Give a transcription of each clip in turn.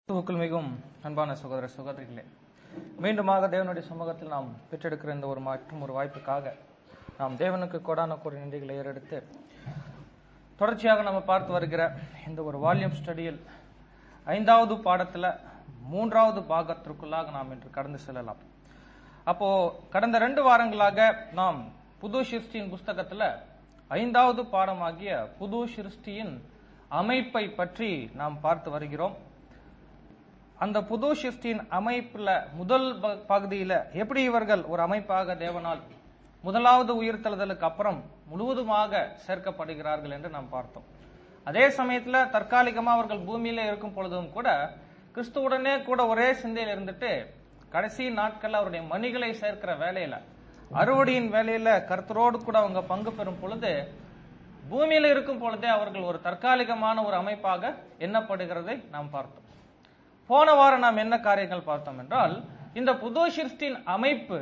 கிறிஸ்துவுக்குள் மிகவும் அன்பான சகோதர சகோதரிகளே மீண்டுமாக தேவனுடைய சமூகத்தில் நாம் பெற்றெடுக்கிற இந்த ஒரு மற்றும் ஒரு வாய்ப்புக்காக நாம் தேவனுக்கு கொடான கோடி நன்றிகளை ஏறெடுத்து தொடர்ச்சியாக நம்ம பார்த்து வருகிற இந்த ஒரு வால்யூம் ஸ்டடியில் ஐந்தாவது பாடத்துல மூன்றாவது பாகத்திற்குள்ளாக நாம் இன்று கடந்து செல்லலாம் அப்போ கடந்த ரெண்டு வாரங்களாக நாம் புது சிருஷ்டியின் புஸ்தகத்துல ஐந்தாவது பாடமாகிய புது சிருஷ்டியின் அமைப்பை பற்றி நாம் பார்த்து வருகிறோம் அந்த புது சிருஷ்டியின் அமைப்புல முதல் ப- பகுதியில எப்படி இவர்கள் ஒரு அமைப்பாக தேவனால் முதலாவது உயிர்த்தெழுதலுக்கு அப்புறம் முழுவதுமாக சேர்க்கப்படுகிறார்கள் என்று நாம் பார்த்தோம் அதே சமயத்துல தற்காலிகமா அவர்கள் பூமியில இருக்கும் பொழுதும் கூட கிறிஸ்துவுடனே கூட ஒரே சிந்தையில் இருந்துட்டு கடைசி நாட்கள்ல அவருடைய மணிகளை சேர்க்கிற வேலையில அறுவடையின் வேலையில கர்த்தரோடு கூட அவங்க பங்கு பெறும் பொழுது பூமியில இருக்கும் பொழுதே அவர்கள் ஒரு தற்காலிகமான ஒரு அமைப்பாக எண்ணப்படுகிறதை நாம் பார்த்தோம் போன வாரம் நாம் என்ன காரியங்கள் பார்த்தோம் என்றால் இந்த புது சிருஷ்டியின் அமைப்பு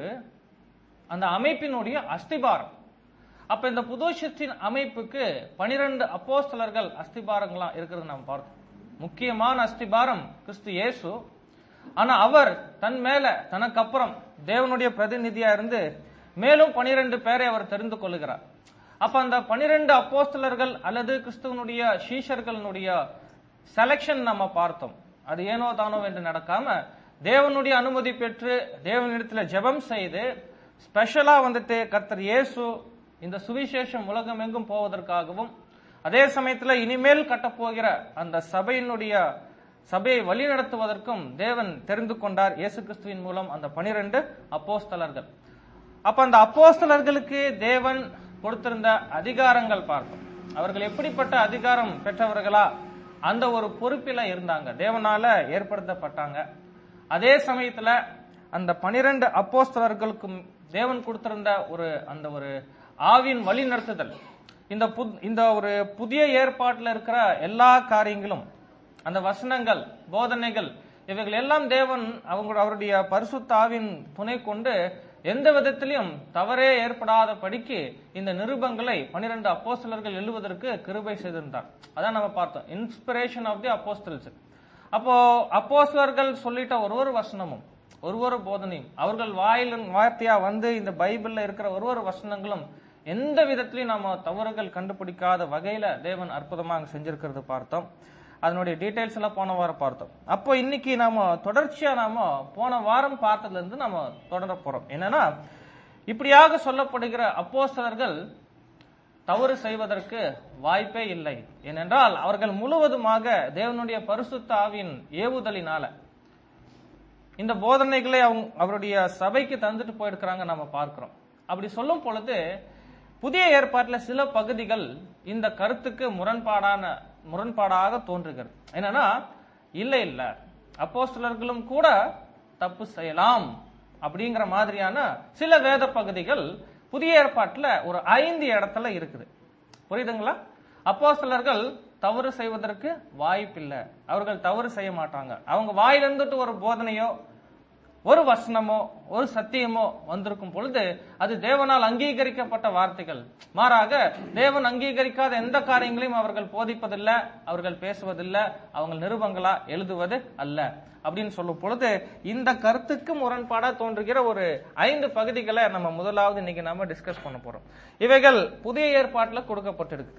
அந்த அமைப்பினுடைய அஸ்திபாரம் அப்ப இந்த புது சிருஷ்டியின் அமைப்புக்கு பனிரெண்டு அப்போஸ்தலர்கள் அஸ்திபாரங்களா இருக்கிறது நாம் பார்த்தோம் முக்கியமான அஸ்திபாரம் கிறிஸ்து இயேசு ஆனா அவர் தன் மேல தனக்கு அப்புறம் தேவனுடைய பிரதிநிதியா இருந்து மேலும் பனிரெண்டு பேரை அவர் தெரிந்து கொள்ளுகிறார் அப்ப அந்த பனிரெண்டு அப்போஸ்தலர்கள் அல்லது கிறிஸ்துவனுடைய சீஷர்களுடைய செலக்ஷன் நம்ம பார்த்தோம் அது ஏனோ தானோ என்று நடக்காம தேவனுடைய அனுமதி பெற்று தேவனிடத்துல ஜெபம் செய்து ஸ்பெஷலா வந்துட்டு கர்த்தர் இயேசு இந்த சுவிசேஷம் உலகம் எங்கும் போவதற்காகவும் அதே சமயத்துல இனிமேல் கட்டப்போகிற அந்த சபையினுடைய சபையை வழிநடத்துவதற்கும் தேவன் தெரிந்து கொண்டார் இயேசு கிறிஸ்துவின் மூலம் அந்த பனிரெண்டு அப்போஸ்தலர்கள் அப்ப அந்த அப்போஸ்தலர்களுக்கு தேவன் கொடுத்திருந்த அதிகாரங்கள் பார்த்தோம் அவர்கள் எப்படிப்பட்ட அதிகாரம் பெற்றவர்களா அந்த ஒரு பொறுப்பில இருந்தாங்க தேவனால ஏற்படுத்தப்பட்டாங்க அதே சமயத்துல அந்த பனிரெண்டு அப்போஸ்தலர்களுக்கும் தேவன் கொடுத்திருந்த ஒரு அந்த ஒரு ஆவின் வழி நடத்துதல் இந்த புத்- இந்த ஒரு புதிய ஏற்பாட்டில் இருக்கிற எல்லா காரியங்களும் அந்த வசனங்கள் போதனைகள் இவைகள் எல்லாம் தேவன் அவங்க அவருடைய பரிசுத்த ஆவின் துணை கொண்டு எந்த விதத்திலும் தவறே ஏற்படாத படிக்கு இந்த நிருபங்களை பனிரெண்டு அப்போஸ்தலர்கள் எழுதுவதற்கு கிருபை செய்திருந்தார் அதான் நம்ம பார்த்தோம் இன்ஸ்பிரேஷன் ஆஃப் தி அப்போஸ்தல்ஸ் அப்போ அப்போஸ்தலர்கள் சொல்லிட்ட ஒரு ஒரு வசனமும் ஒரு ஒரு போதனையும் அவர்கள் வாயிலின் வார்த்தையா வந்து இந்த பைபிள்ல இருக்கிற ஒரு ஒரு வசனங்களும் எந்த விதத்திலையும் நாம தவறுகள் கண்டுபிடிக்காத வகையில தேவன் அற்புதமாக செஞ்சிருக்கிறது பார்த்தோம் அதனுடைய டீடைல்ஸ் எல்லாம் போன வாரம் பார்த்தோம் அப்போ இன்னைக்கு நாம தொடர்ச்சியா நாம போன வாரம் பார்த்ததுல இருந்து நாம தொடர போறோம் என்னன்னா இப்படியாக சொல்லப்படுகிற அப்போஸ்தலர்கள் தவறு செய்வதற்கு வாய்ப்பே இல்லை ஏனென்றால் அவர்கள் முழுவதுமாக தேவனுடைய பரிசுத்த ஆவியின் ஏவுதலினால இந்த போதனைகளை அவங்க அவருடைய சபைக்கு தந்துட்டு போயிருக்கிறாங்க நம்ம பார்க்கிறோம் அப்படி சொல்லும் பொழுது புதிய ஏற்பாட்டுல சில பகுதிகள் இந்த கருத்துக்கு முரண்பாடான முரண்பாடாக தோன்றுகிறது என்னன்னா இல்ல இல்ல அப்போஸ்தலர்களும் கூட தப்பு செய்யலாம் அப்படிங்கிற மாதிரியான சில வேத பகுதிகள் புதிய ஏற்பாட்டுல ஒரு ஐந்து இடத்துல இருக்குது புரியுதுங்களா அப்போஸ்தலர்கள் தவறு செய்வதற்கு வாய்ப்பில்லை அவர்கள் தவறு செய்ய மாட்டாங்க அவங்க வாயிலிருந்துட்டு ஒரு போதனையோ ஒரு வசனமோ ஒரு சத்தியமோ வந்திருக்கும் பொழுது அது தேவனால் அங்கீகரிக்கப்பட்ட வார்த்தைகள் மாறாக தேவன் அங்கீகரிக்காத எந்த காரியங்களையும் அவர்கள் போதிப்பதில்லை அவர்கள் பேசுவதில்லை அவங்க நிருபங்களா எழுதுவது அல்ல அப்படின்னு சொல்லும் பொழுது இந்த கருத்துக்கு முரண்பாடா தோன்றுகிற ஒரு ஐந்து பகுதிகளை நம்ம முதலாவது இன்னைக்கு நாம டிஸ்கஸ் பண்ண போறோம் இவைகள் புதிய ஏற்பாட்டுல கொடுக்கப்பட்டிருக்கு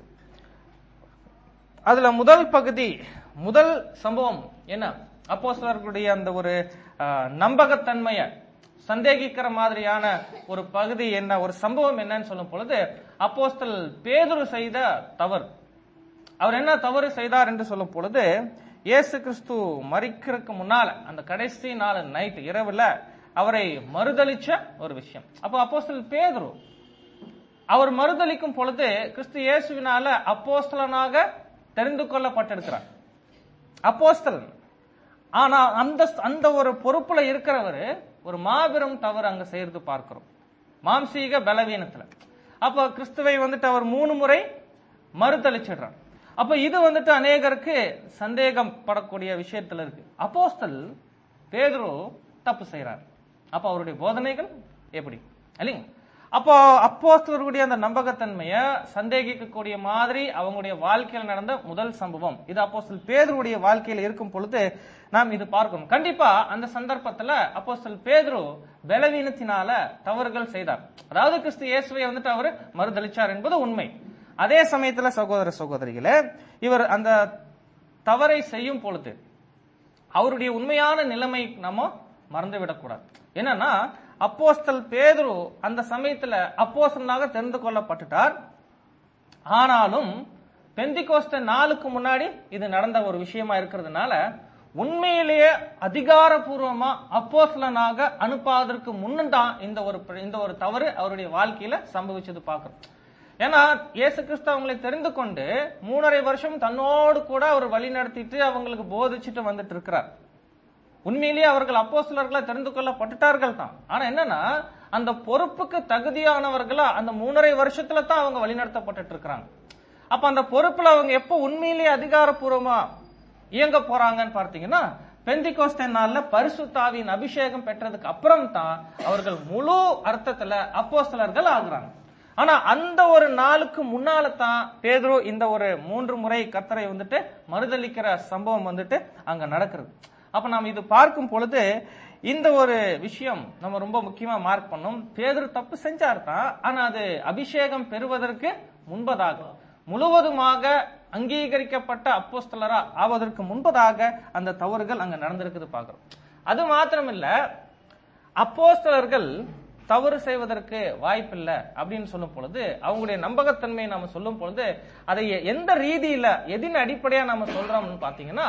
அதுல முதல் பகுதி முதல் சம்பவம் என்ன அப்போஸ்தலர்களுடைய அந்த ஒரு அஹ், நம்பகத்தன்மைய சந்தேகிக்கிற மாதிரியான ஒரு பகுதி என்ன ஒரு சம்பவம் என்னன்னு சொல்லும் பொழுது அப்போஸ்தல் பேதுரு செய்த தவறு அவர் என்ன தவறு செய்தார் என்று சொல்லும் பொழுது இயேசு கிறிஸ்து மறிக்கிறதுக்கு முன்னால அந்த கடைசி நாள் நைட் இரவுல அவரை மறுதலிச்ச ஒரு விஷயம் அப்போ அப்போஸ்தல் பேதுரு அவர் மறுதலிக்கும் பொழுது கிறிஸ்து இயேசுவினால அப்போஸ்தலனாக தெரிந்து கொள்ளப்பட்டிருக்கிறார் அப்போஸ்தலன் ஆனா அந்த அந்த ஒரு பொறுப்புல இருக்கிறவர் ஒரு மாபெரும் தவறு அங்க செய்யறது பார்க்கிறோம் மாம்சீக பலவீனத்துல அப்ப கிறிஸ்துவை வந்துட்டு அவர் மூணு முறை மறுதளிச்சிடுறார் அப்ப இது வந்துட்டு அநேகருக்கு சந்தேகம் படக்கூடிய விஷயத்துல இருக்கு அப்போஸ்தல் பேதுரு தப்பு செய்றார் அப்ப அவருடைய போதனைகள் எப்படி இல்லைங்க அப்போ அப்போஸ்தலர்களுடைய அந்த நம்பகத்தன்மையை சந்தேகிக்கக்கூடிய மாதிரி அவங்களுடைய வாழ்க்கையில் நடந்த முதல் சம்பவம் இது அப்போஸ்தல் பேதுருடைய வாழ்க்கையில இருக்கும் பொழுது நாம் இது பார்க்கணும் கண்டிப்பா அந்த சந்தர்ப்பத்துல அப்போஸ்தல் பேதுரு பலவீனத்தினால தவறுகள் செய்தார் அதாவது கிறிஸ்து இயேசுவை வந்துட்டு அவர் மறுதளிச்சார் என்பது உண்மை அதே சமயத்துல சகோதர சகோதரிகளே இவர் அந்த தவறை செய்யும் பொழுது அவருடைய உண்மையான நிலைமை நம்ம மறந்து விடக்கூடாது என்னன்னா அப்போஸ்தல் பேதுரு அந்த சமயத்துல அப்போஸ்தலனாக தெரிந்து கொள்ளப்பட்டுட்டார் ஆனாலும் பெந்திகோஸ்த நாளுக்கு முன்னாடி இது நடந்த ஒரு விஷயமா இருக்கிறதுனால உண்மையிலேயே அதிகாரப்பூர்வமா அப்போஸ்தலனாக அனுப்பாதற்கு முன்னும் தான் இந்த ஒரு இந்த ஒரு தவறு அவருடைய வாழ்க்கையில சம்பவிச்சது பார்க்கிறோம் ஏன்னா இயேசு கிறிஸ்து அவங்களை தெரிந்து கொண்டு மூணரை வருஷம் தன்னோடு கூட அவர் வழி நடத்திட்டு அவங்களுக்கு போதிச்சுட்டு வந்துட்டு இருக்கிறார் உண்மையிலேயே அவர்கள் அப்போஸ்தலர்களா தெரிந்து கொள்ளப்பட்டுட்டார்கள் தான் ஆனா என்னன்னா அந்த பொறுப்புக்கு தகுதியானவர்களா அந்த மூணரை வருஷத்துல தான் அவங்க வழிநடத்தப்பட்டுட்டு இருக்கிறாங்க அப்ப அந்த பொறுப்புல அவங்க எப்போ உண்மையிலேயே அதிகாரப்பூர்வமா இயங்க போறாங்கன்னு பார்த்தீங்கன்னா பெந்திகோஸ்தே நாள்ல பரிசுத்தாவின் அபிஷேகம் பெற்றதுக்கு அப்புறம் தான் அவர்கள் முழு அர்த்தத்துல அப்போஸ்தலர்கள் ஆகுறாங்க ஆனா அந்த ஒரு நாளுக்கு முன்னால தான் பேதுரு இந்த ஒரு மூன்று முறை கர்த்தரை வந்துட்டு மறுதளிக்கிற சம்பவம் வந்துட்டு அங்க நடக்கிறது அப்ப நாம் இது பார்க்கும் பொழுது இந்த ஒரு விஷயம் நம்ம ரொம்ப முக்கியமா மார்க் பண்ணோம் பேதுரு தப்பு செஞ்சார் தான் ஆனா அது அபிஷேகம் பெறுவதற்கு முன்பதாக முழுவதுமாக அங்கீகரிக்கப்பட்ட அப்போஸ்தலரா ஆவதற்கு முன்பதாக அந்த தவறுகள் அங்க நடந்திருக்குது பார்க்கிறோம் அது மாத்திரமில்ல அப்போஸ்தலர்கள் தவறு செய்வதற்கு வாய்ப்பில்லை அப்படின்னு சொல்லும் பொழுது அவங்களுடைய நம்பகத்தன்மையை நாம சொல்லும் பொழுது அதை எந்த ரீதியில எதின் அடிப்படையா நாம சொல்றோம்னு பாத்தீங்கன்னா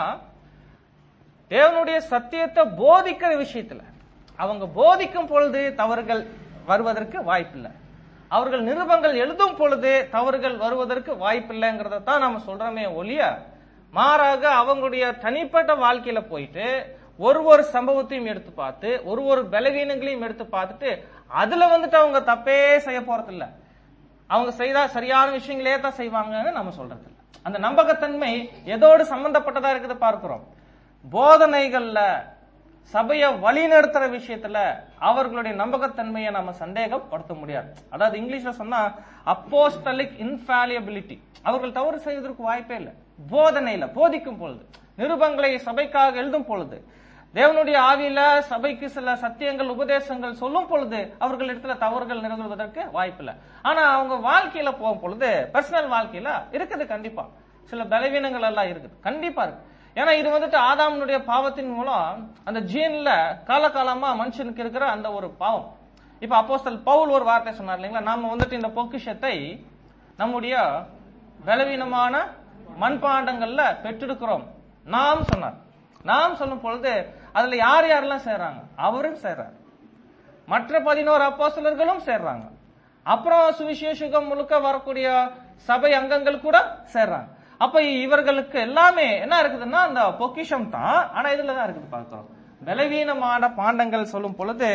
தேவனுடைய சத்தியத்தை போதிக்கிற விஷயத்துல அவங்க போதிக்கும் பொழுது தவறுகள் வருவதற்கு வாய்ப்பில்லை அவர்கள் நிருபங்கள் எழுதும் பொழுது தவறுகள் வருவதற்கு வாய்ப்பில்லைங்கிறத தான் நாம சொல்றோமே ஒழிய மாறாக அவங்களுடைய தனிப்பட்ட வாழ்க்கையில போயிட்டு ஒரு ஒரு சம்பவத்தையும் எடுத்து பார்த்து ஒரு ஒரு பலவீனங்களையும் எடுத்து பார்த்துட்டு அதுல வந்துட்டு அவங்க தப்பே செய்ய போறது இல்ல அவங்க செய்தா சரியான விஷயங்களே தான் செய்வாங்கன்னு நம்ம சொல்றது இல்ல அந்த நம்பகத்தன்மை எதோடு சம்பந்தப்பட்டதா இருக்குது பார்க்கிறோம் போதனைகள்ல சபையை வழிநடத்துற விஷயத்துல அவர்களுடைய நம்பகத்தன்மையை நம்ம சந்தேகப்படுத்த முடியாது அதாவது இங்கிலீஷ்ல சொன்னா அப்போஸ்டலிக் இன்ஃபாலியபிலிட்டி அவர்கள் தவறு செய்வதற்கு வாய்ப்பே இல்லை போதனையில போதிக்கும் பொழுது நிருபங்களை சபைக்காக எழுதும் பொழுது தேவனுடைய ஆவியில சபைக்கு சில சத்தியங்கள் உபதேசங்கள் சொல்லும் பொழுது அவர்கள் இடத்துல தவறுகள் நிகழ்வதற்கு வாய்ப்பில்லை ஆனா அவங்க வாழ்க்கையில போகும் பொழுது பர்சனல் வாழ்க்கையில இருக்குது கண்டிப்பா சில பலவீனங்கள் எல்லாம் இருக்குது கண்டிப்பா இருக்கு ஏன்னா இது வந்துட்டு ஆதாமனுடைய பாவத்தின் மூலம் அந்த ஜீன்ல காலகாலமா மனுஷனுக்கு இருக்கிற அந்த ஒரு பாவம் இப்ப அப்போஸ்தல் பவுல் ஒரு வார்த்தை சொன்னார் இல்லைங்களா நாம வந்துட்டு இந்த பொக்கிஷத்தை நம்முடைய பலவீனமான மண்பாண்டங்கள்ல பெற்றெடுக்கிறோம் நாம் சொன்னார் நாம் சொல்லும் பொழுது அதுல யார் யாரெல்லாம் சேர்றாங்க அவரும் சேர்றார் மற்ற பதினோரு அப்போஸ்தலர்களும் சேர்றாங்க அப்புறம் சுவிசேஷகம் முழுக்க வரக்கூடிய சபை அங்கங்கள் கூட சேர்றாங்க அப்ப இவர்களுக்கு எல்லாமே என்ன இருக்குதுன்னா அந்த பொக்கிஷம் தான் ஆனா இதுல தான் இருக்குது பார்க்கிறோம் பலவீனமான பாண்டங்கள் சொல்லும் பொழுது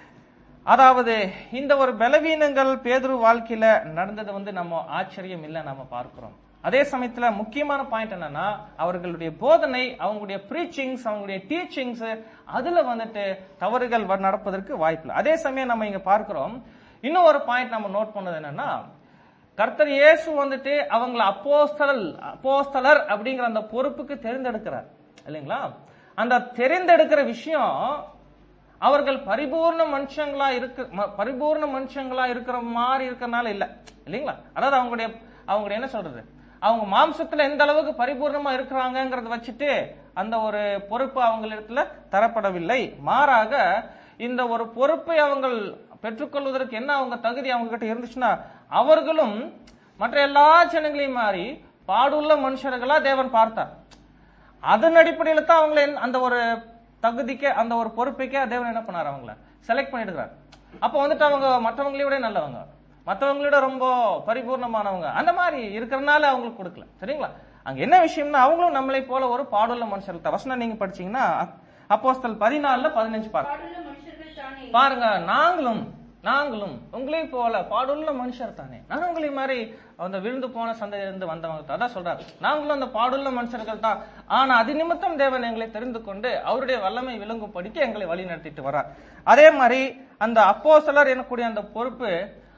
அதாவது இந்த ஒரு பலவீனங்கள் பேதுரு வாழ்க்கையில நடந்தது வந்து நம்ம ஆச்சரியம் இல்லை நம்ம பார்க்கிறோம் அதே சமயத்துல முக்கியமான பாயிண்ட் என்னன்னா அவர்களுடைய போதனை அவங்களுடைய ப்ரீச்சிங்ஸ் அவங்களுடைய டீச்சிங்ஸ் அதுல வந்துட்டு தவறுகள் வ- நடப்பதற்கு வாய்ப்பில்லை அதே சமயம் நம்ம இங்க பார்க்கிறோம் இன்னும் ஒரு பாயிண்ட் நம்ம நோட் பண்ணது என்னன்னா கர்த்தர் இயேசு வந்துட்டு அவங்கள அப்போஸ்தலர் அப்போஸ்தலர் அப்படிங்கிற அந்த பொறுப்புக்கு தெரிந்தெடுக்கிறார் இல்லைங்களா அந்த தெரிந்தெடுக்கிற விஷயம் அவர்கள் பரிபூர்ண மனுஷங்களா இருக்க ம- பரிபூர்ண மனுஷங்களா இருக்கிற மாதிரி இருக்கறனால இல்ல இல்லைங்களா அதாவது அவங்களுடைய அவங்களுடைய என்ன சொல்றது அவங்க மாம்சத்துல எந்த அளவுக்கு பரிபூர்ணமா இருக்கிறாங்கங்கறத வச்சுட்டு அந்த ஒரு பொறுப்பு அவங்களிடத்துல தரப்படவில்லை மாறாக இந்த ஒரு பொறுப்பை அவங்கள் பெற்றுக்கொள்வதற்கு என்ன அவங்க தகுதி அவங்க கிட்ட இருந்துச்சுன்னா அவர்களும் மற்ற எல்லா ஜனங்களையும் மாறி பாடுள்ள மனுஷர்களா தேவன் பார்த்தார் அதன் அடிப்படையில தான் அவங்களை என்ன- அந்த ஒரு தகுதிக்கு அந்த ஒரு பொறுப்புக்கே தேவன் என்ன பண்ணார் அவங்கள செலக்ட் பண்ணிடுறார் அப்ப வந்துட்டு அவங்க மற்றவங்களை விட நல்லவங்க மற்றவங்களோட ரொம்ப பரிபூர்ணமானவங்க அந்த மாதிரி இருக்கிறனால அவங்களுக்கு கொடுக்கல சரிங்களா அங்க என்ன விஷயம்னா அவங்களும் நம்மளை போல ஒரு பாடுள்ள மனுஷர்கள் தான் வசனம் நீங்க படிச்சீங்கன்னா அப்போஸ்தல் பதினாலுல பதினஞ்சு பாருங்க பாடுள்ள மனுஷர்கள் தானே பாருங்க நாங்களும் நாங்களும் உங்களையும் போல பாடுள்ள மனுஷர் தானே நான் உங்களை மாதிரி அந்த விழுந்து போன சந்தையிலிருந்து வந்தவங்க தான் அதான் சொல்றாரு நாங்களும் அந்த பாடுள்ள மனுஷர்கள் தான் ஆனா அது நிமித்தம் தேவன் எங்களை தெரிந்து கொண்டு அவருடைய வல்லமை விளங்கும் படிக்க எங்களை வழி நடத்திட்டு வர்றார் அதே மாதிரி அந்த அப்போஸ்தலர் எனக்கூடிய அந்த பொறுப்பு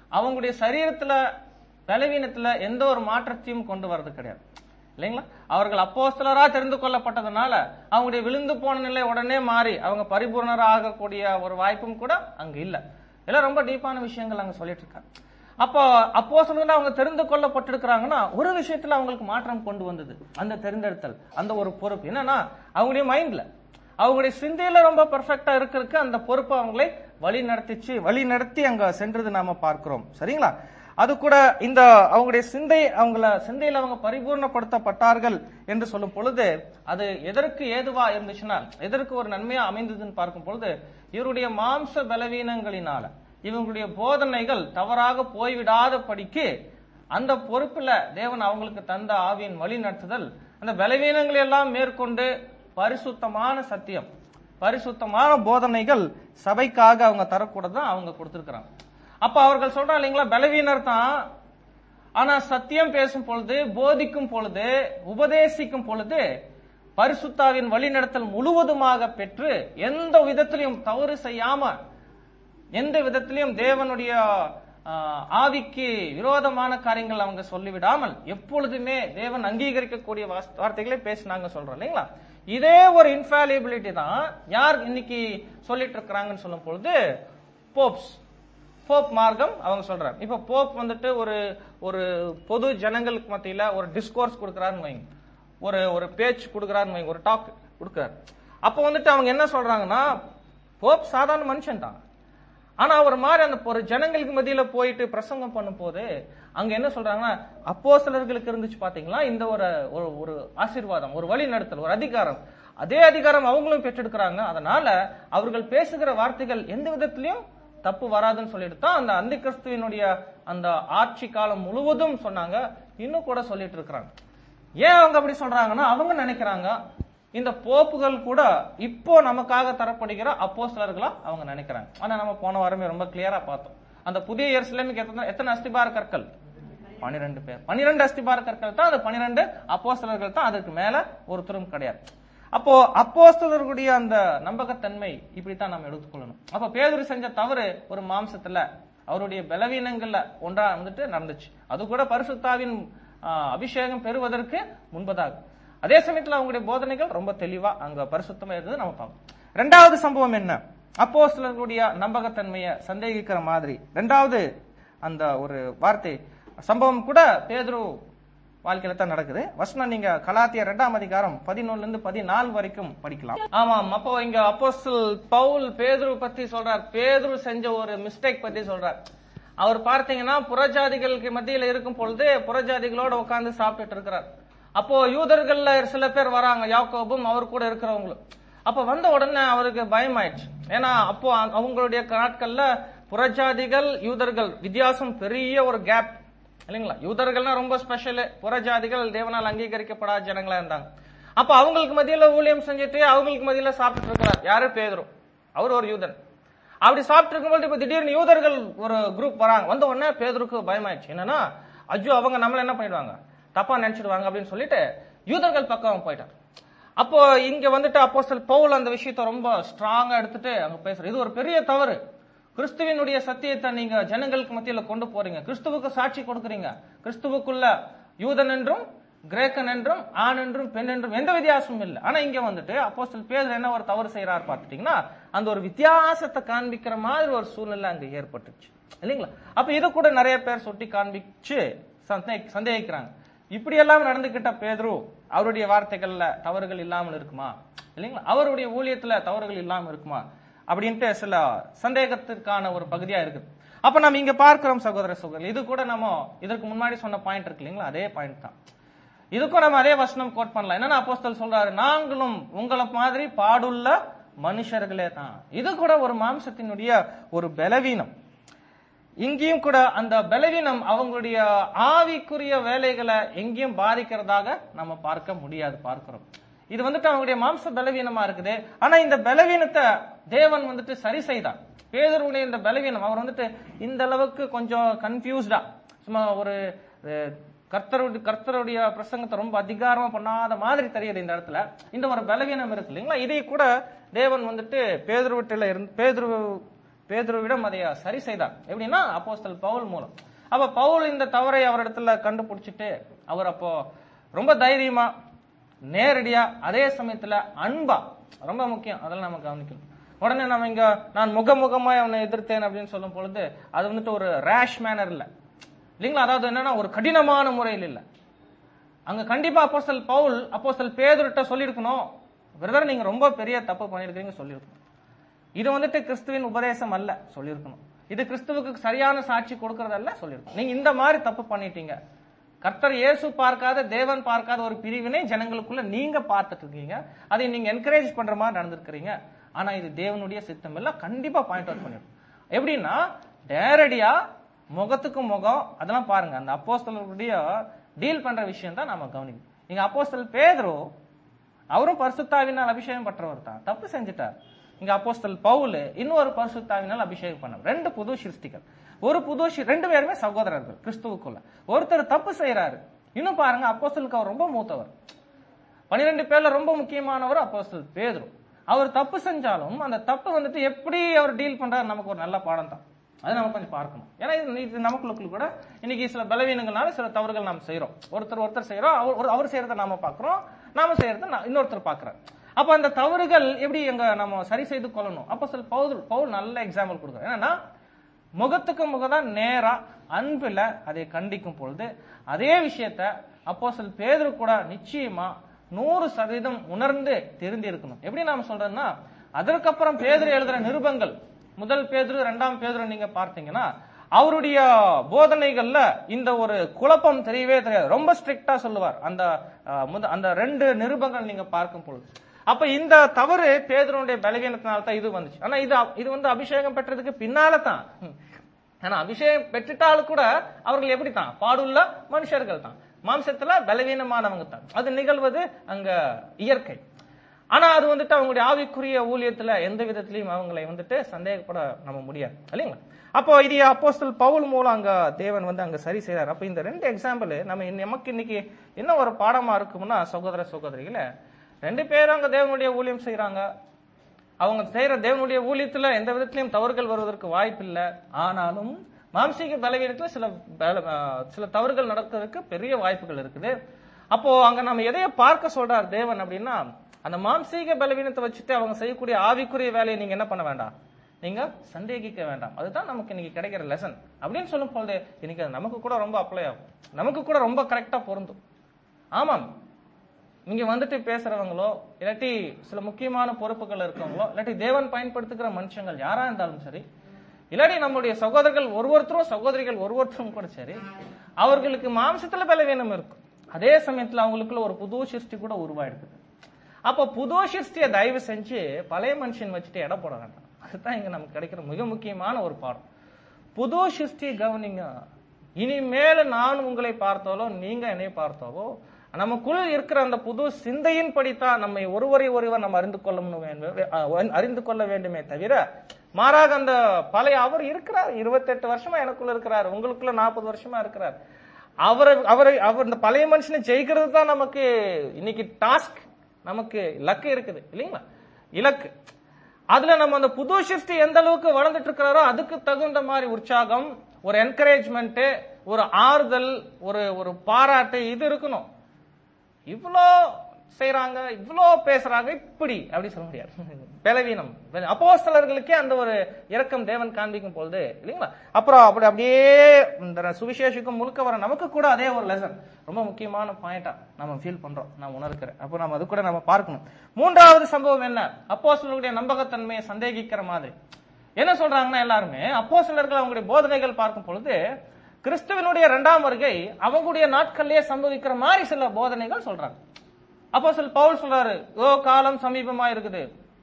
அவங்களுடைய சரீரத்துல பலவீனத்துல எந்த ஒரு மாற்றத்தையும் கொண்டு வர்றது கிடையாது இல்லைங்களா அவர்கள் அப்போஸ்தலரா தெரிந்து கொள்ளப்பட்டதுனால அவங்களுடைய விழுந்து போன நிலை உடனே மாறி அவங்க பரிபூர்ணரா ஆகக்கூடிய ஒரு வாய்ப்பும் கூட அங்க இல்ல எல்லாம் ரொம்ப டீப்பான விஷயங்கள் அங்க சொல்லிட்டு இருக்காங்க அப்போ அப்போ அவங்க தெரிந்து கொள்ளப்பட்டிருக்கிறாங்கன்னா ஒரு விஷயத்துல அவங்களுக்கு மாற்றம் கொண்டு வந்தது அந்த தெரிந்தெடுத்தல் அந்த ஒரு பொறுப்பு என்னன்னா அவங்களுடைய மைண்ட்ல அவங்களுடைய சிந்தையில ரொம்ப பெர்ஃபெக்டா இருக்கிறதுக்கு அந்த பொறுப்பு அவங்களை வழி நடத்திச்சு வழி நடத்தி அங்க சென்றது நாம பார்க்கிறோம் சரிங்களா அது கூட இந்த அவங்களுடைய சிந்தை அவங்கள சிந்தையில அவங்க பரிபூர்ணப்படுத்தப்பட்டார்கள் என்று சொல்லும் பொழுது அது எதற்கு ஏதுவா இருந்துச்சுன்னா எதற்கு ஒரு நன்மையா அமைந்ததுன்னு பார்க்கும் பொழுது இவருடைய மாம்ச பலவீனங்களினால இவங்களுடைய போதனைகள் தவறாக போய்விடாத படிக்கு அந்த பொறுப்புல தேவன் அவங்களுக்கு தந்த ஆவியின் வழி நடத்துதல் அந்த பலவீனங்களை எல்லாம் மேற்கொண்டு பரிசுத்தமான சத்தியம் பரிசுத்தமான போதனைகள் சபைக்காக அவங்க தரக்கூடதான் அவங்க கொடுத்திருக்கிறாங்க அப்ப அவர்கள் சொல்றாங்க இல்லைங்களா பலவீனர் தான் ஆனா சத்தியம் பேசும் பொழுது போதிக்கும் பொழுது உபதேசிக்கும் பொழுது பரிசுத்தாவின் வழிநடத்தல் முழுவதுமாக பெற்று எந்த விதத்திலையும் தவறு செய்யாம எந்த விதத்திலையும் தேவனுடைய ஆஹ், ஆவிக்கு விரோதமான காரியங்கள் அவங்க சொல்லிவிடாமல் எப்பொழுதுமே தேவன் அங்கீகரிக்கக்கூடிய வாஸ்- வார்த்தைகளை பேசினாங்க சொல்றோம் இல்லைங்களா இதே ஒரு இன்ஃபாலிபிலிட்டி தான் யார் இன்னைக்கு சொல்லிட்டு இருக்கிறாங்கன்னு சொல்லும் பொழுது போப்ஸ் போப் மார்க்கம் அவங்க சொல்றாங்க இப்ப போப் வந்துட்டு ஒரு ஒரு பொது ஜனங்களுக்கு மத்தியில ஒரு டிஸ்கோர்ஸ் கொடுக்கறாருன்னு வைங்க ஒரு ஒரு பேச்சு கொடுக்கறாருன்னு வைங்க ஒரு டாக் கொடுக்கறாரு அப்போ வந்துட்டு அவங்க என்ன சொல்றாங்கன்னா போப் சாதாரண மனுஷன் தான் ஆனா அவர் மாதிரி அந்த ஒரு ஜனங்களுக்கு மத்தியில போயிட்டு பிரசங்கம் பண்ணும் போது அங்க என்ன சொல்றாங்கன்னா அப்போஸ்தலர்களுக்கு இருந்துச்சு பாத்தீங்களா இந்த ஒரு ஒரு ஒரு ஆசீர்வாதம் ஒரு வழி நடத்தல் ஒரு அதிகாரம் அதே அதிகாரம் அவங்களும் பெற்றெடுக்கிறாங்க அதனால அவர்கள் பேசுகிற வார்த்தைகள் எந்த விதத்திலையும் தப்பு வராதுன்னு சொல்லிட்டு தான் அந்த அந்தி கிறிஸ்துவினுடைய அந்த ஆட்சி காலம் முழுவதும் சொன்னாங்க இன்னும் கூட சொல்லிட்டு இருக்கிறாங்க ஏன் அவங்க அப்படி சொல்றாங்கன்னா அவங்க நினைக்கிறாங்க இந்த போப்புகள் கூட இப்போ நமக்காக தரப்படுகிற அப்போஸ்தலர்களா அவங்க நினைக்கிறாங்க ஆனா நம்ம போன வாரமே ரொம்ப கிளியரா பார்த்தோம் அந்த புதிய எருசலேமுக்கு எத்தனை எத்தனை அஸ்திபார கற்கள் பனிரெண்டு பேர் பனிரெண்டு அஸ்திபார கற்கள் தான் அது பனிரெண்டு அப்போஸ்தலர்கள் தான் அதுக்கு மேல ஒருத்தரும் கிடையாது அப்போ அப்போஸ்தலர்களுடைய அந்த நம்பகத்தன்மை இப்படித்தான் நம்ம எடுத்துக்கொள்ளணும் அப்ப பேதுரு செஞ்ச தவறு ஒரு மாம்சத்துல அவருடைய பலவீனங்கள்ல ஒன்றா வந்துட்டு நடந்துச்சு அது கூட பரிசுத்தாவின் ஆ, அபிஷேகம் பெறுவதற்கு முன்பதாக அதே சமயத்துல அவங்களுடைய போதனைகள் ரொம்ப தெளிவா அங்க பரிசுத்தமா இருந்தது நம்ம பார்க்கணும் ரெண்டாவது சம்பவம் என்ன அப்போஸ்தலர்களுடைய நம்பகத்தன்மையை சந்தேகிக்கிற மாதிரி ரெண்டாவது அந்த ஒரு வார்த்தை சம்பவம் கூட பேதுரு வாழ்க்கையில தான் நடக்குது வசனம் நீங்க கலாத்திய ரெண்டாம் அதிகாரம் பதினொன்னுல இருந்து பதினாலு வரைக்கும் படிக்கலாம் ஆமாம் அப்போ இங்க அப்போஸ்தல் பவுல் பேதுரு பத்தி சொல்றார் பேதுரு செஞ்ச ஒரு மிஸ்டேக் பத்தி சொல்றார் அவர் பார்த்தீங்கன்னா புறஜாதிகளுக்கு மத்தியில இருக்கும் பொழுது புறஜாதிகளோட உட்கார்ந்து சாப்பிட்டுட்டு இருக்கிறார் அப்போ யூதர்கள்ல சில பேர் வராங்க யாக்கோபும் அவர் கூட இருக்கிறவங்களும் அப்ப வந்த உடனே அவருக்கு பயம் ஆயிடுச்சு ஏன்னா அப்போ அ- அவங்களுடைய நாட்கள்ல புறஜாதிகள் யூதர்கள் வித்தியாசம் பெரிய ஒரு கேப் இல்லைங்களா யூதர்கள்னா ரொம்ப ஸ்பெஷல் புறஜாதிகள் தேவனால் அங்கீகரிக்கப்படாத ஜனங்களா இருந்தாங்க அப்ப அவங்களுக்கு மத்தியில ஊழியம் செஞ்சுட்டு அவங்களுக்கு மத்தியில சாப்பிட்டு இருக்கிறார் யாரு பேதுரு அவர் ஒரு யூதன் அப்படி சாப்பிட்டு இருக்கும்போது இப்ப திடீர்னு யூதர்கள் ஒரு குரூப் வராங்க வந்த உடனே பேதுருக்கு பயமாயிடுச்சு என்னன்னா ஐயோ அவங்க நம்மள என்ன பண்ணிடுவாங்க தப்பா நினைச்சிடுவாங்க அப்படின்னு சொல்லிட்டு யூதர்கள் பக்கம் போயிட்டார் அப்போ இங்க வந்துட்டு அப்போஸ்தலர் பவுல் அந்த விஷயத்தை ரொம்ப ஸ்ட்ராங்கா எடுத்துட்டு அங்க பேசுற இது ஒரு பெரிய தவறு கிறிஸ்துவினுடைய சத்தியத்தை நீங்க ஜனங்களுக்கு மத்தியில கொண்டு போறீங்க கிறிஸ்துவுக்கு சாட்சி கொடுக்குறீங்க கிறிஸ்துவுக்குள்ள யூதன் என்றும் கிரேக்கன் என்றும் ஆண் என்றும் பெண் என்றும் எந்த வித்தியாசமும் இல்லை ஆனா இங்க வந்துட்டு அப்போஸ்தலர் பேதுரு என்ன ஒரு தவறு செய்யறாரு பார்த்துட்டீங்கன்னா அந்த ஒரு வித்தியாசத்தை காண்பிக்கிற மாதிரி ஒரு சூழ்நிலை அங்க ஏற்பட்டுச்சு இல்லைங்களா அப்ப இது கூட நிறைய பேர் சுட்டி காண்பிச்சு சந்தே- சந்தேகிக்கிறாங்க இப்படி எல்லாம் நடந்துகிட்ட பேதுரு அவருடைய வார்த்தைகள்ல தவறுகள் இல்லாமல் இருக்குமா இல்லைங்களா அவருடைய ஊழியத்துல தவறுகள் இல்லாமல் இருக்குமா அப்படின்ட்டு சில சந்தேகத்திற்கான ஒரு பகுதியா இருக்குது அப்ப நம்ம இங்க பார்க்கிறோம் சகோதர சகோதரர் இது கூட நம்ம இதற்கு முன்னாடி சொன்ன பாயிண்ட் இருக்கு இல்லைங்களா அதே பாயிண்ட் தான் இதுக்கும் நம்ம அதே வசனம் கோட் பண்ணலாம் என்னன்னா அப்போஸ்தலர் சொல்றாரு நாங்களும் உங்களை மாதிரி பாடுள்ள மனுஷர்களே தான் இது கூட ஒரு மாம்சத்தினுடைய ஒரு பலவீனம் இங்கேயும் கூட அந்த பலவீனம் அவங்களுடைய ஆவிக்குரிய வேலைகளை எங்கேயும் பாதிக்கிறதாக நம்ம பார்க்க முடியாது பார்க்கிறோம் இது வந்துட்டு அவங்களுடைய மாம்ச பலவீனமா இருக்குது ஆனா இந்த பலவீனத்தை தேவன் வந்துட்டு சரி செய்தார் பேதருடைய இந்த பலவீனம் அவர் வந்துட்டு இந்த அளவுக்கு கொஞ்சம் கன்ஃபியூஸ்டா சும்மா ஒரு அஹ், கர்த்தருடைய கர்த்தருடைய பிரசங்கத்தை ரொம்ப அதிகாரமா பண்ணாத மாதிரி தெரியுது இந்த இடத்துல இந்த ஒரு பலவீனம் இருக்கு இல்லைங்களா இதை கூட தேவன் வந்துட்டு பேதுருவட்டில இருந்து பேதுரு பேதுருவிடம் அதை சரி செய்தார் எப்படின்னா அப்போஸ்தல் பவுல் மூலம் அப்ப பவுல் இந்த தவறை அவரிடத்துல கண்டுபிடிச்சிட்டு அவர் அப்போ ரொம்ப தைரியமா நேரடியா அதே சமயத்துல அன்பா ரொம்ப முக்கியம் அதெல்லாம் நம்ம கவனிக்கணும் உடனே நம்ம இங்க நான் முகமுகமா அவனை எதிர்த்தேன் அப்படின்னு சொல்லும் பொழுது அது வந்துட்டு ஒரு ரேஷ் மேனர் இல்ல இல்லைங்களா அதாவது என்னன்னா ஒரு கடினமான முறையில் இல்ல அங்க கண்டிப்பா அப்போஸ்தல் பவுல் அப்போஸ்தல் பேதுருட்ட சொல்லியிருக்கணும் பிரதர் நீங்க ரொம்ப பெரிய தப்பு பண்ணிருக்கீங்க சொல்லியிருக்கணும் இது வந்துட்டு கிறிஸ்துவின் உபதேசம் அல்ல சொல்லியிருக்கணும் இது கிறிஸ்துவுக்கு சரியான சாட்சி கொடுக்கறதல்ல சொல்லியிருக்கணும் நீங்க இந்த மாதிரி தப்பு பண்ணிட்டீங்க கர்த்தர் இயேசு பார்க்காத தேவன் பார்க்காத ஒரு பிரிவினை ஜனங்களுக்குள்ள நீங்க பார்த்துட்டு இருக்கீங்க அதை நீங்க என்கரேஜ் பண்ற மாதிரி நடந்திருக்கிறீங்க ஆனா இது தேவனுடைய சித்தம் இல்ல கண்டிப்பா பாயிண்ட் அவுட் பண்ணிடும் எப்படின்னா நேரடியா முகத்துக்கு முகம் அதெல்லாம் பாருங்க அந்த அப்போஸ்தலருடைய டீல் பண்ற விஷயம் தான் நாம கவனிக்கணும் நீங்க அப்போஸ்தல் பேதுரு அவரும் பரிசுத்தாவினால் அபிஷேகம் பெற்றவர் தான் தப்பு செஞ்சுட்டார் இங்க அப்போஸ்தல் பவுல் இன்னொரு பரிசுத்தாவினால் அபிஷேகம் பண்ணவர் ரெண்டு புது சிருஷ்டிகள் ஒரு புது சி- ரெண்டு பேருமே சகோதரர்கள் கிறிஸ்துவுக்குள்ள ஒருத்தர் தப்பு செய்யறாரு இன்னும் பாருங்க அப்போஸ்தலுக்கு அவர் ரொம்ப மூத்தவர் பன்னிரெண்டு பேர்ல ரொம்ப முக்கியமானவர் அப்போஸ்தல் பேதுரு அவர் தப்பு செஞ்சாலும் அந்த தப்பு வந்துட்டு எப்படி அவர் டீல் பண்றாரு நமக்கு ஒரு நல்ல பாடம் தான் அது நம்ம கொஞ்சம் பார்க்கணும் ஏன்னா இது இது நமக்குள்ள கூட இன்னைக்கு சில பலவீனங்களால சில தவறுகள் நாம் செய்றோம் ஒருத்தர் ஒருத்தர் செய்யறோம் அவர் ஒரு- அவர் செய்யறத நாம பார்க்கறோம் நாம செய்யறத நா- இன்னொருத்தர் பார்க்கறார் அப்ப அந்த தவறுகள் எப்படி எங்க நம்ம சரி செய்து கொள்ளணும் அப்போ சில பவுல் பவுல் நல்ல எக்ஸாம்பிள் கொடுக்குறாரு என்னன்னா முகத்துக்கு முகதான் நேரா அன்புல அதை கண்டிக்கும் பொழுது அதே விஷயத்த அப்போ சில பேதரு கூட நிச்சயமா நூறு சதவீதம் உணர்ந்து தெரிந்து இருக்கணும் எப்படி நாம சொல்றோம்னா அதற்கப்புறம் பேதுரு எழுதுற நிருபங்கள் முதல் பேதுரு இரண்டாம் பேதுரு நீங்க பார்த்தீங்கன்னா அவருடைய போதனைகள்ல இந்த ஒரு குழப்பம் தெரியவே தெரியாது ரொம்ப ஸ்ட்ரிக்டா சொல்லுவார் அந்த அஹ், முத- அந்த ரெண்டு நிருபங்கள் நீங்க பார்க்கும் பொழுது அப்ப இந்த தவறு பேதுருடைய பலவீனத்தினால தான் இது வந்துச்சு ஆனா இது இது வந்து அபிஷேகம் பெற்றதுக்கு பின்னால தான் ம். ஆனா அபிஷேகம் பெற்றுட்டாலும் கூட அவர்கள் எப்படி தான் பாடுள்ள மனுஷர்கள் தான் மாம்சத்துல பலவீனமானவங்க தான் அது நிகழ்வது அங்க இயற்கை ஆனா அது வந்துட்டு அவங்களுடைய ஆவிக்குரிய ஊழியத்துல எந்த விதத்திலையும் அவங்களை வந்துட்டு சந்தேகப்பட நம்ம முடியாது இல்லைங்களா அப்போ இது அப்போஸ்தல் பவுல் மூலம் அங்க தேவன் வந்து அங்க சரி செய்றார் அப்ப இந்த ரெண்டு எக்ஸாம்பிள் நம்ம இன்ன- நமக்கு இன்னைக்கு என்ன ஒரு பாடமா இருக்கும்னா சகோதர சகோதரிகளே ரெண்டு பேரும் அங்க தேவனுடைய ஊழியம் செய்றாங்க அவங்க செய்யற தேவனுடைய ஊழியத்துல எந்த விதத்திலையும் தவறுகள் வருவதற்கு வாய்ப்பு இல்லை ஆனாலும் மாம்சீக பலவீனத்துல சில பல- ஆஹ் சில தவறுகள் நடக்கிறதுக்கு பெரிய வாய்ப்புகள் இருக்குது அப்போ அங்க நம்ம எதைய பார்க்க சொல்றார் தேவன் அப்படின்னா அந்த மாம்சீக பலவீனத்தை வச்சுட்டு அவங்க செய்யக்கூடிய ஆவிக்குரிய வேலையை நீங்க என்ன பண்ண வேண்டாம் நீங்க சந்தேகிக்க வேண்டாம் அதுதான் நமக்கு இன்னைக்கு கிடைக்கிற லெசன் அப்படின்னு சொல்லும் பொழுது இன்னைக்கு அது நமக்கு கூட ரொம்ப அப்ளை ஆகும் நமக்கு கூட ரொம்ப கரெக்டா பொருந்தும் ஆமாம் இங்க வந்துட்டு பேசுறவங்களோ இல்லாட்டி சில முக்கியமான பொறுப்புகள் இருக்கவங்களோ இல்லாட்டி தேவன் பயன்படுத்துகிற மனுஷங்கள் யாரா இருந்தாலும் சரி இல்லாட்டி நம்முடைய சகோதரர்கள் ஒருவொருத்தரும் சகோதரிகள் ஒருவொருத்தரும் கூட சரி அவர்களுக்கு மாம்சத்துல பலவீனம் இருக்கும் அதே சமயத்துல அவங்களுக்குள்ள ஒரு புது சிருஷ்டி கூட உருவாயிடுக்குது அப்போ புது சிருஷ்டியை தயவு செஞ்சு பழைய மனுஷன் வச்சுட்டு எடை போட வேண்டாம் அதுதான் இங்க நமக்கு கிடைக்கிற மிக முக்கியமான ஒரு பாடம் புது சிருஷ்டி கவனிங்க இனிமேல நான் உங்களை பார்த்தாலோ நீங்க என்னை பார்த்தாலோ நமக்குள் இருக்கிற அந்த புது சிந்தையின் படித்தான் நம்மை ஒருவரை ஒருவர் நம்ம அறிந்து கொள்ள வேண்டும் அஹ் அறிந்து கொள்ள வேண்டுமே தவிர மாறாக அந்த பழைய அவர் இருக்கிறார் இருபத்தெட்டு வருஷமா எனக்குள்ள இருக்கிறார் உங்களுக்குள்ள நாற்பது வருஷமா இருக்கிறார் அவரை அவரை அவர் இந்த பழைய மனுஷனை ஜெயிக்கிறது தான் நமக்கு இன்னைக்கு டாஸ்க் நமக்கு லக்கு இருக்குது இல்லைங்களா இலக்கு அதுல நம்ம அந்த புது சிருஷ்டி எந்த அளவுக்கு வளர்ந்துட்டு இருக்கிறாரோ அதுக்கு தகுந்த மாதிரி உற்சாகம் ஒரு என்கரேஜ்மெண்ட் ஒரு ஆறுதல் ஒரு ஒரு பாராட்டு இது இருக்கணும் இவ்வளோ செய்றாங்க இவ்வளோ பேசுறாங்க இப்படி அப்படி சொல்ல முடியாது பலவீனம் அப்போஸ்தலர்களுக்கே அந்த ஒரு இரக்கம் தேவன் காண்பிக்கும் பொழுது இல்லைங்களா அப்புறம் அப்படி அப்படியே இந்த சுவிசேஷிக்கும் முழுக்க வர நமக்கு கூட அதே ஒரு லெசன் ரொம்ப முக்கியமான பாயிண்டா நம்ம ஃபீல் பண்றோம் நான் உணர்க்கிறேன் அப்போ நம்ம அது கூட நம்ம பார்க்கணும் மூன்றாவது சம்பவம் என்ன அப்போஸ்தலர்களுடைய நம்பகத்தன்மையை சந்தேகிக்கிற மாதிரி என்ன சொல்றாங்கன்னா எல்லாருமே அப்போஸ்தலர்கள் அவங்களுடைய போதனைகள் பார்க்கும் பொழுது கிறிஸ்துவனுடைய இரண்டாம் வருகை அவங்களுடைய நாட்கள்லயே சம்பவிக்கிற மாதிரி சில போதனைகள் சொல்றாங்க அப்போ சில பவுல் சொல்றாரு ஓ காலம் சமீபமா இருக்குது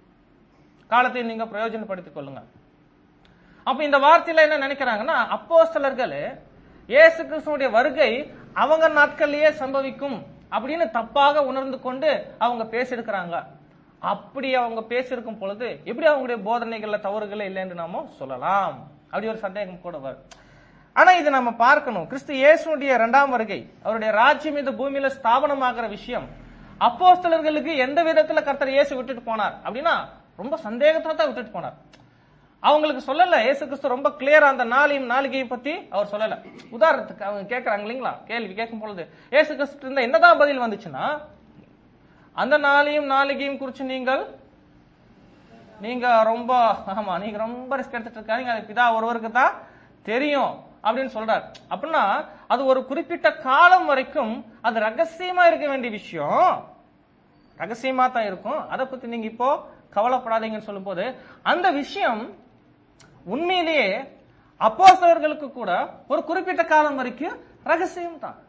காலத்தை நீங்க பிரயோஜனப்படுத்திக் கொள்ளுங்க அப்ப இந்த வார்த்தையில என்ன நினைக்கிறாங்கன்னா அப்போஸ்தலர்கள் இயேசு கிறிஸ்துவனுடைய வருகை அவங்க நாட்கள்லயே சம்பவிக்கும் அப்படின்னு தப்பாக உணர்ந்து கொண்டு அவங்க பேசியிருக்கிறாங்க அப்படி அவங்க பேசியிருக்கும் பொழுது எப்படி அவங்களுடைய போதனைகள்ல தவறுகளே இல்லை என்று நாம சொல்லலாம் அப்படி ஒரு சந்தேகம் கூட வரும் ஆனா இது நம்ம பார்க்கணும் கிறிஸ்து இயேசுடைய இரண்டாம் வருகை அவருடைய ராஜ்யம் இந்த பூமியில ஸ்தாபனமாகிற விஷயம் அப்போஸ்தலர்களுக்கு எந்த விதத்துல கர்த்தர் இயேசு விட்டுட்டு போனார் அப்படின்னா ரொம்ப சந்தேகத்துல தான் விட்டுட்டு போனார் அவங்களுக்கு சொல்லல இயேசு கிறிஸ்து ரொம்ப கிளியரா அந்த நாளையும் நாளிகையும் பத்தி அவர் சொல்லல உதாரணத்துக்கு அவங்க கேட்கறாங்க இல்லைங்களா கேள்வி கேட்கும் பொழுது இயேசு கிறிஸ்து இருந்தா என்னதான் பதில் வந்துச்சுன்னா அந்த நாளையும் நாளிகையும் குறிச்சு நீங்கள் நீங்க ரொம்ப ஆமா நீங்க ரொம்ப ரிஸ்க் எடுத்துட்டு இருக்காங்க அது பிதா ஒருவருக்கு தான் தெரியும் அப்படின்னு சொல்றாரு அப்படின்னா அது ஒரு குறிப்பிட்ட காலம் வரைக்கும் அது ரகசியமா இருக்க வேண்டிய விஷயம் ரகசியமா தான் இருக்கும் அதை பத்தி நீங்க இப்போ கவலைப்படாதீங்கன்னு சொல்லும்போது அந்த விஷயம் உண்மையிலேயே அப்போஸ்தலர்களுக்கு கூட ஒரு குறிப்பிட்ட காலம் வரைக்கும் ரகசியம் தான்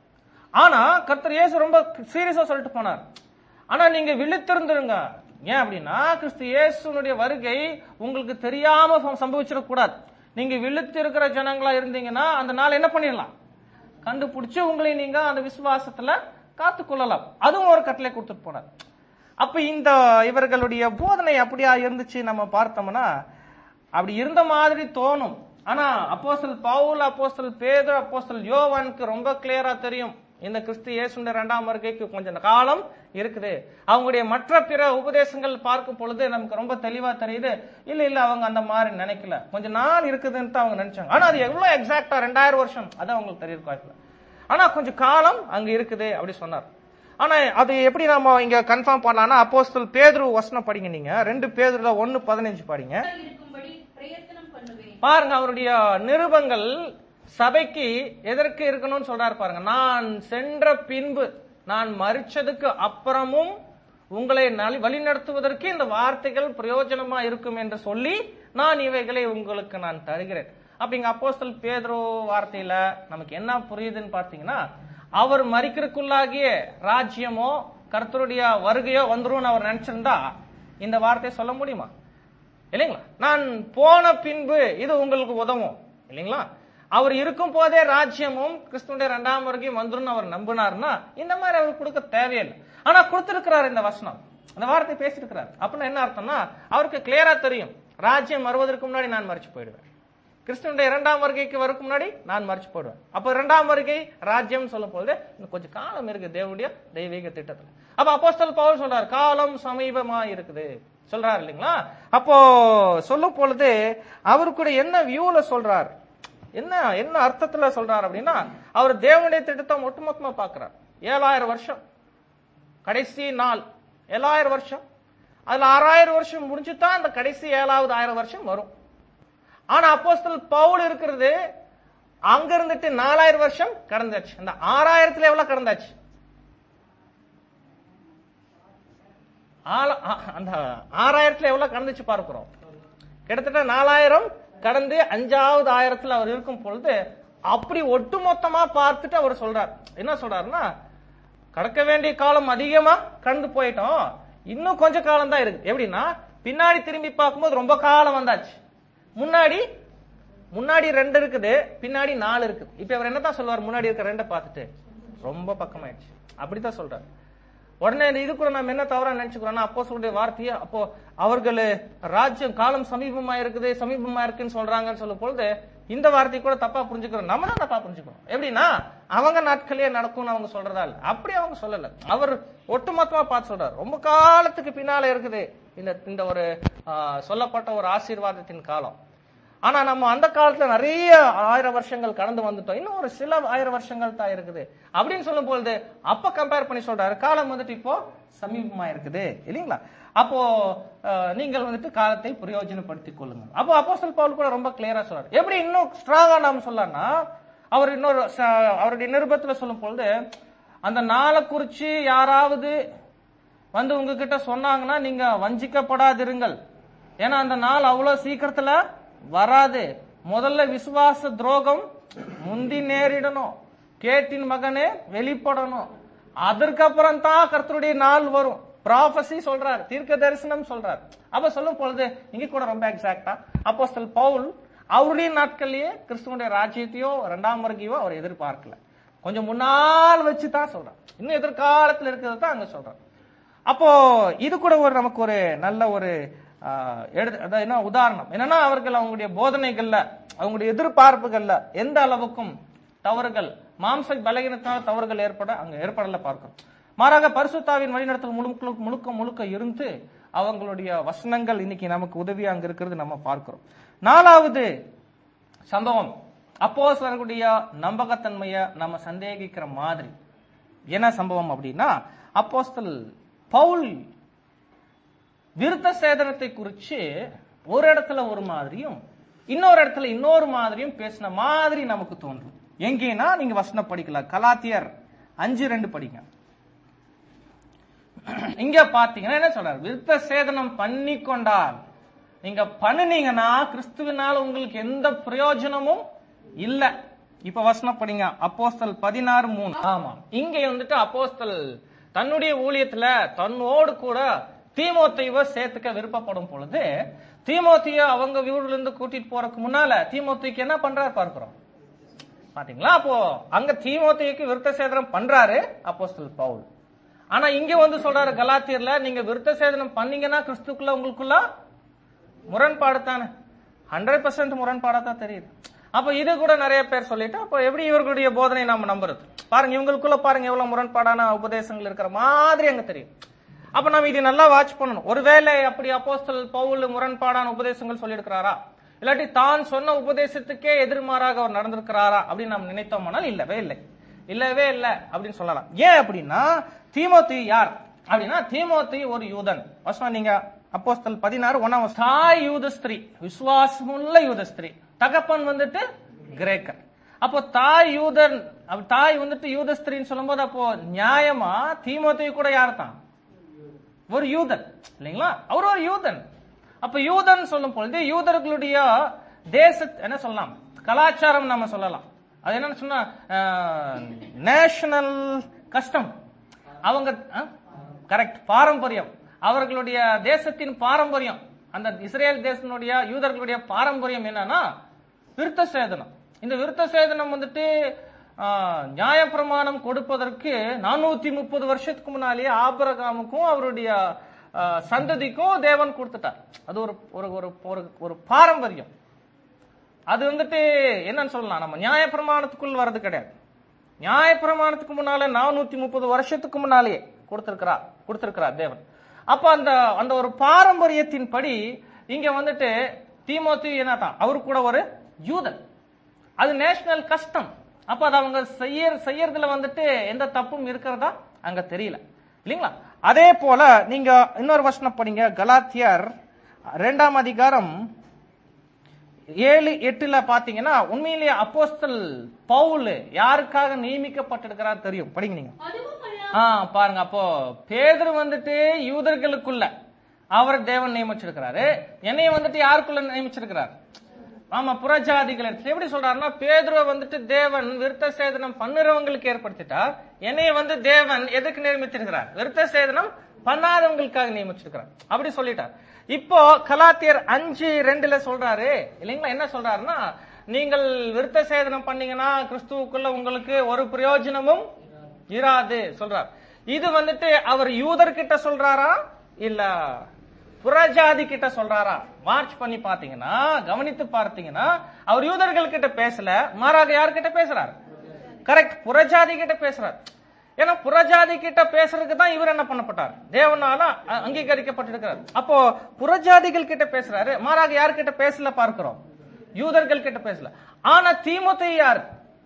ஆனா கர்த்தர் இயேசு ரொம்ப சீரியஸா சொல்லிட்டு போனார் ஆனா நீங்க விழித்திருந்துருங்க ஏன் அப்படின்னா கிறிஸ்து இயேசுனுடைய வருகை உங்களுக்கு தெரியாம சம்- சம்பவிச்சிடக்கூடாது நீங்க விழித்து இருக்கிற ஜனங்களா இருந்தீங்கன்னா அந்த நாள் என்ன பண்ணிடலாம் கண்டுபிடிச்சு உங்களை நீங்க அந்த விசுவாசத்துல காத்து கொள்ளலாம் அதுவும் ஒரு கட்டளை கொடுத்துட்டு போனார் அப்ப இந்த இவர்களுடைய போதனை அப்படியா இருந்துச்சு நம்ம பார்த்தோம்னா அப்படி இருந்த மாதிரி தோணும் ஆனா அப்போஸ்தல் பவுல் அப்போஸ்தல் பேதுரு அப்போஸ்தல் யோவானுக்கு ரொம்ப கிளியரா தெரியும் இந்த கிறிஸ்து இயேசுடைய இரண்டாம் வருகைக்கு கொஞ்சம் காலம் இருக்குது அவங்களுடைய மற்ற பிற உபதேசங்கள் பார்க்கும் பொழுது நமக்கு ரொம்ப தெளிவா தெரியுது இல்ல இல்ல அவங்க அந்த மாதிரி நினைக்கல கொஞ்ச நாள் இருக்குதுன்னு அவங்க நினைச்சாங்க ஆனா அது எவ்வளவு எக்ஸாக்டா ரெண்டாயிரம் வருஷம் அது அவங்களுக்கு தெரியும் வாய்ப்பு ஆனா கொஞ்சம் காலம் அங்க இருக்குது அப்படி சொன்னார் ஆனா அது எப்படி நாம இங்க கன்ஃபார்ம் பண்ணலாம்னா அப்போஸ்தல் பேதுரு வசனம் படிங்க நீங்க ரெண்டு பேதுருல ஒன்னு பதினஞ்சு படிங்க இருக்கும்படி பிரயத்தனம் பண்ணுவேன் பாருங்க அவருடைய நிருபங்கள் சபைக்கு எதற்கு இருக்கணும்னு சொல்றாரு பாருங்க நான் சென்ற பின்பு நான் மறிச்சதுக்கு அப்புறமும் உங்களை நலி- வழிநடத்துவதற்கு இந்த வார்த்தைகள் பிரயோஜனமா இருக்கும் என்று சொல்லி நான் இவைகளை உங்களுக்கு நான் தருகிறேன் அப்ப இங்க அப்போஸ்தல் பேதுரு வார்த்தையில நமக்கு என்ன புரியுதுன்னு பார்த்தீங்கன்னா அவர் மறிக்கிறதுக்குள்ளாகிய ராஜ்யமோ கர்த்தருடைய வருகையோ வந்துரும்னு அவர் நினைச்சிருந்தா இந்த வார்த்தையை சொல்ல முடியுமா இல்லைங்களா நான் போன பின்பு இது உங்களுக்கு உதவும் இல்லைங்களா அவர் இருக்கும் போதே ராஜ்யமும் கிறிஸ்துடைய இரண்டாம் வருகையும் வந்துரும் அவர் நம்பினார்னா இந்த மாதிரி அவர் கொடுக்க தேவையில்லை ஆனா கொடுத்திருக்கிறார் இந்த வசனம் அந்த வார்த்தை பேசியிருக்கிறார் அப்படின்னா என்ன அர்த்தம்னா அவருக்கு கிளியரா தெரியும் ராஜ்யம் வருவதற்கு முன்னாடி நான் மறிச்சு போயிடுவேன் கிறிஸ்துவனுடைய இரண்டாம் வருகைக்கு வரக்கு முன்னாடி நான் மறிச்சு போடுவேன் அப்ப இரண்டாம் வருகை ராஜ்யம் சொல்லும் பொழுது இன்னும் கொஞ்சம் காலம் இருக்கு தேவனுடைய தெய்வீக திட்டத்துல அப்ப அப்போஸ்தலர் பவுல் சொல்றார் காலம் சமீபமா இருக்குது சொல்றாரு இல்லைங்களா அப்போ சொல்லும் பொழுது அவரு கூட என்ன வியூல சொல்றார் என்ன என்ன அர்த்தத்துல சொல்றார் அப்படின்னா அவர் தேவனுடைய திட்டத்தை ஒட்டுமொத்தமா பாக்குறார் ஏழாயிரம் வருஷம் கடைசி நாள் ஏழாயிரம் வருஷம் அதுல ஆறாயிரம் வருஷம் முடிஞ்சுதான் அந்த கடைசி ஏழாவது ஆயிரம் வருஷம் வரும் ஆனா அப்போஸ்தல் பவுல் இருக்கிறது அங்க இருந்துட்டு நாலாயிரம் வருஷம் கடந்தாச்சு அந்த ஆறாயிரத்துல எவ்வளவு கடந்தாச்சு ஆள- ஆ- அந்த ஆறாயிரத்துல எவ்வளவு கடந்துச்சு பார்க்கிறோம் கிட்டத்தட்ட நாலாயிரம் கடந்து அஞ்சாவது ஆயிரத்துல அவர் இருக்கும் பொழுது அப்படி ஒட்டுமொத்தமா பார்த்துட்டு அவர் சொல்றார் என்ன சொல்றாருன்னா கடக்க வேண்டிய காலம் அதிகமா கடந்து போயிட்டோம் இன்னும் கொஞ்ச காலம் தான் இருக்கு எப்படின்னா பின்னாடி திரும்பி பார்க்கும்போது ரொம்ப காலம் வந்தாச்சு முன்னாடி முன்னாடி ரெண்டு இருக்குது பின்னாடி நாலு இருக்குது இப்ப இவர் என்னதான் சொல்லுவார் முன்னாடி இருக்க ரெண்டை பார்த்துட்டு ரொம்ப பக்கமாயிடுச்சு அப்படித்தான் சொல்றாரு உடனே இந்த இது கூட நம்ம என்ன தவறா நினைச்சுக்கிறோம்னா அப்போ சொல்லுடைய வார்த்தையை அப்போ அவர்கள் ராஜ்யம் காலம் சமீபமா இருக்குது சமீபமா இருக்குன்னு சொல்றாங்கன்னு சொல்லும் பொழுது இந்த வார்த்தை கூட தப்பா புரிஞ்சுக்கிறோம் நம்ம தான் தப்பா புரிஞ்சுக்கிறோம் எப்படின்னா அவங்க நாட்களே நடக்கும்னு அவங்க சொல்றதா இல்ல அப்படி அவங்க சொல்லல அவர் ஒட்டுமொத்தமா பார்த்து சொல்றாரு ரொம்ப காலத்துக்கு பின்னால இருக்குது இந்த இந்த ஒரு ஆ, சொல்லப்பட்ட ஒரு ஆசீர்வாதத்தின் காலம் ஆனா நம்ம அந்த காலத்துல நிறைய ஆயிரம் வருஷங்கள் கடந்து வந்துட்டோம் இன்னும் ஒரு சில ஆயிரம் வருஷங்கள் தான் இருக்குது அப்படின்னு சொல்லும் பொழுது அப்ப கம்பேர் பண்ணி சொல்றாரு காலம் வந்துட்டு இப்போ சமீபமா இருக்குது இல்லைங்களா அப்போ அஹ், நீங்கள் வந்துட்டு காலத்தை பிரயோஜனப்படுத்திக் கொள்ளுங்க அப்போ அப்போஸ்தலர் பவுல் கூட ரொம்ப கிளியரா சொல்றாரு எப்படி இன்னும் ஸ்ட்ராங்கா நாம சொல்லலாம்னா அவர் இன்னொரு ச- அவருடைய நிருபத்துல சொல்லும் பொழுது அந்த நாளை குறிச்சு யாராவது வந்து உங்ககிட்ட சொன்னாங்கன்னா நீங்க வஞ்சிக்கப்படாதிருங்கள் ஏன்னா அந்த நாள் அவ்வளவு சீக்கிரத்துல வராது முதல்ல விசுவாச துரோகம் முந்தி நேரிடணும் கேட்டின் மகனே வெளிப்படணும் அதற்கப்புறம் தான் கர்த்தருடைய நாள் வரும் ப்ராஃபசி சொல்றார் தீர்க்க தரிசனம் சொல்றார் அப்ப சொல்லும் பொழுது இங்க கூட ரொம்ப எக்ஸாக்டா அப்போஸ்தல் பவுல் அவருடைய நாட்கள்லயே கிறிஸ்துவனுடைய ராஜ்யத்தையோ இரண்டாம் வருகையோ அவர் எதிர்பார்க்கல கொஞ்சம் முன்னால் வச்சு தான் சொல்றார் இன்னும் எதிர்காலத்துல இருக்கிறது தான் அங்க சொல்றார் அப்போ இது கூட ஒரு நமக்கு ஒரு நல்ல ஒரு ஆஹ், எடுத்து அதாவது என்ன உதாரணம் என்னன்னா அவர்கள் அவங்களுடைய போதனைகள்ல அவங்களுடைய எதிர்பார்ப்புகள்ல எந்த அளவுக்கும் தவறுகள் மாம்ச பலகீனத்தால் தவறுகள் ஏற்பட அங்க ஏற்படல பார்க்கிறோம் மாறாக பரிசுத்தாவின் வழிநடத்தல் முழுக்க முழுக்க முழுக்க இருந்து அவங்களுடைய வசனங்கள் இன்னைக்கு நமக்கு உதவி அங்க இருக்கிறது நம்ம பார்க்கிறோம் நாலாவது சம்பவம் அப்போஸ்தலர்களுடைய நம்பகத்தன்மைய நம்ம சந்தேகிக்கிற மாதிரி என்ன சம்பவம் அப்படின்னா அப்போஸ்தல் பவுல் விருத்த சேதனத்தை குறிச்சு ஒரு இடத்துல ஒரு மாதிரியும் இன்னொரு இடத்துல இன்னொரு மாதிரியும் பேசின மாதிரி நமக்கு தோன்றும் எங்கேனா நீங்க வசனம் படிக்கலாம் கலாத்தியர் அஞ்சு ரெண்டு படிங்க இங்க பாத்தீங்கன்னா என்ன சொல்றாரு விருத்த சேதனம் பண்ணி கொண்டால் நீங்க பண்ணுனீங்கன்னா கிறிஸ்துவினால உங்களுக்கு எந்த பிரயோஜனமும் இல்ல இப்ப வசனம் படிங்க அப்போஸ்தல் பதினாறு மூணு ஆமா இங்க வந்துட்டு அப்போஸ்தல் தன்னுடைய ஊழியத்துல தன்னோடு கூட தீமோத்தையவ சேர்த்துக்க விருப்பப்படும் பொழுது தீமோத்திய அவங்க வீடுல இருந்து கூட்டிட்டு போறதுக்கு முன்னால தீமோத்திக்கு என்ன பண்றாரு பார்க்கிறோம் பாத்தீங்களா அப்போ அங்க தீமோத்திக்கு விருத்த சேதனம் பண்றாரு அப்போஸ்தல் பவுல் ஆனா இங்க வந்து சொல்றாரு கலாத்தியர்ல நீங்க விருத்த சேதனம் பண்ணீங்கன்னா கிறிஸ்துக்குள்ள உங்களுக்குள்ள முரண்பாடு தானே ஹண்ட்ரட் பர்சன்ட் முரண்பாடா தான் தெரியுது அப்ப இது கூட நிறைய பேர் சொல்லிட்டு அப்போ எப்படி இவர்களுடைய போதனை நாம நம்புறது பாருங்க இவங்களுக்குள்ள பாருங்க எவ்வளவு முரண்பாடான உபதேசங்கள் இருக்கிற மாதிரி அங்க தெரியும் அப்ப நம்ம இது நல்லா வாட்ச் பண்ணணும் ஒருவேளை அப்படி அப்போஸ்தல் பவுல் முரண்பாடான உபதேசங்கள் சொல்லியிருக்கிறாரா இல்லாட்டி தான் சொன்ன உபதேசத்துக்கே எதிர்மாறாக அவர் நடந்திருக்கிறாரா அப்படின்னு நாம் நினைத்தோம்னால் இல்லவே இல்லை இல்லவே இல்ல அப்படின்னு சொல்லலாம் ஏன் அப்படின்னா தீமோத்தி யார் அப்படின்னா தீமோத்தி ஒரு யூதன் வசனம் நீங்க அப்போஸ்தல் பதினாறு ஒன்னாம் வசனம். தாய் யூத ஸ்திரீ விசுவாசமுள்ள யூத ஸ்திரீ தகப்பன் வந்துட்டு கிரேக்கர் அப்போ தாய் யூதன் அப்ப தாய் வந்துட்டு யூத ஸ்திரீன்னு சொல்லும்போது அப்போ நியாயமா தீமோத்தி கூட யார் தான் ஒரு யூதன் இல்லைங்களா அவர் ஒரு யூதன் அப்ப யூதன் சொல்லும் பொழுது யூதர்களுடைய தேச என்ன சொல்லலாம் கலாச்சாரம் நம்ம சொல்லலாம் அது என்னன்னு சொன்னா நேஷனல் கஸ்டம் அவங்க கரெக்ட் பாரம்பரியம் அவர்களுடைய தேசத்தின் பாரம்பரியம் அந்த இஸ்ரேல் தேசத்தினுடைய யூதர்களுடைய பாரம்பரியம் என்னன்னா விருத்த சேதனம் இந்த விருத்த சேதனம் வந்துட்டு ஆஹ், நியாயப்பிரமாணம் கொடுப்பதற்கு நானூத்தி முப்பது வருஷத்துக்கு முன்னாலேயே ஆபரகாமுக்கும் அவருடைய ஆஹ், சந்ததிக்கும் தேவன் கொடுத்துட்டார் அது ஒரு ஒரு ஒரு- ஒரு ஒரு பாரம்பரியம் அது வந்துட்டு என்னன்னு சொல்லலாம் நம்ம நியாயப்பிரமாணத்துக்குள் வர்றது கிடையாது நியாயப்பிரமாணத்துக்கு முன்னால நானூத்தி முப்பது வருஷத்துக்கு முன்னாலேயே கொடுத்திருக்கிறார் கொடுத்திருக்கிறார் தேவன் அப்ப அந்த அந்த ஒரு பாரம்பரியத்தின் படி இங்க வந்துட்டு தீமோத்தி என்னதான் அவரு கூட ஒரு யூதன் அது நேஷனல் கஷ்டம் அப்ப அது அவங்க செய்ய செய்யறதுல வந்துட்டு எந்த தப்பும் இருக்கிறதா அங்க தெரியல இல்லைங்களா அதே போல நீங்க இன்னொரு வசனம் படிங்க கலாத்தியர் ரெண்டாம் அதிகாரம் ஏழு எட்டுல பாத்தீங்கன்னா உண்மையிலேயே அப்போஸ்தல் பவுல் யாருக்காக நியமிக்கப்பட்டிருக்கிறார் தெரியும் படிங்க நீங்க அதுவும் அல்ல ஆ பாருங்க அப்போ பேதுரு வந்துட்டு யூதர்களுக்குள்ள அவர் தேவன் நியமிச்சிருக்கிறாரு என்னைய வந்துட்டு யாருக்குள்ள நியமிச்சிருக்கிறார் ஆமா புறஜாதிகள் இடத்துல எப்படி சொல்றாருன்னா பேதுருவை வந்துட்டு தேவன் விருத்த சேதனம் பண்ணுறவங்களுக்கு ஏற்படுத்திட்டார் என்னைய வந்து தேவன் எதுக்கு நியமிச்சிருக்கிறார் விருத்த சேதனம் பண்ணாதவங்களுக்காக நியமிச்சிருக்கிறார் அப்படி சொல்லிட்டார் இப்போ கலாத்தியர் அஞ்சு ரெண்டுல சொல்றாரு இல்லைங்களா என்ன சொல்றாருன்னா நீங்கள் விருத்த சேதனம் பண்ணீங்கன்னா கிறிஸ்துவுக்குள்ள உங்களுக்கு ஒரு பிரயோஜனமும் இராது சொல்றார் இது வந்துட்டு அவர் யூதர்கிட்ட சொல்றாரா இல்ல புறஜாதி கிட்ட சொல்றாரா மார்ச் பண்ணி பாத்தீங்கன்னா கவனித்து பார்த்தீங்கன்னா அவர் யூதர்கள் கிட்ட பேசல மாறாக யார்கிட்ட பேசுறார் கரெக்ட் புறஜாதி கிட்ட பேசுறார் ஏன்னா புறஜாதி கிட்ட பேசுறதுக்கு தான் இவர் என்ன பண்ணப்பட்டார் தேவனால அ- அங்கீகரிக்கப்பட்டிருக்கிறார் அப்போ புறஜாதிகள் கிட்ட பேசுறாரு மாறாக யார்கிட்ட பேசல பார்க்கிறோம் யூதர்கள் கிட்ட பேசல ஆனா தீமோத்தேயு யார்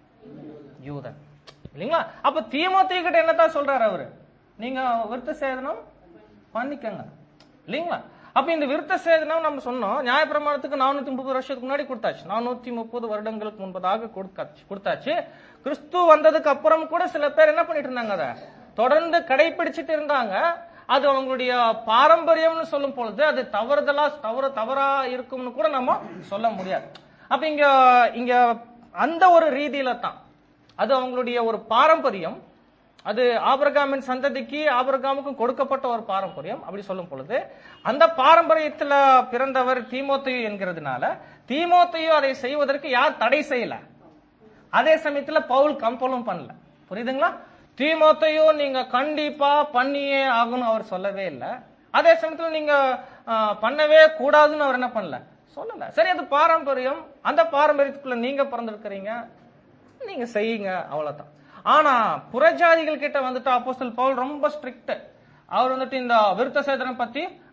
யூதன் இல்லைங்களா அப்ப தீமோத்தேயு கிட்ட என்னதான் சொல்றாரு அவரு நீங்க விருத்த சேதனம் பண்ணிக்கங்க இல்லைங்களா அப்ப இந்த விருத்த சேதனம் நம்ம சொன்னோம் நியாயப்பிரமாணத்துக்கு நானூத்தி முப்பது வருஷத்துக்கு முன்னாடி கொடுத்தாச்சு நானூத்தி முப்பது வருடங்களுக்கு முன்பதாக கொடுத்தாச்சு கொடுத்தாச்சு கிறிஸ்து வந்ததுக்கு அப்புறம் கூட சில பேர் என்ன பண்ணிட்டு இருந்தாங்க அதை தொடர்ந்து கடைபிடிச்சிட்டு இருந்தாங்க அது அவங்களுடைய பாரம்பரியம்னு சொல்லும் பொழுது அது தவறுதலா தவறு தவறா இருக்கும்னு கூட நம்ம சொல்ல முடியாது அப்ப இங்க இங்க அந்த ஒரு ரீதியில தான் அது அவங்களுடைய ஒரு பாரம்பரியம் அது ஆபிரகாமின் சந்ததிக்கு ஆபிரகாமுக்கும் கொடுக்கப்பட்ட ஒரு பாரம்பரியம் அப்படி சொல்லும் பொழுது அந்த பாரம்பரியத்துல பிறந்தவர் தீமோத்தேயு என்கிறதுனால தீமோத்தேயு அதை செய்வதற்கு யார் தடை செய்யல அதே சமயத்துல பவுல் கம்பலும் பண்ணல புரியுதுங்களா தீமோத்தையோ நீங்க கண்டிப்பா பண்ணியே ஆகணும் அவர் சொல்லவே இல்லை அதே சமயத்துல நீங்க ஆ, பண்ணவே கூடாதுன்னு அவர் என்ன பண்ணல சொல்லல சரி அது பாரம்பரியம் அந்த பாரம்பரியத்துக்குள்ள நீங்க பிறந்திருக்கிறீங்க நீங்க செய்யுங்க அவ்வளவுதான் ஆனா புறஜாதிகள் கிட்ட வந்துட்டு அப்போஸ்தல் பவுல் ரொம்ப ஸ்ட்ரிக்ட் அவர் வந்துட்டு இந்த விருத்த சேதனம் பத்தி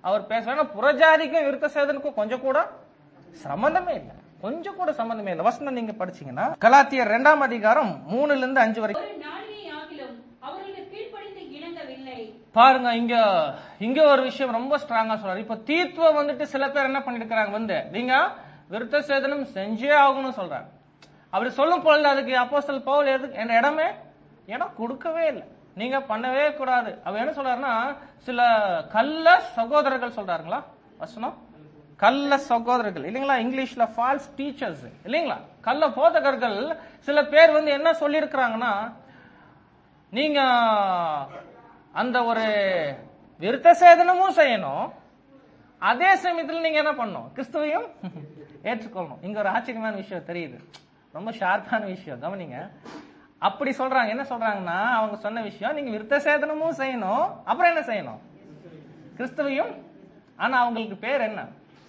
அவர் பேசுறாரு புறஜாதிக்கும் விருத்த சேதனுக்கும் கொஞ்சம் கூட சம்பந்தமே இல்லை கொஞ்சம் கூட சம்பந்தமே இல்லை வசனம் நீங்க படிச்சீங்கன்னா கலாத்தியர் இரண்டாம் அதிகாரம் மூணுல இருந்து அஞ்சு வரைக்கும் ஒரு நாளிகை ஆகிலும் அவர்களுக்கு கீழ்ப்படிந்து இணங்கவில்லை பாருங்க இங்க இங்க ஒரு விஷயம் ரொம்ப ஸ்ட்ராங்கா சொல்றாரு இப்ப தீர்த்துவ வந்துட்டு சில பேர் என்ன பண்ணிருக்காங்க வந்து நீங்க விருத்த சேதனம் செஞ்சே ஆகணும்னு சொல்றாங்க அப்படி சொல்லும் பொழுது அதுக்கு அப்போஸ்தல் பவுல் எதுக்கு என்ன இடமே இடம் கொடுக்கவே இல்லை நீங்க பண்ணவே கூடாது அவர் என்ன சொல்றாருன்னா சில கள்ள சகோதரர்கள் சொல்றாருங்களா வசனம் கள்ள சகோதரர்கள் இல்லைங்களா இங்கிலீஷ்ல ஃபால்ஸ் டீச்சர்ஸ் இல்லைங்களா கள்ள போதகர்கள் சில பேர் வந்து என்ன சொல்லியிருக்கிறாங்கன்னா நீங்க அந்த ஒரு விருத்த சேதனமும் செய்யணும் அதே சமயத்தில் நீங்க என்ன பண்ணணும் கிறிஸ்துவையும் ஏற்றுக்கொள்ளணும் இங்க ஒரு ஆச்சரியமான விஷயம் தெரியுது ரொம்ப ஷார்ப்பான விஷயம் கவனிங்க அப்படி சொல்றாங்க என்ன சொல்றாங்கன்னா அவங்க சொன்ன விஷயம் நீங்க விருத்த சேதனமும் செய்யணும் அப்புறம் என்ன செய்யணும் கிறிஸ்துவையும் ஆனா அவங்களுக்கு பேர் என்ன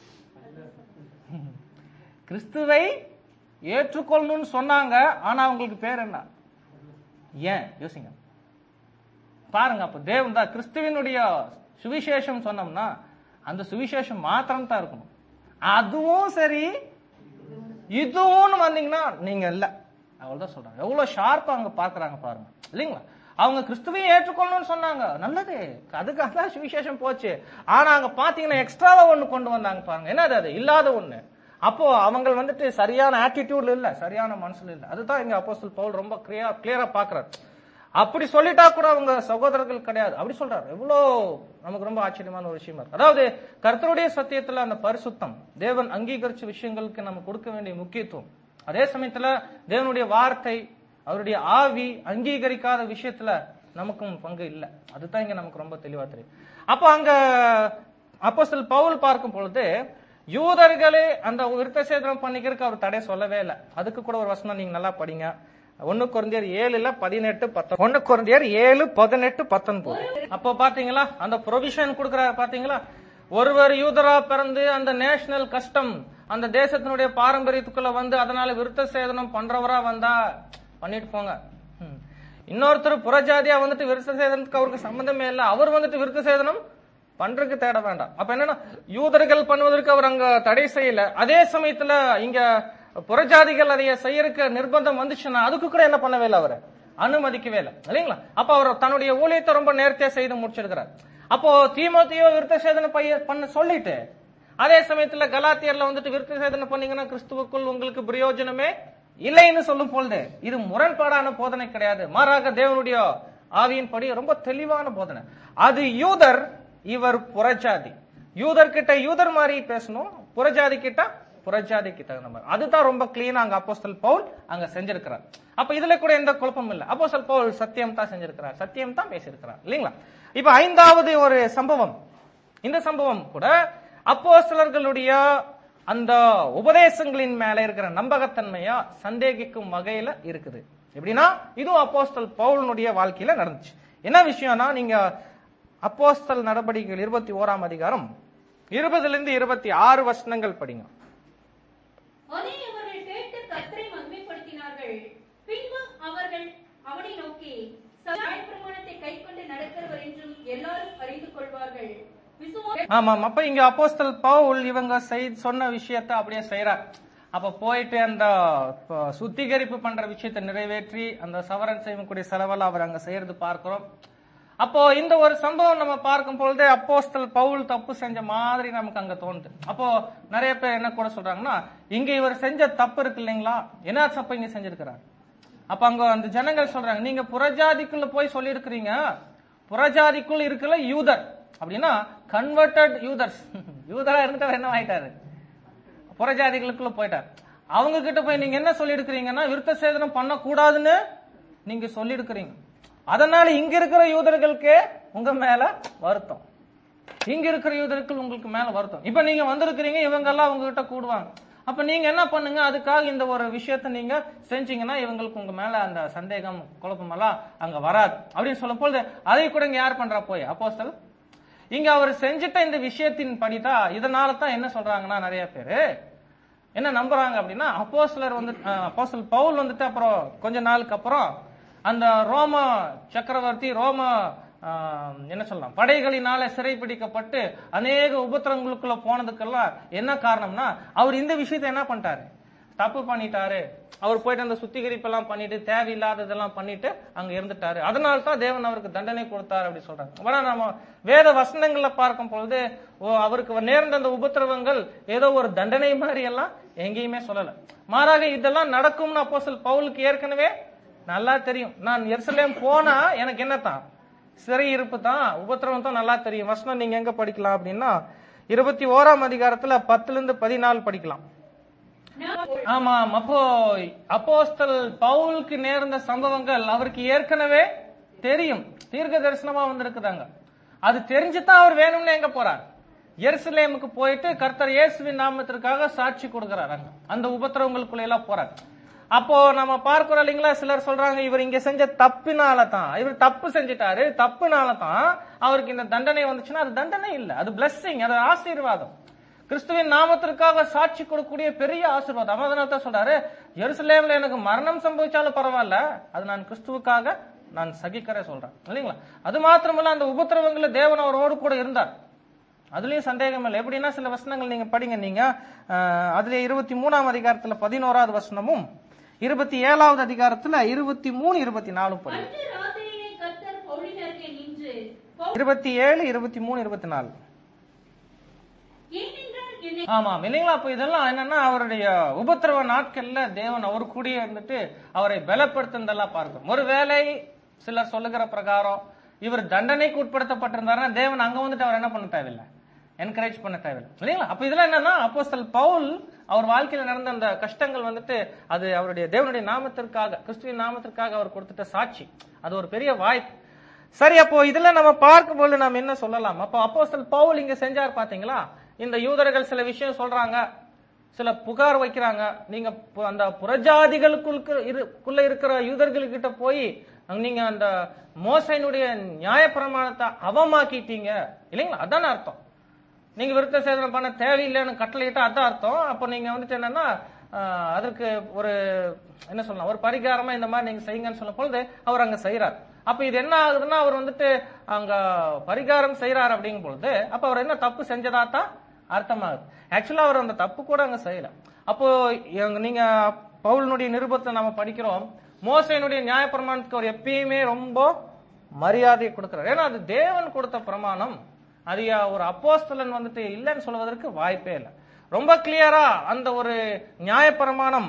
கிறிஸ்துவை ஏற்றுக்கொள்ளணும்னு சொன்னாங்க ஆனா அவங்களுக்கு பேர் என்ன ஏன் யோசிங்க பாருங்க அப்ப தேவன் தான் கிறிஸ்துவினுடைய சுவிசேஷம் சொன்னோம்னா அந்த சுவிசேஷம் மாத்திரம் தான் இருக்கணும் அதுவும் சரி இதுவும் வந்தீங்கன்னா நீங்க இல்ல அவ்வளவுதான் சொல்றாங்க எவ்வளவு ஷார்ப்பா அங்க பாக்குறாங்க பாருங்க இல்லைங்களா அவங்க கிறிஸ்துவையும் ஏற்றுக்கொள்ளணும்னு சொன்னாங்க நல்லது அதுக்காக தான் சுவிசேஷம் போச்சு ஆனா அங்க பாத்தீங்கன்னா எக்ஸ்ட்ராவா ஒண்ணு கொண்டு வந்தாங்க பாருங்க என்னது அது இல்லாத ஒண்ணு அப்போ அவங்க வந்துட்டு சரியான ஆட்டிடியூட்ல இல்ல சரியான மனசுல இல்ல அதுதான் இங்க அப்போஸ்தலர் பவுல் ரொம்ப கிளியரா கிளியரா பாக்குறாரு அப்படி சொல்லிட்டா கூட அவங்க சகோதரர்கள் கிடையாது அப்படி சொல்றாரு எவ்வளோ நமக்கு ரொம்ப ஆச்சரியமான ஒரு விஷயமா இருக்கு அதாவது கர்த்தருடைய சத்தியத்துல அந்த பரிசுத்தம் தேவன் அங்கீகரிச்ச விஷயங்களுக்கு நம்ம கொடுக்க வேண்டிய முக்கியத்துவம் அதே சமயத்துல தேவனுடைய வார்த்தை அவருடைய ஆவி அங்கீகரிக்காத விஷயத்துல நமக்கும் பங்கு இல்லை அதுதான் இங்க நமக்கு ரொம்ப தெளிவா தெரியும் அப்போ அங்க அப்போஸ்தலர் பவுல் பார்க்கும் பொழுது யூதர்களே அந்த விருத்த சேதனம் பண்ணிக்கிறதுக்கு அவர் தடை சொல்லவே இல்லை அதுக்கு கூட ஒரு வசனம் நீங்க நல்லா படிங்க ஒன்னு குறைந்தியர் ஏழுல பதினெட்டு பத்தொன்பது ஒன்னு குறைந்தியர் ஏழு பதினெட்டு பத்தொன்பது அப்போ பாத்தீங்களா அந்த ப்ரொவிஷன் கொடுக்கறாரு பாத்தீங்களா ஒருவர் யூதரா பிறந்து அந்த நேஷனல் கஸ்டம் அந்த தேசத்தினுடைய பாரம்பரியத்துக்குள்ள வந்து அதனால விருத்த சேதனம் பண்றவரா வந்தா பண்ணிட்டு போங்க ம். இன்னொருத்தர் புறஜாதியா வந்துட்டு விருத்த சேதனத்துக்கு அவருக்கு சம்பந்தமே இல்லை அவர் வந்துட்டு விருத்த சேதனம் பண்றதுக்கு தேட வேண்டாம் அப்ப என்னன்னா யூதர்கள் பண்ணுவதற்கு அவர் அங்க தடை செய்யல அதே சமயத்துல இங்க புறஜாதிகள் அதைய செய்யறதுக்கு நிர்பந்தம் வந்துச்சுன்னா அதுக்கு கூட என்ன பண்ணவே இல்லை அவர் அனுமதிக்கவே இல்லை இல்லைங்களா அப்ப அவர் தன்னுடைய ஊழியத்தை ரொம்ப நேர்த்தியா செய்து முடிச்சிருக்கிறார் அப்போ தீமோத்தியோ விருத்த சேதனை பைய பண்ண சொல்லிட்டு அதே சமயத்துல கலாத்தியர்ல வந்துட்டு விருத்த சேதனை பண்ணீங்கன்னா கிறிஸ்துவுக்குள் உங்களுக்கு பிரயோஜனமே இல்லைன்னு சொல்லும் பொழுது இது முரண்பாடான போதனை கிடையாது மாறாக தேவனுடைய ஆவியின்படி ரொம்ப தெளிவான போதனை அது யூதர் இவர் புறஜாதி யூதர் கிட்ட யூதர் மாதிரி பேசணும் புறஜாதி கிட்ட புறஜாதிக்கு தகுந்த மாதிரி அதுதான் ரொம்ப கிளீனா அங்க அப்போஸ்தல் பவுல் அங்க செஞ்சிருக்கிறார் அப்ப இதுல கூட எந்த குழப்பமும் இல்ல அப்போஸ்தல் பவுல் சத்தியம் தான் செஞ்சிருக்கிறார் சத்தியம் தான் பேசியிருக்கிறார் இல்லைங்களா இப்ப ஐந்தாவது ஒரு சம்பவம் இந்த சம்பவம் கூட அப்போஸ்தலர்களுடைய அந்த உபதேசங்களின் மேல இருக்கிற நம்பகத்தன்மையா சந்தேகிக்கும் வகையில இருக்குது எப்படின்னா இதுவும் அப்போஸ்தல் பவுலனுடைய வாழ்க்கையில நடந்துச்சு என்ன விஷயம்னா நீங்க அப்போஸ்தல் நடவடிக்கைகள் இருபத்தி ஓராம் அதிகாரம் இருபதுல இருந்து இருபத்தி ஆறு வசனங்கள் படிங்க அதை அவர்கள் கேட்டு கர்த்தரை மகிமைப்படுத்தினார்கள் பின்பு அவர்கள் அவனை நோக்கி நியாயப்பிரமாணத்தை கைக்கொண்டு நடக்கிறவர் என்றும் எல்லாரும் அறிந்து கொள்வார்கள் விசுவா ஆமாம் அப்ப இங்க அப்போஸ்தல் பவுல் இவங்க செய்- சொன்ன விஷயத்த அப்படியே செய்யறார் அப்ப போயிட்டு அந்த ப- சுத்திகரிப்பு பண்ற விஷயத்தை நிறைவேற்றி அந்த சவரன் செய்யக்கூடிய செலவெல்லாம் அவர் அங்க செய்யறது பார்க்கிறோம் அப்போ இந்த ஒரு சம்பவம் நம்ம பார்க்கும் பொழுது அப்போஸ்தல் பவுல் தப்பு செஞ்ச மாதிரி நமக்கு அங்க தோணுது அப்போ நிறைய பேர் என்ன கூட சொல்றாங்கன்னா இங்க இவர் செஞ்ச தப்பு இருக்கு இல்லைங்களா என்ன தப்பு இங்க செஞ்சிருக்கிறார் அப்ப அங்க அந்த ஜனங்கள் சொல்றாங்க நீங்க புறஜாதிக்குள்ள போய் சொல்லியிருக்கிறீங்க புறஜாதிக்குள் இருக்கல யூதர் அப்படின்னா கன்வெர்டட் யூதர்ஸ் யூதரா இருந்துட்டு அவர் என்ன ஆயிட்டாரு புறஜாதிகளுக்குள்ள போயிட்டார் அவங்க கிட்ட போய் நீங்க என்ன சொல்லியிருக்கிறீங்கன்னா விருத்த சேதனம் பண்ணக்கூடாதுன்னு நீங்க சொல்லியிருக்கிறீங்க அதனால இங்க இருக்கிற யூதர்களுக்கே உங்க மேல வருத்தம் இங்க இருக்கிற யூதர்கள் உங்களுக்கு மேல வருத்தம் இப்ப நீங்க வந்திருக்கிறீங்க இவங்க எல்லாம் உங்ககிட்ட கூடுவாங்க அப்ப நீங்க என்ன பண்ணுங்க அதுக்காக இந்த ஒரு விஷயத்த நீங்க செஞ்சீங்கன்னா இவங்களுக்கு உங்க மேல அந்த சந்தேகம் குழப்பம் எல்லாம் அங்க வராது அப்படின்னு சொல்லும் பொழுது அதை கூட இங்க யார் பண்றா போய் அப்போஸ்தல் இங்க அவர் செஞ்சிட்ட இந்த விஷயத்தின் படிதான் இதனால தான் என்ன சொல்றாங்கன்னா நிறைய பேரு என்ன நம்புறாங்க அப்படின்னா அப்போஸ்தலர் வந்து அப்போஸ்தல் பவுல் வந்துட்டு அப்புறம் கொஞ்ச நாளுக்கு அப்புறம் அந்த ரோம சக்கரவர்த்தி ரோம ஆஹ், என்ன சொல்லலாம் படைகளினால சிறைப்பிடிக்கப்பட்டு அநேக உபத்திரங்களுக்குள்ள போனதுக்கெல்லாம் என்ன காரணம்னா அவர் இந்த விஷயத்தை என்ன பண்ணிட்டாரு தப்பு பண்ணிட்டாரு அவர் போயிட்டு அந்த சுத்திகரிப்பெல்லாம் பண்ணிட்டு தேவையில்லாததெல்லாம் பண்ணிட்டு அங்க இருந்துட்டாரு அதனால தான் தேவன் அவருக்கு தண்டனை கொடுத்தாரு அப்படி சொல்றாங்க ஆனா நம்ம வேத வசனங்கள்ல பார்க்கும் பொழுது ஓ, அவருக்கு நேர்ந்த அந்த உபத்திரவங்கள் ஏதோ ஒரு தண்டனை மாதிரி எல்லாம் எங்கேயுமே சொல்லல மாறாக இதெல்லாம் நடக்கும்னு அப்போஸ்தலர் பவுலுக்கு ஏற்கனவே நல்லா தெரியும் நான் எருசலேம் போனா எனக்கு என்னத்தான் சிறை இருப்பு தான் உபத்திரவம் தான் நல்லா தெரியும் வசனம் நீங்க எங்க படிக்கலாம் அப்படின்னா இருபத்தி ஓராம் அதிகாரத்துல பத்துல இருந்து பதினாலு படிக்கலாம் நான் ஆமாம் அப்போ அப்போஸ்தல் பவுலுக்கு நேர்ந்த சம்பவங்கள் அவருக்கு ஏற்கனவே தெரியும் தீர்க்க தரிசனமா வந்திருக்குதாங்க அது தெரிஞ்சுதான் அவர் வேணும்னு எங்க போறார் எருசலேமுக்கு போயிட்டு கர்த்தர் இயேசுவின் நாமத்திற்காக சாட்சி கொடுக்கிறார் அங்க அந்த உபத்திரவங்களுக்குள்ள எல்லாம் போறார் அப்போ நம்ம பார்க்கிறோம் இல்லைங்களா சிலர் சொல்றாங்க இவர் இங்க செஞ்ச தப்பினால தான் இவர் தப்பு செஞ்சிட்டாரு தப்புனால தான் அவருக்கு இந்த தண்டனை வந்துச்சுன்னா அது தண்டனை இல்ல அது blessing அது ஆசீர்வாதம் கிறிஸ்துவின் நாமத்திற்காக சாட்சி கொடுக்கக்கூடிய பெரிய ஆசீர்வாதம் அதனால தான் சொல்றாரு எருசலேம்ல எனக்கு மரணம் சம்பவிச்சாலும் பரவாயில்ல அது நான் கிறிஸ்துவுக்காக நான் சகிக்கிறே சொல்றேன் இல்லைங்களா அது மாத்திரமல்ல அந்த உபத்திரவங்கள தேவன் அவரோடு கூட இருந்தார் அதுலயும் சந்தேகம் இல்லை எப்படின்னா சில வசனங்கள் நீங்க படிங்க நீங்க அஹ், அதுல இருபத்தி மூணாம் அதிகாரத்துல பதினோராவது வசனமும் இருபத்தி ஏழாவது அதிகாரத்துல இருபத்தி மூணு இருபத்தி நாலும் படிங்க அன்று ராத்திரியிலே கர்த்தர் பவுலினருக்கே நின்று பவுல் இருபத்தி ஏழு இருபத்தி மூணு இருபத்தி நாலு ஏனென்றால் என்னை ஆமாம் இல்லைங்களா அப்ப இதெல்லாம் என்னன்னா அவருடைய உபத்திரவ நாட்கள்ல தேவன் அவர் கூடயே இருந்துட்டு அவரை பலப்படுத்துனதெல்லாம் பார்க்கும் ஒருவேளை சிலர் சொல்லுகிற பிரகாரம் இவர் தண்டனைக்கு உட்படுத்தப்பட்டிருந்தாருன்னா தேவன் அங்க வந்துட்டு அவர் என்ன பண்ண தேவையில்லை என்கரேஜ் பண்ண தேவையில்லை இல்லைங்களா அப்ப இதெல்லாம் என்னன்னா அப்போஸ்தல் பவுல் அவர் வாழ்க்கையில நடந்த அந்த கஷ்டங்கள் வந்துட்டு அது அவருடைய தேவனுடைய நாமத்திற்காக கிறிஸ்துவின் நாமத்திற்காக அவர் கொடுத்துட்ட சாட்சி அது ஒரு பெரிய வாய்ப்பு சரி அப்போ இதுல நம்ம பார்க்கும்போது நாம் என்ன சொல்லலாம் அப்போ அப்போஸ்தல் பவுல் இங்க செஞ்சார் பாத்தீங்களா இந்த யூதர்கள் சில விஷயம் சொல்றாங்க சில புகார் வைக்கிறாங்க நீங்க பு- அந்த புறஜாதிகளுக்குள்ள இருக்கிற யூதர்கள்கிட்ட போய் நீங்க அந்த மோசையினுடைய நியாயப்பிரமாணத்தை அவமாக்கிட்டீங்க இல்லைங்களா அதான அர்த்தம் நீங்க விருத்த சேதனை பண்ண தேவையில்லைன்னு கட்டளையிட்டா அதான் அர்த்தம் அப்போ நீங்க வந்துட்டு என்னன்னா ஆஹ், அதற்கு ஒரு என்ன சொல்லலாம் ஒரு பரிகாரமா இந்த மாதிரி நீங்க செய்யுங்கன்னு சொல்லும் பொழுது அவர் அங்க செய்யறார் அப்ப இது என்ன ஆகுதுன்னா அவர் வந்துட்டு அங்க பரிகாரம் செய்யறார் அப்படிங்கும் பொழுது அப்ப அவர் என்ன தப்பு செஞ்சதா தான் அர்த்தமாகுது ஆக்சுவலா அவர் அந்த தப்பு கூட அங்க செய்யல அப்போ எங்க- நீங்க பவுலினுடைய நிருபத்தை நாம படிக்கிறோம் மோசையினுடைய நியாயப்பிரமாணத்துக்கு அவர் எப்பயுமே ரொம்ப மரியாதை கொடுக்கிறார் ஏன்னா அது தேவன் கொடுத்த பிரமாணம் அது யா- ஒரு அப்போஸ்தலன் வந்துட்டு இல்லைன்னு சொல்வதற்கு வாய்ப்பே இல்லை ரொம்ப கிளியரா அந்த ஒரு நியாயப்பிரமாணம்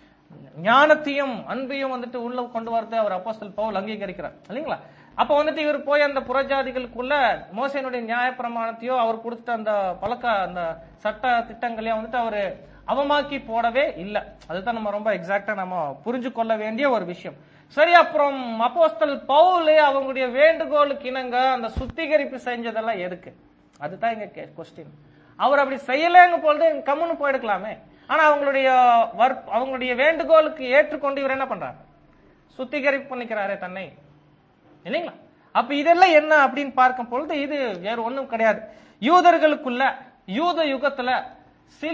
ஞானத்தையும் அன்பையும் வந்துட்டு உள்ள கொண்டு வரது அவர் அப்போஸ்தல் பவுல் அங்கீகரிக்கிறார் இல்லைங்களா அப்ப வந்துட்டு இவர் போய் அந்த புறஜாதிகளுக்குள்ள மோசையினுடைய நியாயப்பிரமாணத்தையோ அவர் கொடுத்த அந்த பழக்க அந்த சட்ட திட்டங்களையும் வந்துட்டு அவரு அவமாக்கி போடவே இல்லை அதுதான் நம்ம ரொம்ப எக்ஸாக்டா நம்ம புரிஞ்சு கொள்ள வேண்டிய ஒரு விஷயம் சரி அப்புறம் அப்போஸ்தல் பவுல் அவங்களுடைய வேண்டுகோளுக்கு இணங்க அந்த சுத்திகரிப்பு செஞ்சதெல்லாம் எதுக்கு அதுதான் இங்க கொஸ்டின் அவர் அப்படி செய்யலைங்க பொழுது கம்முன்னு போயிடுக்கலாமே ஆனா அவங்களுடைய வற்ப- அவங்களுடைய வேண்டுகோளுக்கு ஏற்றுக்கொண்டு இவர் என்ன பண்றாரு சுத்திகரிப்பு பண்ணிக்கிறாரே தன்னை இல்லைங்களா அப்ப இதெல்லாம் என்ன அப்படின்னு பார்க்கும் பொழுது இது வேற ஒண்ணும் கிடையாது யூதர்களுக்குள்ள யூத யுகத்துல சில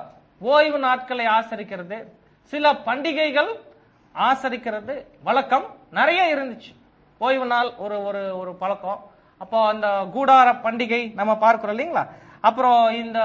ஓய்வு நாட்களை ஆசரிக்கிறது சில பண்டிகைகள் ஆசரிக்கிறது வழக்கம் நிறைய இருந்துச்சு ஓய்வு நாள் ஒரு ஒரு ஒரு பழக்கம் அப்போ அந்த கூடார பண்டிகை நம்ம பார்க்கிறோம் இல்லைங்களா அப்புறம் இந்த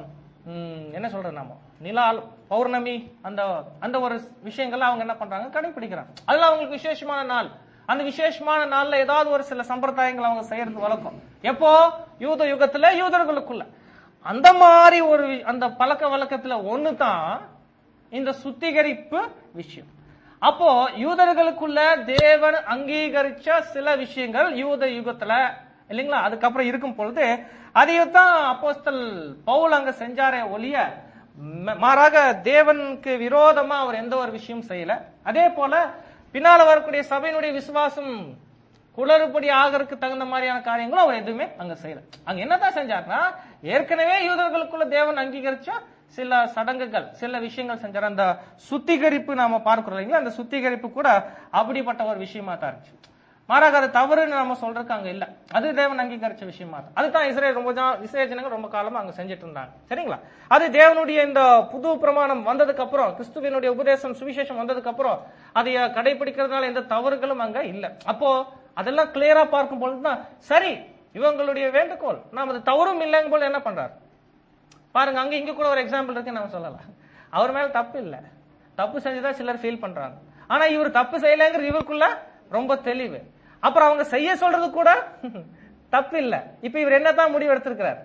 ம், என்ன சொல்றது நாம நிலால் பௌர்ணமி அந்த அந்த ஒரு விஷயங்கள்ல அவங்க என்ன பண்றாங்க கடைபிடிக்கிறாங்க அதெல்லாம் அவங்களுக்கு விசேஷமான நாள் அந்த விசேஷமான நாள்ல ஏதாவது ஒரு சில சம்பிரதாயங்கள் அவங்க செய்யறது வழக்கம் எப்போ யூத யுகத்துல யூதர்களுக்குள்ள அந்த மாதிரி ஒரு வி- அந்த பழக்க வழக்கத்துல ஒண்ணு தான் இந்த சுத்திகரிப்பு விஷயம் அப்போ யூதர்களுக்குள்ள தேவன் அங்கீகரிச்ச சில விஷயங்கள் யூத யுகத்துல இல்லைங்களா அதுக்கப்புறம் இருக்கும் பொழுது அதைத்தான் அப்போஸ்தல் பவுல் அங்க செஞ்சாரே ஒழிய ம- மாறாக தேவனுக்கு விரோதமா அவர் எந்த ஒரு விஷயம் செய்யல அதே போல பின்னால வரக்கூடிய சபையினுடைய விசுவாசம் குளறுபடி ஆகறதுக்கு தகுந்த மாதிரியான காரியங்களும் அவர் எதுவுமே அங்க செய்யல அங்க என்னதான் செஞ்சார்னா ஏற்கனவே யூதர்களுக்குள்ள தேவன் அங்கீகரிச்ச சில சடங்குகள் சில விஷயங்கள் செஞ்சார் அந்த சுத்திகரிப்பு நாம பார்க்கிறோம் இல்லைங்களா அந்த சுத்திகரிப்பு கூட அப்படிப்பட்ட ஒரு விஷயமா தான் இருந்துச்சு மாறாக அது தவறுன்னு நம்ம சொல்றதுக்கு அங்க இல்ல அது தேவன் அங்கீகரிச்ச விஷயமா தான் அதுதான் இஸ்ரேல் ரொம்ப ஜா- இஸ்ரேல் ஜனங்க ரொம்ப காலமா அங்க செஞ்சுட்டு இருந்தாங்க சரிங்களா அது தேவனுடைய இந்த புது பிரமாணம் வந்ததுக்கு அப்புறம் கிறிஸ்துவினுடைய உபதேசம் சுவிசேஷம் வந்ததுக்கு அப்புறம் அதை கடைபிடிக்கிறதுனால எந்த தவறுகளும் அங்க இல்ல அப்போ அதெல்லாம் கிளியரா பார்க்கும் பொழுதுதான் சரி இவங்களுடைய வேண்டுகோள் நாம் அது தவறும் இல்லைங்க போல என்ன பண்றாரு பாருங்க அங்க இங்க கூட ஒரு எக்ஸாம்பிள் இருக்கு நம்ம சொல்லலாம் அவர் மேல தப்பு இல்ல தப்பு செஞ்சுதான் சிலர் ஃபீல் பண்றாங்க ஆனா இவர் தப்பு செய்யலைங்கிறது இவருக்குள்ள ரொம்ப தெளிவு அப்புறம் அவங்க செய்ய சொல்றது கூட தப்பு இல்ல இப்ப இவர் என்னதான் முடிவு எடுத்திருக்கிறார்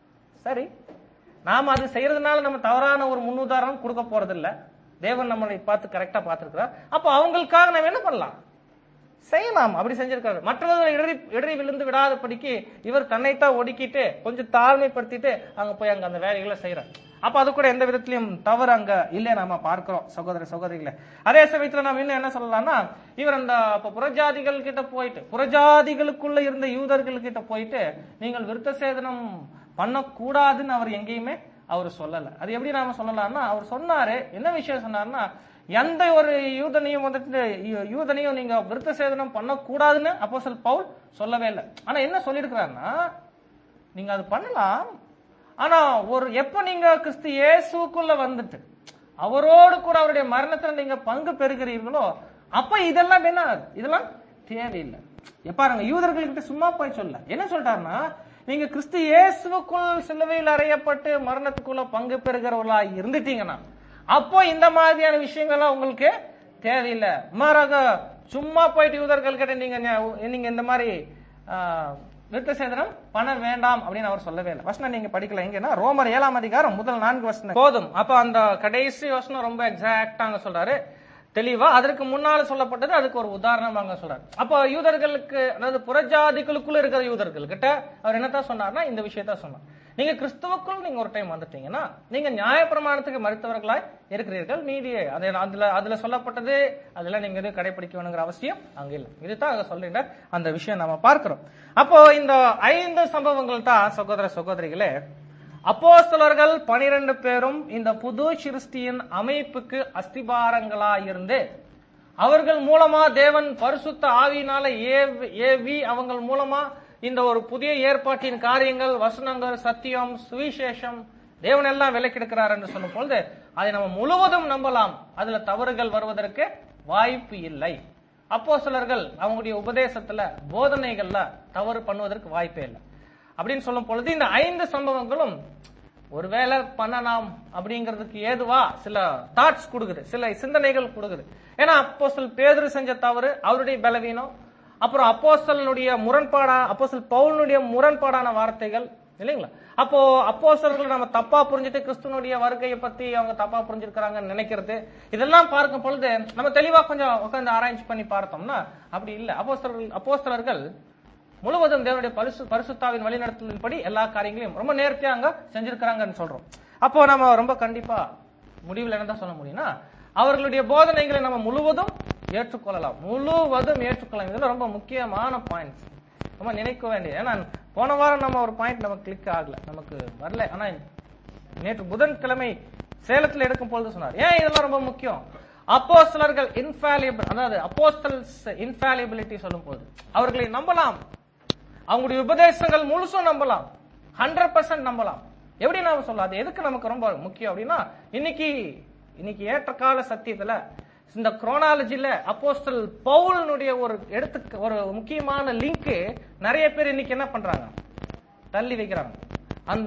சரி நாம அது செய்யறதுனால நம்ம தவறான ஒரு முன்னுதாரணம் கொடுக்க போறது இல்ல தேவன் நம்மளை பார்த்து கரெக்டா பார்த்திருக்கிறார் அப்ப அவங்களுக்காக நம்ம என்ன பண்ணலாம் செய்யலாம் அப்படி செஞ்சிருக்காரு மற்றவர்கள் இடறி இடறி விழுந்து விடாதபடிக்கு இவர் தன்னைத்தான் ஒடுக்கிட்டு கொஞ்சம் தாழ்மைப்படுத்திட்டு அங்க போய் அங்க அந்த வேலைகளை செய்யறார் அப்ப அது கூட எந்த விதத்திலையும் தவறு அங்க இல்ல நாம பார்க்கிறோம் சகோதர சகோதரிகளை அதே சமயத்துல நம்ம இன்னும் என்ன சொல்லலாம்னா இவர் அந்த அப்ப புறஜாதிகள் கிட்ட போயிட்டு புறஜாதிகளுக்குள்ள இருந்த யூதர்கள் கிட்ட போயிட்டு நீங்கள் விருத்த சேதனம் பண்ணக்கூடாதுன்னு அவர் எங்கேயுமே அவர் சொல்லல அது எப்படி நாம சொல்லலாம்னா அவர் சொன்னாரு என்ன விஷயம் சொன்னாருன்னா எந்த ஒரு யூதனையும் வந்துட்டு யூ- யூதனையும் நீங்க விருத்த சேதனம் பண்ணக்கூடாதுன்னு அப்போஸ்தலன் பவுல் சொல்லவே இல்லை ஆனா என்ன சொல்லியிருக்கிறாருன்னா நீங்க அது பண்ணலாம் ஆனா ஒரு எப்ப நீங்க கிறிஸ்து இயேசுக்குள்ள வந்துட்டு அவரோடு கூட அவருடைய மரணத்துல நீங்க பங்கு பெறுகிறீர்களோ அப்ப இதெல்லாம் என்ன இதெல்லாம் தேவையில்லை எப்ப பாருங்க யூதர்கள்கிட்ட சும்மா போய் சொல்ல என்ன சொல்லிட்டாருன்னா நீங்க கிறிஸ்து இயேசுக்குள் சிலுவையில் அறையப்பட்டு மரணத்துக்குள்ள பங்கு பெறுகிறவர்களா இருந்துட்டீங்கன்னா அப்போ இந்த மாதிரியான விஷயங்கள்லாம் உங்களுக்கு தேவையில்லை மாறாக சும்மா போயிட்டு யூதர்கள் கிட்ட நீங்க ஞா- நீங்க இந்த மாதிரி ஆஹ், விருத்த சேதனம் பண்ண வேண்டாம் அப்படின்னு அவர் சொல்லவே இல்லை வசனம் நீங்க படிக்கல எங்கன்னா ரோமர் ஏழாம் அதிகாரம் முதல் நான்கு வசனம் போதும் அப்ப அந்த கடைசி வசனம் ரொம்ப எக்ஸாக்டா அங்க சொல்றாரு தெளிவா அதற்கு முன்னால சொல்லப்பட்டது அதுக்கு ஒரு உதாரணம் அங்க சொல்றாரு அப்போ யூதர்களுக்கு அதாவது புறஜாதிகளுக்குள்ள இருக்கிற யூதர்கள் கிட்ட அவர் என்னத்தான் சொன்னார்னா இந்த விஷயத்த சொன்னார் நீங்க கிறிஸ்துவுக்குள் நீங்க ஒரு டைம் வந்துட்டீங்கன்னா நீங்க நியாயப்பிரமாணத்துக்கு மறுத்தவர்களாய் இருக்கிறீர்கள் மீதி அது அதுல அதுல சொல்லப்பட்டது அதெல்லாம் நீங்க எதுவும் கடைபிடிக்க வேணுங்கிற அவசியம் அங்க இல்லை இதுதான் அங்க சொல்லிட்டார் அந்த விஷயம் நம்ம பார்க்கிறோம் அப்போ இந்த ஐந்து சம்பவங்கள் தான் சகோதர சகோதரிகளே அப்போஸ்தலர்கள் பனிரெண்டு பேரும் இந்த புது சிருஷ்டியின் அமைப்புக்கு அஸ்திபாரங்களாயிருந்து அவர்கள் மூலமா தேவன் பரிசுத்த ஆவியினால ஏவி ஏவி அவங்க மூலமா இந்த ஒரு புதிய ஏற்பாட்டின் காரியங்கள் வசனங்கள் சத்தியம் சுவிசேஷம் தேவன் எல்லாம் விலக்கெடுக்கிறார் என்று சொல்லும் பொழுது அதை நம்ம முழுவதும் நம்பலாம் அதுல தவறுகள் வருவதற்கு வாய்ப்பு இல்லை அப்போ சிலர்கள் அவங்களுடைய உபதேசத்துல போதனைகள்ல தவறு பண்ணுவதற்கு வாய்ப்பே இல்லை அப்படின்னு சொல்லும் பொழுது இந்த ஐந்து சம்பவங்களும் ஒருவேளை பண்ணலாம் அப்படிங்கிறதுக்கு ஏதுவா சில தாட்ஸ் கொடுக்குது சில சிந்தனைகள் கொடுக்குது ஏன்னா அப்போஸ்தல் பேதுரு செஞ்ச தவறு அவருடைய பலவீனம் அப்புறம் அப்போஸ்தலனுடைய முரண்பாடா அப்போஸ்தல் பவுலனுடைய முரண்பாடான வார்த்தைகள் இல்லைங்களா அப்போ அப்போஸ்தலர்கள் நம்ம தப்பா புரிஞ்சுட்டு கிறிஸ்துவனுடைய வருகையை பத்தி அவங்க தப்பா புரிஞ்சிருக்கிறாங்கன்னு நினைக்கிறது இதெல்லாம் பார்க்கும் பொழுது நம்ம தெளிவா கொஞ்சம் உட்கார்ந்து ஆராய்ச்சி பண்ணி பார்த்தோம்னா அப்படி இல்லை அப்போஸ்தலர்கள் அப்போஸ்தலர்கள் முழுவதும் தேவனுடைய பரிசு பரிசுத்தாவின் வழிநடத்தலின்படி எல்லா காரியங்களையும் ரொம்ப நேர்த்தியா அங்க செஞ்சிருக்கிறாங்கன்னு சொல்றோம் அப்போ நம்ம ரொம்ப கண்டிப்பா முடிவில் என்னதான் சொல்ல முடியும்னா அவர்களுடைய போதனைகளை நம்ம முழுவதும் ஏற்றுக்கொள்ளலாம் முழுவதும் ஏற்றுக்கொள்ளலாம் இதெல்லாம் ரொம்ப முக்கியமான பாயிண்ட்ஸ் ரொம்ப நினைக்க வேண்டிய ஏன்னா போன வாரம் நம்ம ஒரு பாயிண்ட் நமக்கு கிளிக் ஆகல நமக்கு வரல ஆனா நேற்று புதன்கிழமை சேலத்துல எடுக்கும் பொழுது சொன்னார் ஏன் இதெல்லாம் ரொம்ப முக்கியம் அப்போஸ்தலர்கள் இன்ஃபாலிபிள் அதாவது அப்போஸ்தல்ஸ் இன்ஃபாலிபிலிட்டி சொல்லும் போது அவர்களை நம்பலாம் அவங்களுடைய உபதேசங்கள் முழுசும் நம்பலாம் ஹண்ட்ரட் பர்சன்ட் நம்பலாம் எப்படி நாம சொல்லலாம் அது எதுக்கு நமக்கு ரொம்ப முக்கியம் அப்படின்னா இன்னைக்கு இன்னைக்கு ஏற்ற கால சத்தியத்துல இந்த குரோனாலஜில அப்போஸ்தல் பவுலனுடைய ஒரு எடுத்து ஒரு முக்கியமான லிங்க் நிறைய பேர் இன்னைக்கு என்ன பண்றாங்க தள்ளி வைக்கிறாங்க அந்த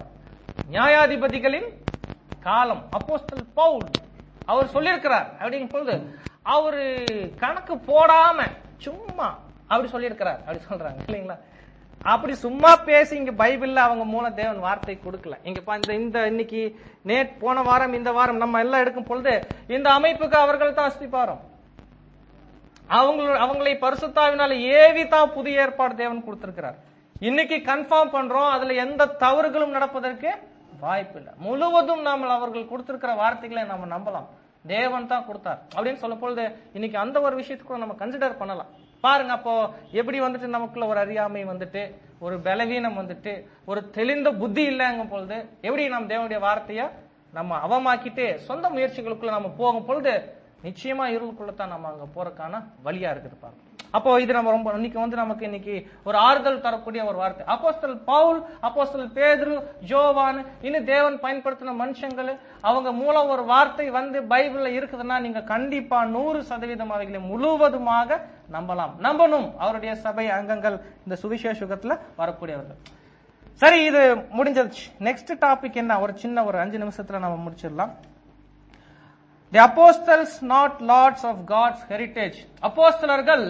நியாயாதிபதிகளின் காலம் அப்போஸ்தல் பவுல் அவர் சொல்லியிருக்கிறார் அப்படிங்கும் பொழுது அவரு கணக்கு போடாம சும்மா அப்படி சொல்லியிருக்கிறார் அப்படி சொல்றாங்க இல்லைங்களா அப்படி சும்மா பேசி இங்க பைபிள்ல அவங்க மூலம் தேவன் வார்த்தை கொடுக்கல இங்க பா- இந்த இந்த இன்னைக்கு நேட் போன வாரம் இந்த வாரம் நம்ம எல்லாம் எடுக்கும் பொழுது இந்த அமைப்புக்கு அவர்கள் தான் அஸ்திபாரம் அவங்கள அவங்களை பரிசுத்தாவினால ஏவி தான் புதிய ஏற்பாடு தேவன் கொடுத்திருக்கிறார் இன்னைக்கு கன்ஃபார்ம் பண்றோம் அதுல எந்த தவறுகளும் நடப்பதற்கு வாய்ப்பு இல்லை முழுவதும் நாம் அவர்கள் கொடுத்திருக்கிற வார்த்தைகளை நாம நம்பலாம் தேவன் தான் கொடுத்தார் அப்படின்னு சொல்லும் பொழுது இன்னைக்கு அந்த ஒரு விஷயத்துக்கு கூட நம்ம கன்சிடர் பண்ணலாம் பாருங்க அப்போ எப்படி வந்துட்டு நமக்குள்ள ஒரு அறியாமை வந்துட்டு ஒரு பலவீனம் வந்துட்டு ஒரு தெளிந்த புத்தி இல்லைங்கும் பொழுது எப்படி நாம் தேவனுடைய வார்த்தைய நம்ம அவமாக்கிட்டு சொந்த முயற்சிகளுக்குள்ள நம்ம போகும் பொழுது நிச்சயமா இருளுக்குள்ள தான் நம்ம அங்க போறதுக்கான வழியா இருக்குது பாருங்க அப்போ இது நம்ம ரொம்ப இன்னைக்கு வந்து நமக்கு இன்னைக்கு ஒரு ஆறுதல் தரக்கூடிய ஒரு வார்த்தை அப்போஸ்தல் பவுல் அப்போஸ்தல் பேதுரு ஜோவான் இன்னும் தேவன் பயன்படுத்தின மனுஷங்கள் அவங்க மூலம் ஒரு வார்த்தை வந்து பைபிள்ல இருக்குதுன்னா நீங்க கண்டிப்பா நூறு சதவீதம் அவைகளை முழுவதுமாக நம்பலாம் நம்பணும் அவருடைய சபை அங்கங்கள் இந்த சுவிசேஷ யுகத்துல வரக்கூடியவர்கள் சரி இது முடிஞ்சிருச்சு நெக்ஸ்ட் டாபிக் என்ன ஒரு சின்ன ஒரு அஞ்சு நிமிஷத்துல நம்ம முடிச்சிடலாம் the apostles not lords of gods heritage அப்போஸ்தலர்கள்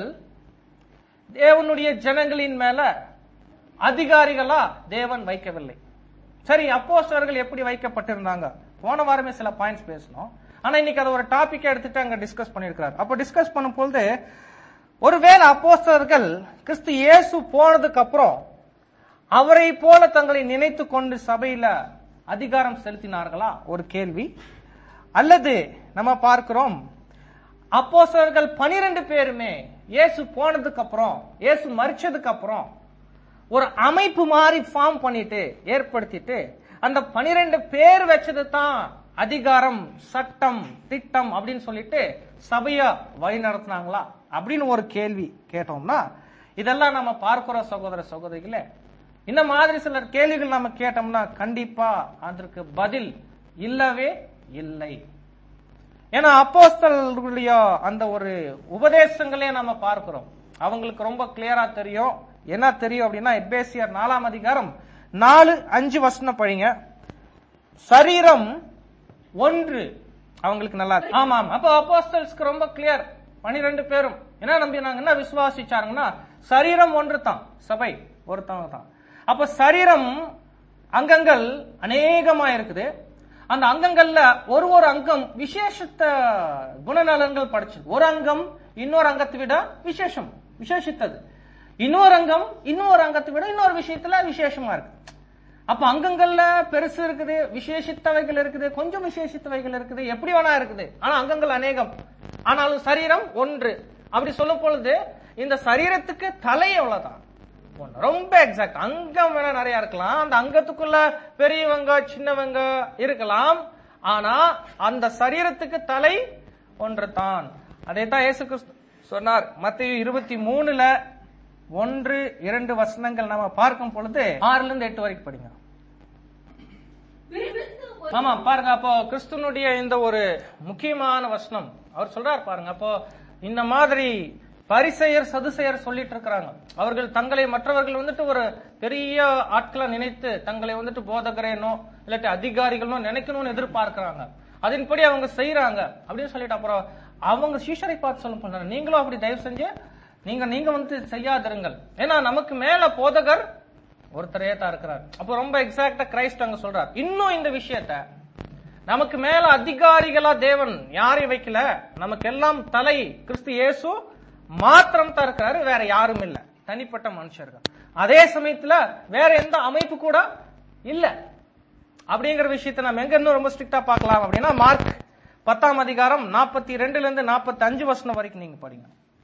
தேவனுடைய ஜனங்களின் மேல அதிகாரிகளா தேவன் வைக்கவில்லை சரி அப்போஸ்தலர்கள் எப்படி வைக்கப்பட்டிருந்தாங்க போன வாரமே சில பாயிண்ட்ஸ் பேசணும் ஆனா இன்னைக்கு அதை ஒரு டாபிக் எடுத்துட்டு அங்க டிஸ்கஸ் பண்ணிருக்கிறார் அப்ப டிஸ்கஸ் பண்ணும் பொழுது ஒருவேளை அப்போஸ்தலர்கள் கிறிஸ்து இயேசு போனதுக்கு அப்புறம் அவரை போல தங்களை நினைத்து கொண்டு சபையில அதிகாரம் செலுத்தினார்களா ஒரு கேள்வி அல்லது நம்ம பார்க்கிறோம் அப்போஸ்தலர்கள் பனிரெண்டு பேருமே இயேசு போனதுக்கு அப்புறம் இயேசு மறிச்சதுக்கு அப்புறம் ஒரு அமைப்பு மாதிரி ஃபார்ம் பண்ணிட்டு ஏற்படுத்திட்டு அந்த பனிரெண்டு பேர் வச்சது தான் அதிகாரம் சட்டம் திட்டம் அப்படின்னு சொல்லிட்டு சபைய வழி நடத்தினாங்களா அப்படின்னு ஒரு கேள்வி கேட்டோம்னா இதெல்லாம் நம்ம பார்க்கிறோம் சகோதர சகோதரிகளே இந்த மாதிரி சில கேள்விகள் நம்ம கேட்டோம்னா கண்டிப்பா அதற்கு பதில் இல்லவே இல்லை ஏன்னா அப்போஸ்தலர்களுடைய அந்த ஒரு உபதேசங்களே நம்ம பார்க்கிறோம் அவங்களுக்கு ரொம்ப கிளியரா தெரியும் என்ன தெரியும் அப்படின்னா எபேசியர் நாலாம் அதிகாரம் நாலு அஞ்சு வசனம் படிங்க சரீரம் ஒன்று அவங்களுக்கு நல்லா இருக்கு. ஆமா ஆமா அப்போ அப்போஸ்தல்ஸ்க்கு ரொம்ப கிளியர் பனிரெண்டு பேரும் என்ன நம்பினாங்கன்னா விசுவாசிச்சாங்கன்னா சரீரம் ஒன்று தான் சபை ஒருத்தவங்க தான் அப்ப சரீரம் அங்கங்கள் அநேகமா இருக்குது அந்த அங்கங்கள்ல ஒரு ஒரு அங்கம் விசேஷத்த குணநலன்கள் படிச்சு ஒரு அங்கம் இன்னொரு அங்கத்தை விட விசேஷம் விசேஷித்தது இன்னொரு அங்கம் இன்னொரு அங்கத்தை விட இன்னொரு விஷயத்துல விசேஷமா இருக்கு அப்ப அங்கங்கள்ல பெருசு இருக்குது விசேஷித்தவைகள் இருக்குது கொஞ்சம் விசேஷித்தவைகள் இருக்குது எப்படி வேணா இருக்குது ஆனா அங்கங்கள் அநேகம் ஆனாலும் சரீரம் ஒன்று அப்படி சொல்லும் பொழுது இந்த சரீரத்துக்கு தலை எவ்வளவுதான் ஒண்ணு. ரொம்ப எக்ஸாக்ட் அங்கம் வேணா நிறைய இருக்கலாம் அந்த அங்கத்துக்குள்ள பெரியவங்க சின்னவங்க இருக்கலாம் ஆனா அந்த சரீரத்துக்கு தலை ஒன்று தான் அதை தான் இயேசு கிறிஸ்து சொன்னார் மத்திய இருபத்தி மூணுல ஒன்று இரண்டு வசனங்கள் நம்ம பார்க்கும் பொழுது ஆறுல இருந்து எட்டு வரைக்கும் படிங்க கிறிஸ்து ஒரு- ஆமா பாருங்க அப்போ கிறிஸ்துனுடைய இந்த ஒரு முக்கியமான வசனம் அவர் சொல்றார் பாருங்க அப்போ இந்த மாதிரி பரிசெயர் சதுசெயர் சொல்லிட்டு இருக்கிறாங்க அவர்கள் தங்களை மற்றவர்கள் வந்துட்டு ஒரு பெரிய ஆட்களை நினைத்து தங்களை வந்துட்டு போதகரேனோ இல்லாட்டி அதிகாரிகளோ நினைக்கணும்னு எதிர்பார்க்கறாங்க அதன்படி அவங்க செய்யறாங்க அப்படின்னு சொல்லிட்டு அப்புறம் அவங்க சீஷரை பார்த்து சொல்ல பண்றாங்க நீங்களும் அப்படி தயவு செஞ்சு நீங்க நீங்க வந்து செய்யாதிருங்கள் ஏன்னா நமக்கு மேல போதகர் ஒருத்தரே தான் இருக்கிறார் அப்போ ரொம்ப எக்ஸாக்டா கிரைஸ்ட் அங்க சொல்றார் இன்னும் இந்த விஷயத்த நமக்கு மேல அதிகாரிகளா தேவன் யாரையும் வைக்கல நமக்கு எல்லாம் தலை கிறிஸ்து இயேசு மாத்திரம் தான் இருக்கிறாரு வேற யாரும் இல்ல தனிப்பட்ட மனுஷர்கள் அதே சமயத்துல வேற எந்த அமைப்பு கூட இல்ல அப்படிங்கிற விஷயத்தை நம்ம எங்க இன்னும் ரொம்ப ஸ்ட்ரிக்டா பார்க்கலாம் அப்படின்னா மார்க் பத்தாம் அதிகாரம் நாற்பத்தி ரெண்டுல இருந்து நாற்பத்தி அஞ்சு வருஷம் வரைக்கும் நீங்க படிங்க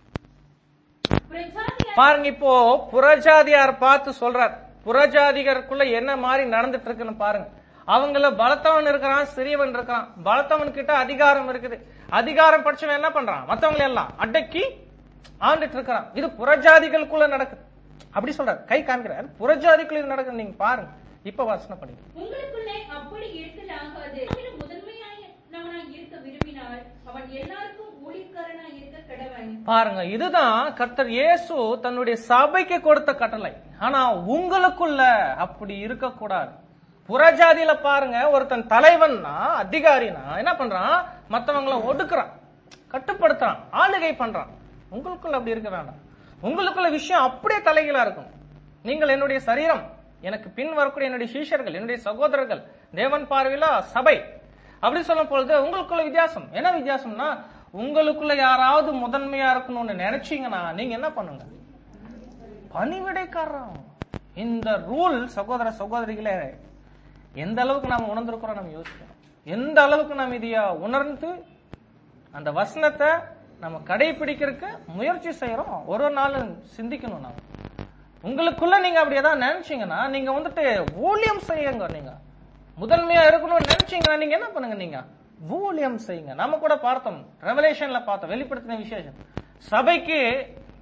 பிரஜாதியார் பாருங்க இப்போ புறஜாதியார் பார்த்து சொல்றார் புறஜாதிகருக்குள்ள என்ன மாதிரி நடந்துட்டு இருக்குன்னு பாருங்க அவங்கள பலத்தவன் இருக்கிறான் சிறியவன் இருக்கிறான் பலத்தவன் கிட்ட அதிகாரம் இருக்குது அதிகாரம் படிச்சவன் என்ன பண்றான் மத்தவங்களை எல்லாம் அடக்கி ஆண்டுட்டு இருக்கிறான் இது புறஜாதிகளுக்குள்ள நடக்குது அப்படி சொல்றாரு கை காமிக்கிறார் புறஜாதிக்குள்ள நடக்குது நீங்க பாருங்க இப்ப வசனம் படிங்க உங்களுக்குள்ளே அப்படி இருக்கலாகாது ஆகிலும் முதன்மையானவனாய் இருக்க விரும்பினால் அவன் எல்லாருக்கும் ஊழியக்காரனாய் இருக்க கடவன் பாருங்க இதுதான் கர்த்தர் இயேசு தன்னுடைய சபைக்கு கொடுத்த கட்டளை ஆனா உங்களுக்குள்ள அப்படி இருக்கக்கூடாது புறஜாதியில பாருங்க ஒருத்தன் தலைவன்னா அதிகாரினா என்ன பண்றான் மத்தவங்கள ஒடுக்குறான் கட்டுப்படுத்துறான் ஆளுகை பண்றான் உங்களுக்குள்ள அப்படி இருக்க வேண்டாம் உங்களுக்குள்ள விஷயம் அப்படியே தலைகீழா இருக்கும் நீங்கள் என்னுடைய சரீரம் எனக்கு பின் வரக்கூடிய என்னுடைய சீஷர்கள் என்னுடைய சகோதரர்கள் தேவன் பார்வையில சபை அப்படி சொல்லும் பொழுது உங்களுக்குள்ள வித்தியாசம் என்ன வித்தியாசம்னா உங்களுக்குள்ள யாராவது முதன்மையா இருக்கணும்னு நினைச்சீங்கன்னா நீங்க என்ன பண்ணுங்க பணிவிடைக்காரன் இந்த ரூல் சகோதர சகோதரிகளே எந்த அளவுக்கு நாம் உணர்ந்திருக்கிறோம் நம்ம யோசிக்கணும் எந்த அளவுக்கு நாம் இதைய உணர்ந்து அந்த வசனத்தை நம்ம கடைபிடிக்கிறதுக்கு முயற்சி செய்யறோம் ஒரு ஒரு நாளும் சிந்திக்கணும் நாம உங்களுக்குள்ள நீங்க அப்படி ஏதாவது நினைச்சீங்கன்னா நீங்க வந்துட்டு ஊழியம் செய்யுங்க நீங்க முதன்மையா இருக்கணும்னு நினைச்சீங்கன்னா நீங்க என்ன பண்ணுங்க நீங்க ஊழியம் செய்யுங்க நம்ம கூட பார்த்தோம் ரெவலேஷன்ல பார்த்தோம் வெளிப்படுத்தின விசேஷம் சபைக்கு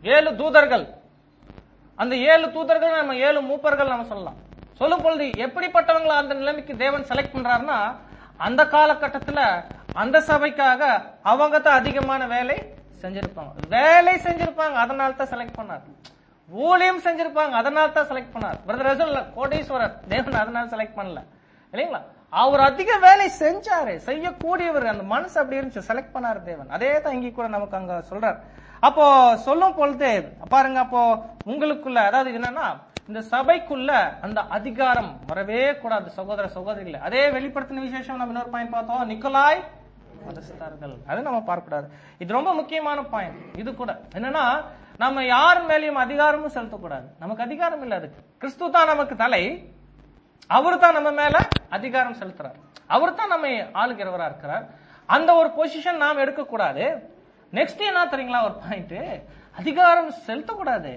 ஏழு தூதர்கள் அந்த ஏழு தூதர்கள் நம்ம ஏழு மூப்பர்கள் நம்ம சொல்லலாம் சொல்லும் பொழுது எப்படிப்பட்டவங்களை அந்த நிலைமைக்கு தேவன் செலக்ட் பண்றாருன்னா அந்த காலகட்டத்துல அந்த சபைக்காக அவங்க தான் அதிகமான வேலை செஞ்சிருப்பாங்க வேலை செஞ்சிருப்பாங்க அதனால தான் செலக்ட் பண்ணார் ஊழியம் செஞ்சிருப்பாங்க அதனால தான் செலக்ட் பண்ணார் பிரதர் ரசூல் கோடீஸ்வரர் தேவன் அதனால செலக்ட் பண்ணல இல்லைங்களா அவர் அதிக வேலை செஞ்சாரு செய்யக்கூடியவர் அந்த மனசு அப்படி இருந்துச்சு செலக்ட் பண்ணாரு தேவன் அதே தான் இங்கே கூட நமக்கு அங்க சொல்றார் அப்போ சொல்லும் பொழுது பாருங்க அப்போ உங்களுக்குள்ள அதாவது என்னன்னா இந்த சபைக்குள்ள அந்த அதிகாரம் வரவே கூடாது சகோதர சகோதரிகள அதே வெளிப்படுத்தின விசேஷம் நம்ம இன்னொரு பாயிண்ட் பார்த்தோம் நிக்கோலாய் மதஸ்தார்கள் அது நம்ம பார்க்கக்கூடாது இது ரொம்ப முக்கியமான பாயிண்ட் இது கூட என்னன்னா நம்ம யார் மேலேயும் அதிகாரமும் செலுத்தக்கூடாது நமக்கு அதிகாரம் இல்ல அதுக்கு கிறிஸ்து தான் நமக்கு தலை அவர் தான் நம்ம மேல அதிகாரம் செலுத்துறார் அவர் தான் நம்ம ஆளுகிறவரா இருக்கிறார் அந்த ஒரு பொசிஷன் நாம் எடுக்கக்கூடாது நெக்ஸ்ட் என்ன தெரியுங்களா ஒரு பாயிண்ட் அதிகாரம் செலுத்தக்கூடாது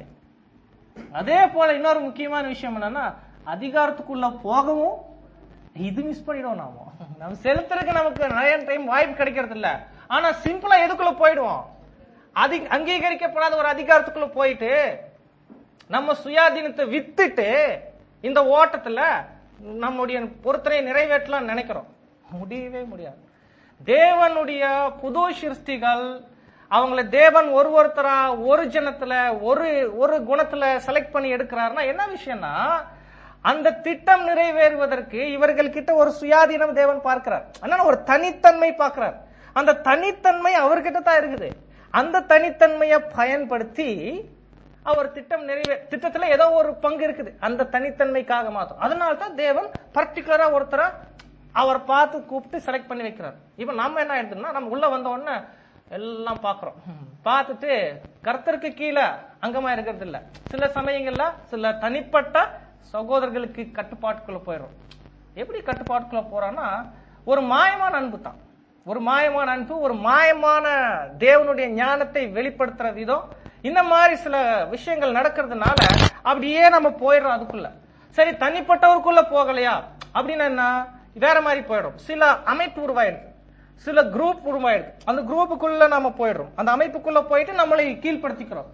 அதே போல இன்னொரு முக்கியமான விஷயம் என்னன்னா அதிகாரத்துக்குள்ள போகவும் இது மிஸ் பண்ணிடுவோம் நாம நம்ம செலுத்துறதுக்கு நமக்கு நிறைய டைம் வாய்ப்பு கிடைக்கிறது இல்ல ஆனா சிம்பிளா எதுக்குள்ள போயிடுவோம் அதி அங்கீகரிக்கப்படாத ஒரு அதிகாரத்துக்குள்ள போயிட்டு நம்ம சுயாதீனத்தை வித்துட்டு இந்த ஓட்டத்துல நம்முடைய பொறுத்தனை நிறைவேற்றலாம் நினைக்கிறோம் முடியவே முடியாது தேவனுடைய புது சிருஷ்டிகள் அவங்கள தேவன் ஒரு ஒருத்தரா ஒரு ஜனத்துல ஒரு ஒரு குணத்துல செலக்ட் பண்ணி எடுக்கிறாருன்னா என்ன விஷயம்னா அந்த திட்டம் நிறைவேறுவதற்கு இவர்கள் கிட்ட ஒரு சுயாதீனம் தேவன் பார்க்கிறார் அதனால ஒரு தனித்தன்மை பார்க்கிறார் அந்த தனித்தன்மை அவர்கிட்ட தான் இருக்குது அந்த தனித்தன்மையை பயன்படுத்தி அவர் திட்டம் நிறைவே திட்டத்துல ஏதோ ஒரு பங்கு இருக்குது அந்த தனித்தன்மைக்காக மாத்திரம் அதனால தான் தேவன் பர்டிகுலரா ஒருத்தரை அவர் பார்த்து கூப்பிட்டு செலக்ட் பண்ணி வைக்கிறார் இப்ப நம்ம என்ன ஆயிடுதுன்னா நம்ம உள்ள வந்த உடனே எல்லாம் பாக்குறோம் பார்த்துட்டு கர்த்தருக்கு கீழே அங்கமா இருக்கிறது இல்ல சில சமயங்கள்ல சில தனிப்பட்ட சகோதரர்களுக்கு கட்டுப்பாட்டுக்குள்ள போயிடும் எப்படி கட்டுப்பாட்டுக்குள்ள போறான்னா ஒரு மாயமான அன்பு தான் ஒரு மாயமான அன்பு ஒரு மாயமான தேவனுடைய ஞானத்தை வெளிப்படுத்துற விதம் இந்த மாதிரி சில விஷயங்கள் நடக்கிறதுனால அப்படியே நம்ம போயிடுறோம் அதுக்குள்ள சரி தனிப்பட்டவருக்குள்ள போகலையா அப்படின்னு என்ன வேற மாதிரி போயிடும் சில அமைப்பு உருவாயிடுது சில குரூப் உருவாயிடுது அந்த குரூப்புக்குள்ள நம்ம போயிடுறோம் அந்த அமைப்புக்குள்ள போயிட்டு நம்மளை கீழ்ப்படுத்திக்கிறோம்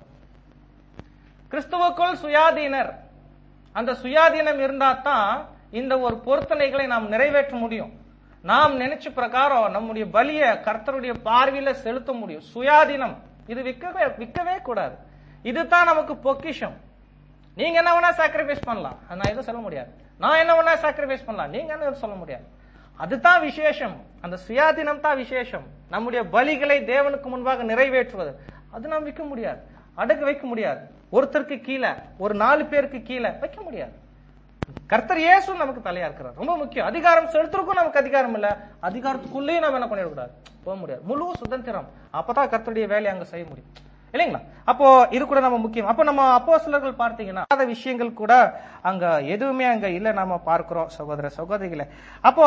கிறிஸ்துவுக்குள் சுயாதீனர் அந்த சுயாதீனம் இருந்தா தான் இந்த ஒரு பொருத்தனைகளை நாம் நிறைவேற்ற முடியும் நாம் நினைச்ச பிரகாரம் நம்முடைய பலிய கர்த்தருடைய பார்வையில செலுத்த முடியும் சுயாதீனம் இது விற்கவே விற்கவே கூடாது இதுதான் நமக்கு பொக்கிஷம் நீங்க என்ன வேணா சாக்ரிஃபைஸ் பண்ணலாம் நான் எதுவும் சொல்ல முடியாது நான் என்ன வேணா சாக்ரிஃபைஸ் பண்ணலாம் நீங்க என்ன சொல்ல முடியாது அதுதான் விசேஷம் அந்த சுயாதீனம் தான் விசேஷம் நம்முடைய பலிகளை தேவனுக்கு முன்பாக நிறைவேற்றுவது அது நாம் விற்க முடியாது அடகு வைக்க முடியாது ஒருத்தருக்கு கீழே ஒரு நாலு பேருக்கு கீழே வைக்க முடியாது கர்த்தர் இயேசு நமக்கு தலையா இருக்கிறார் ரொம்ப முக்கியம் அதிகாரம் செலுத்துறதுக்கும் நமக்கு அதிகாரம் இல்ல அதிகாரத்துக்குள்ளேயும் நம்ம என்ன பண்ணிடக்கூடாது போக முடியாது முழு சுதந்திரம் அப்பதான் கர்த்தருடைய வேலையை அங்க செய்ய முடியும் இல்லைங்களா அப்போ இது கூட நம்ம முக்கியம் அப்போ நம்ம அப்போ சிலர்கள் பார்த்தீங்கன்னா அந்த விஷயங்கள் கூட அங்க எதுவுமே அங்க இல்ல நாம பார்க்கிறோம் சகோதர சகோதரிகளை அப்போ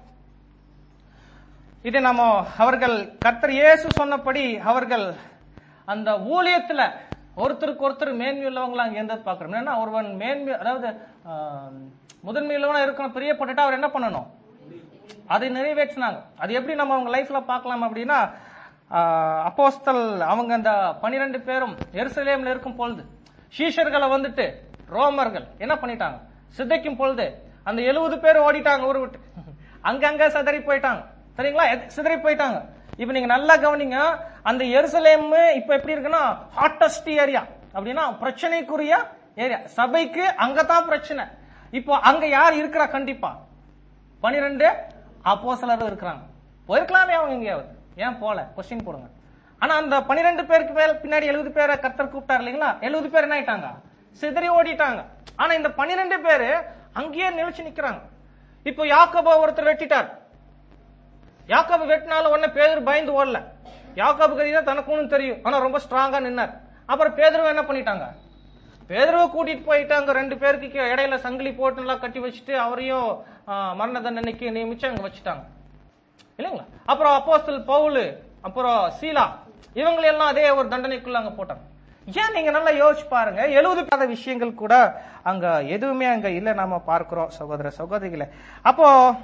இது நம்ம அவர்கள் கர்த்தர் இயேசு சொன்னபடி அவர்கள் அந்த ஊழியத்துல ஒருத்தருக்கு ஒருத்தர் மேன்மை உள்ளவங்களா அங்க எந்த பாக்குறோம் ஏன்னா ஒருவன் மேன்மை அதாவது ஆஹ், முதன்மை உள்ளவனா இருக்கணும் பிரியப்பட்டுட்டா அவர் என்ன பண்ணணும் அதை நிறைவேற்றினாங்க அது எப்படி நம்ம அவங்க லைஃப்ல பார்க்கலாம் அப்படின்னா ஆஹ், அப்போஸ்தல் அவங்க அந்த பனிரெண்டு பேரும் எருசலேம்ல இருக்கும் பொழுது சீஷர்களை வந்துட்டு ரோமர்கள் என்ன பண்ணிட்டாங்க சிதைக்கும் பொழுது அந்த எழுபது பேர் ஓடிட்டாங்க ஊரு விட்டு அங்கங்க சிதறி போயிட்டாங்க சரிங்களா எத்- சிதறி போயிட்டாங்க இப்ப நீங்க நல்லா கவனிங்க அந்த எருசலேம் இப்ப எப்படி இருக்குன்னா ஹாட்டஸ்ட் ஏரியா அப்படின்னா பிரச்சனைக்குரிய ஏரியா சபைக்கு அங்கதான் பிரச்சனை இப்போ அங்க யார் இருக்கிறா கண்டிப்பா பனிரெண்டு அப்போஸ்தலர்கள் இருக்கிறாங்க போயிருக்கலாமே அவங்க எங்கேயாவது ஏன் போல கொஸ்டின் போடுங்க ஆனா அந்த பனிரெண்டு பேருக்கு மேல பின்னாடி எழுபது பேரை கர்த்தர் கூப்பிட்டார் இல்லைங்களா எழுபது பேர் என்ன ஆயிட்டாங்க சிதறி ஓடிட்டாங்க ஆனா இந்த பனிரெண்டு பேரு அங்கேயே நிலைச்சு நிக்கிறாங்க இப்போ யாக்கோபா ஒருத்தர் வெட்டிட்டார் யாக்கோபு வெட்டினாலும் உடனே பேதர் பயந்து ஓடல யாக்கோபு கதி தான் தனக்கு ஒண்ணும் தெரியும் ஆனா ரொம்ப ஸ்ட்ராங்கா நின்னார் அப்புறம் பேதருவை என்ன பண்ணிட்டாங்க பேதருவை கூட்டிட்டு போயிட்டாங்க ரெண்டு பேருக்கு கீ- இடையில சங்கிலி போட்டு நல்லா கட்டி வச்சுட்டு அவரையும் ஆ, மரண தண்டனைக்கு நியமிச்சு அங்க வச்சுட்டாங்க இல்லைங்களா அப்புறம் அப்போஸ்தல் பவுல் அப்புறம் சீலா இவங்களெல்லாம் அதே ஒரு தண்டனைக்குள்ள அங்க போட்டாங்க ஏன் நீங்க நல்லா யோசிச்சு பாருங்க எழுபது விஷயங்கள் கூட அங்க எதுவுமே அங்க இல்ல நாம பார்க்கிறோம் சகோதர சகோதரிகளை அப்போ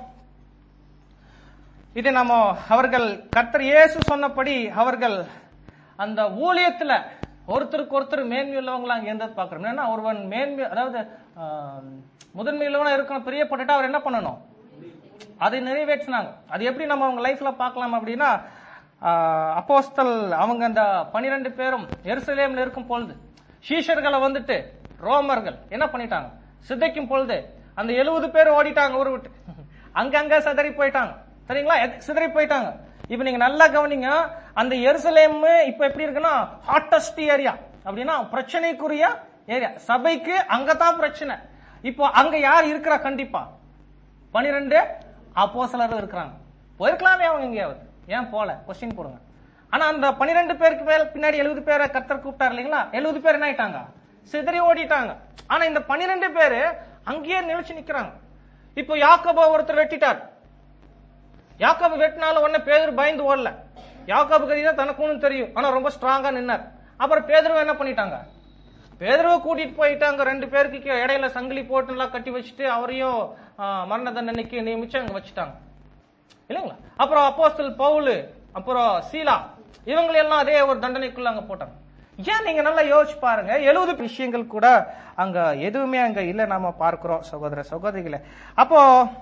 இது நம்ம அவர்கள் கர்த்தர் இயேசு சொன்னபடி அவர்கள் அந்த ஊழியத்துல ஒருத்தருக்கு ஒருத்தர் மேன்மை உள்ளவங்களா அங்க எந்த பாக்குறோம் ஏன்னா ஒருவன் மேன்மை அதாவது ஆஹ், முதன்மை உள்ளவனா இருக்கணும் பிரியப்பட்டுட்டா அவர் என்ன பண்ணணும் அதை நிறைவேற்றினாங்க அது எப்படி நம்ம அவங்க லைஃப்ல பார்க்கலாம் அப்படின்னா அப்போஸ்தல் அவங்க அந்த பனிரெண்டு பேரும் எருசலேம்ல இருக்கும் பொழுது சீஷர்களை வந்துட்டு ரோமர்கள் என்ன பண்ணிட்டாங்க சிதைக்கும் பொழுது அந்த எழுபது பேர் ஓடிட்டாங்க ஊர் விட்டு அங்கங்க சிதறி போயிட்டாங்க சரிங்களா எத்- சிதறி போயிட்டாங்க இப்ப நீங்க நல்லா கவனிங்க அந்த எருசலேம் இப்ப எப்படி இருக்குன்னா ஹாட்டஸ்ட் ஏரியா அப்படின்னா பிரச்சனைக்குரிய ஏரியா சபைக்கு அங்கதான் பிரச்சனை இப்போ அங்க யார் இருக்கிறா கண்டிப்பா பனிரெண்டு அப்போஸ்தலர்கள் இருக்கிறாங்க போயிருக்கலாமே அவங்க எங்கேயாவது ஏன் போல கொஸ்டின் போடுங்க ஆனா அந்த பனிரெண்டு பேருக்கு மேல பின்னாடி எழுபது பேரை கர்த்தர் கூப்பிட்டார் இல்லைங்களா எழுபது பேர் என்ன ஆயிட்டாங்க சிதறி ஓடிட்டாங்க ஆனா இந்த பனிரெண்டு பேரு அங்கேயே நிலைச்சு நிக்கிறாங்க இப்போ யாக்கோபோ ஒருத்தர் வெட்டிட்டார் யாக்கோபு வெட்டினால உடனே பேதர் பயந்து ஓடல யாக்கோபு கதி தான் தனக்கு ஒண்ணும் தெரியும் ஆனா ரொம்ப ஸ்ட்ராங்கா நின்னார் அப்புறம் பேதருவை என்ன பண்ணிட்டாங்க பேதருவை கூட்டிட்டு போயிட்டாங்க ரெண்டு பேருக்கு கீழே இடையில சங்கிலி போட்டு எல்லாம் கட்டி வச்சுட்டு அவரையும் ஆ, மரண தண்டனைக்கு நியமிச்சு அங்க வச்சுட்டாங்க இல்லைங்களா அப்புறம் அப்போஸ்தல் பவுலு அப்புறம் சீலா இவங்களை எல்லாம் அதே ஒரு தண்டனைக்குள்ள அங்க போட்டாங்க ஏன் நீங்க நல்லா யோசிச்சு பாருங்க எழுபது விஷயங்கள் கூட அங்க எதுவுமே அங்க இல்ல நாம பார்க்கிறோம் சகோதர சகோதரிகளே அப்போ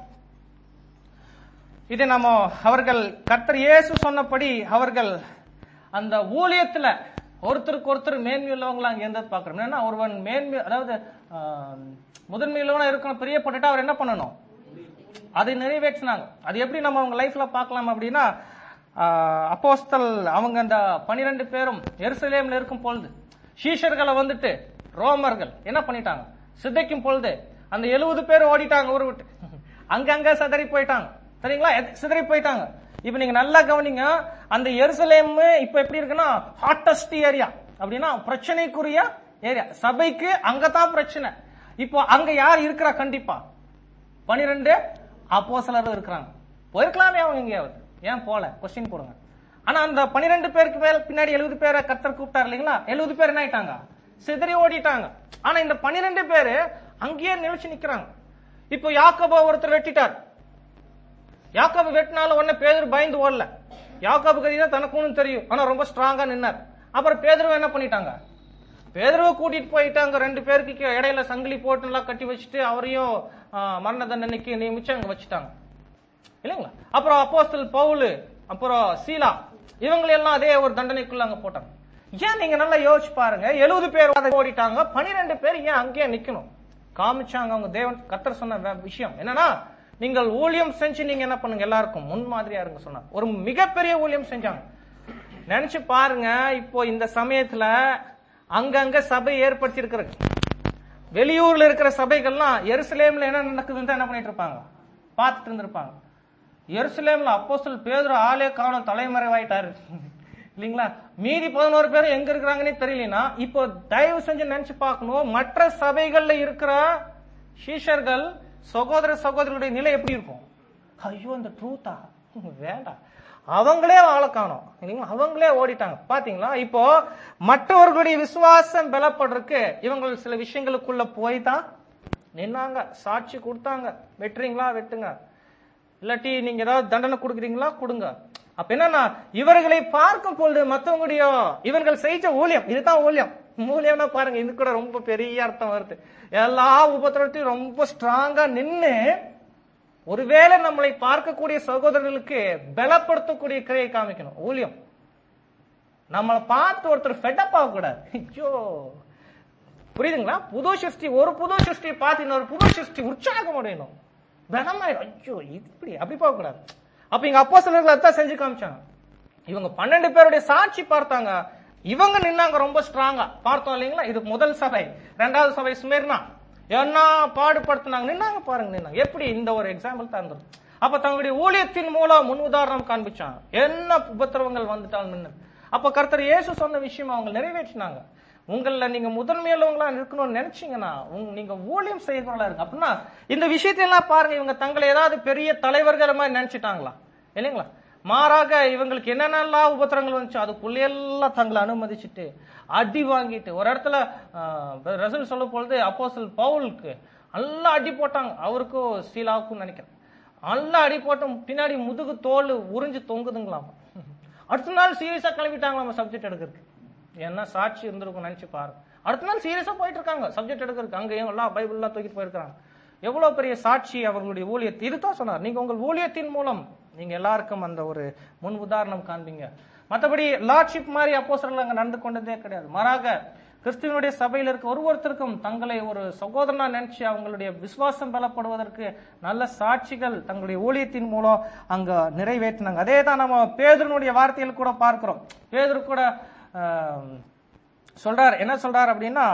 இது நம்ம அவர்கள் கர்த்தர் இயேசு சொன்னபடி அவர்கள் அந்த ஊழியத்துல ஒருத்தருக்கு ஒருத்தர் மேன்மை உள்ளவங்களா அங்க எந்த பாக்குறோம் ஏன்னா ஒருவன் மேன்மை அதாவது ஆஹ், முதன்மை உள்ளவனா இருக்கணும் பிரியப்பட்டுட்டா அவர் என்ன பண்ணணும் அதை நிறைவேற்றினாங்க அது எப்படி நம்ம அவங்க லைஃப்ல பார்க்கலாம் அப்படின்னா ஆஹ், அப்போஸ்தல் அவங்க அந்த பனிரெண்டு பேரும் எருசலேம்ல இருக்கும் பொழுது சீஷர்களை வந்துட்டு ரோமர்கள் என்ன பண்ணிட்டாங்க சிதைக்கும் பொழுது அந்த எழுபது பேர் ஓடிட்டாங்க ஊர் விட்டு அங்கங்க சிதறி போயிட்டாங்க சரிங்களா எத்- சிதறி போயிட்டாங்க இப்ப நீங்க நல்லா கவனிங்க அந்த எருசலேம் இப்ப எப்படி இருக்குன்னா ஹாட்டஸ்ட் ஏரியா அப்படின்னா பிரச்சனைக்குரிய ஏரியா சபைக்கு அங்கதான் பிரச்சனை இப்போ அங்க யார் இருக்கிறா கண்டிப்பா பனிரெண்டு அப்போஸ்தலர்கள் இருக்கிறாங்க போயிருக்கலாமே அவங்க எங்கேயாவது ஏன் போல கொஸ்டின் போடுங்க ஆனா அந்த பனிரெண்டு பேருக்கு மேல பின்னாடி எழுபது பேரை கர்த்தர் கூப்பிட்டார் இல்லைங்களா எழுபது பேர் என்ன ஆயிட்டாங்க சிதறி ஓடிட்டாங்க ஆனா இந்த பனிரெண்டு பேரு அங்கேயே நிலைச்சு நிக்கிறாங்க இப்போ யாக்கோபோ ஒருத்தர் வெட்டிட்டார் யாக்கோபு வெட்டினால உடனே பேதர் பயந்து ஓடல யாக்கோபு கதி தான் தனக்கு ஒண்ணும் தெரியும் ஆனா ரொம்ப ஸ்ட்ராங்கா நின்னார் அப்புறம் பேதருவை என்ன பண்ணிட்டாங்க பேதருவை கூட்டிட்டு போயிட்டாங்க ரெண்டு பேருக்கு கீழே இடையில சங்கிலி போட்டு எல்லாம் கட்டி வச்சுட்டு அவரையும் ஆ, மரண தண்டனைக்கு நியமிச்சு அங்க வச்சுட்டாங்க இல்லைங்களா அப்புறம் அப்போஸ்தல் பவுலு அப்புறம் சீலா இவங்களை எல்லாம் அதே ஒரு தண்டனைக்குள்ள அங்க போட்டாங்க ஏன் நீங்க நல்லா யோசிச்சு பாருங்க எழுபது பேர் அதை ஓடிட்டாங்க பனிரெண்டு பேர் ஏன் அங்கேயே நிக்கணும் காமிச்சாங்க அவங்க தேவன் கத்தர் சொன்ன வே- விஷயம் என்னன்னா நீங்கள் ஊழியம் செஞ்சு நீங்க என்ன பண்ணுங்க எல்லாருக்கும் முன்மாதிரியா இருங்க சொன்னாங்க ஒரு மிகப்பெரிய ஊழியம் செஞ்சாங்க நினைச்சு பாருங்க இப்போ இந்த சமயத்துல அங்கங்க சபை ஏற்படுத்தி இருக்கிறது வெளியூர்ல இருக்கிற சபைகள்லாம் எருசலேம்ல என்ன நடக்குதுன்னு தான் என்ன பண்ணிட்டு இருப்பாங்க பார்த்துட்டு இருந்திருப்பாங்க எருசலேம்ல அப்போஸ்தல் பேதுரு ஆளே காணும் தலைமறைவாயிட்டாரு இல்லைங்களா மீதி பதினோரு பேர் எங்க இருக்கிறாங்கன்னே தெரியலனா இப்போ தயவு செஞ்சு நினைச்சு பார்க்கணும் மற்ற சபைகள்ல இருக்கிற சீஷர்கள் சகோதர சகோதரிகளுடைய நிலை எப்படி இருக்கும் ஐயோ இந்த ட்ரூத்தா வேண்டாம் அவங்களே வாழ காணோம் இல்லைங்களா அவங்களே ஓடிட்டாங்க பாத்தீங்களா இப்போ மற்றவர்களுடைய விசுவாசம் பலப்படுறதுக்கு இவங்க சில விஷயங்களுக்குள்ள போய் தான் நின்னாங்க சாட்சி கொடுத்தாங்க வெட்டுறீங்களா வெட்டுங்க இல்லாட்டி நீங்க ஏதாவது தண்டனை கொடுக்குறீங்களா கொடுங்க அப்ப என்னன்னா இவர்களை பார்க்கும் பொழுது மத்தவங்களுடைய இவர்கள் செய்த ஊழியம் இதுதான் ஊழியம் ஊழியம்னா பாருங்க இது கூட ரொம்ப பெரிய அர்த்தம் வருது எல்லா உபத்திரத்தையும் ரொம்ப ஸ்ட்ராங்கா நின்னு ஒருவேளை நம்மளை பார்க்கக்கூடிய சகோதரர்களுக்கு பலப்படுத்தக்கூடிய கிரையை காமிக்கணும் ஊழியம் நம்மளை பார்த்து ஒருத்தர் ஃபெட்டப் ஆகக்கூடாது ஐயோ புரியுதுங்களா புது சிருஷ்டி ஒரு புது சிருஷ்டியை பார்த்து இன்னொரு புது சிருஷ்டி உற்சாகம் அடையணும் பலமாயிடும் ஐயோ இது இப்படி அப்படி போகக்கூடாது அப்ப இங்க அப்போ சிலர்கள் அதான் செஞ்சு காமிச்சாங்க இவங்க பன்னெண்டு பேருடைய சாட்சி பார்த்தாங்க இவங்க நின்னாங்க ரொம்ப ஸ்ட்ராங்கா பார்த்தோம் இல்லைங்களா இது முதல் சபை ரெண்டாவது சபை ஸ்மிர்னா என்ன பாடுபடுத்தினாங்க நின்னாங்க பாருங்க நின்னாங்க எப்படி இந்த ஒரு எக்ஸாம்பிள் தான் இருந்தது அப்ப தங்களுடைய ஊழியத்தின் மூலம் முன் உதாரணம் காண்பிச்சாங்க என்ன உபத்திரவங்கள் வந்துட்டாலும் நின்னு அப்ப கர்த்தர் இயேசு சொன்ன விஷயம் அவங்க நிறைவேற்றினாங்க உங்கள நீங்க முதன்மையுள்ளவங்களா இருக்கணும்னு நினைச்சீங்கன்னா உங்க- நீங்க ஊழியம் செய்யறவங்களா இருக்கு அப்படின்னா இந்த விஷயத்தையெல்லாம் பாருங்க இவங்க தங்களை ஏதாவது பெரிய தலைவர்கள் மாதிரி நினைச்சிட்டாங்களா இல்லைங்களா மாறாக இவங்களுக்கு என்னென்னலாம் உபத்திரங்கள் வந்துச்சு அதுக்குள்ளே எல்லாம் தங்களை அனுமதிச்சுட்டு அடி வாங்கிட்டு ஒரு இடத்துல ஆஹ், ரசூல் சொல்லும் பொழுது அப்போஸ்தல் பவுலுக்கு நல்லா அடி போட்டாங்க அவருக்கும் சீலாவுக்கும் நினைக்கிறேன் நல்லா அடி போட்டு பின்னாடி முதுகு தோல் உறிஞ்சு தொங்குதுங்களாம் அடுத்த நாள் சீரியஸா கிளம்பிட்டாங்க நம்ம சப்ஜெக்ட் எடுக்கிறதுக்கு என்ன சாட்சி இருந்திருக்கும் நினைச்சு பாருங்க அடுத்த நாள் சீரியஸா போயிட்டு இருக்காங்க சப்ஜெக்ட் எடுக்கிறதுக்கு அங்க எல்லாம் பைபிள் எல்லாம் தூக்கிட்டு போயிருக்காங்க எவ்வளவு பெரிய சாட்சி அவர்களுடைய ஊழியத்தை இதுதான் சொன்னார் நீங்க உங்கள் ஊழியத்தின் மூலம் நீங்க எல்லாருக்கும் அந்த ஒரு முன் உதாரணம் காண்பீங்க மற்றபடி லார்ட்ஷிப் மாதிரி அப்போஸ்தலர்கள் அங்க நடந்து கொண்டதே கிடையாது மாறாக கிறிஸ்துவனுடைய சபையில் இருக்க ஒருவருத்தருக்கும் தங்களை ஒரு சகோதரனா நினைச்சு அவங்களுடைய விசுவாசம் பலப்படுவதற்கு நல்ல சாட்சிகள் தங்களுடைய ஊழியத்தின் மூலம் அங்க நிறைவேற்றினாங்க அதே தான் நம்ம பேதுருனுடைய வார்த்தையில் கூட பார்க்கிறோம் பேதுரு கூட ஆஹ், சொல்றார் என்ன சொல்றார் அப்படின்னா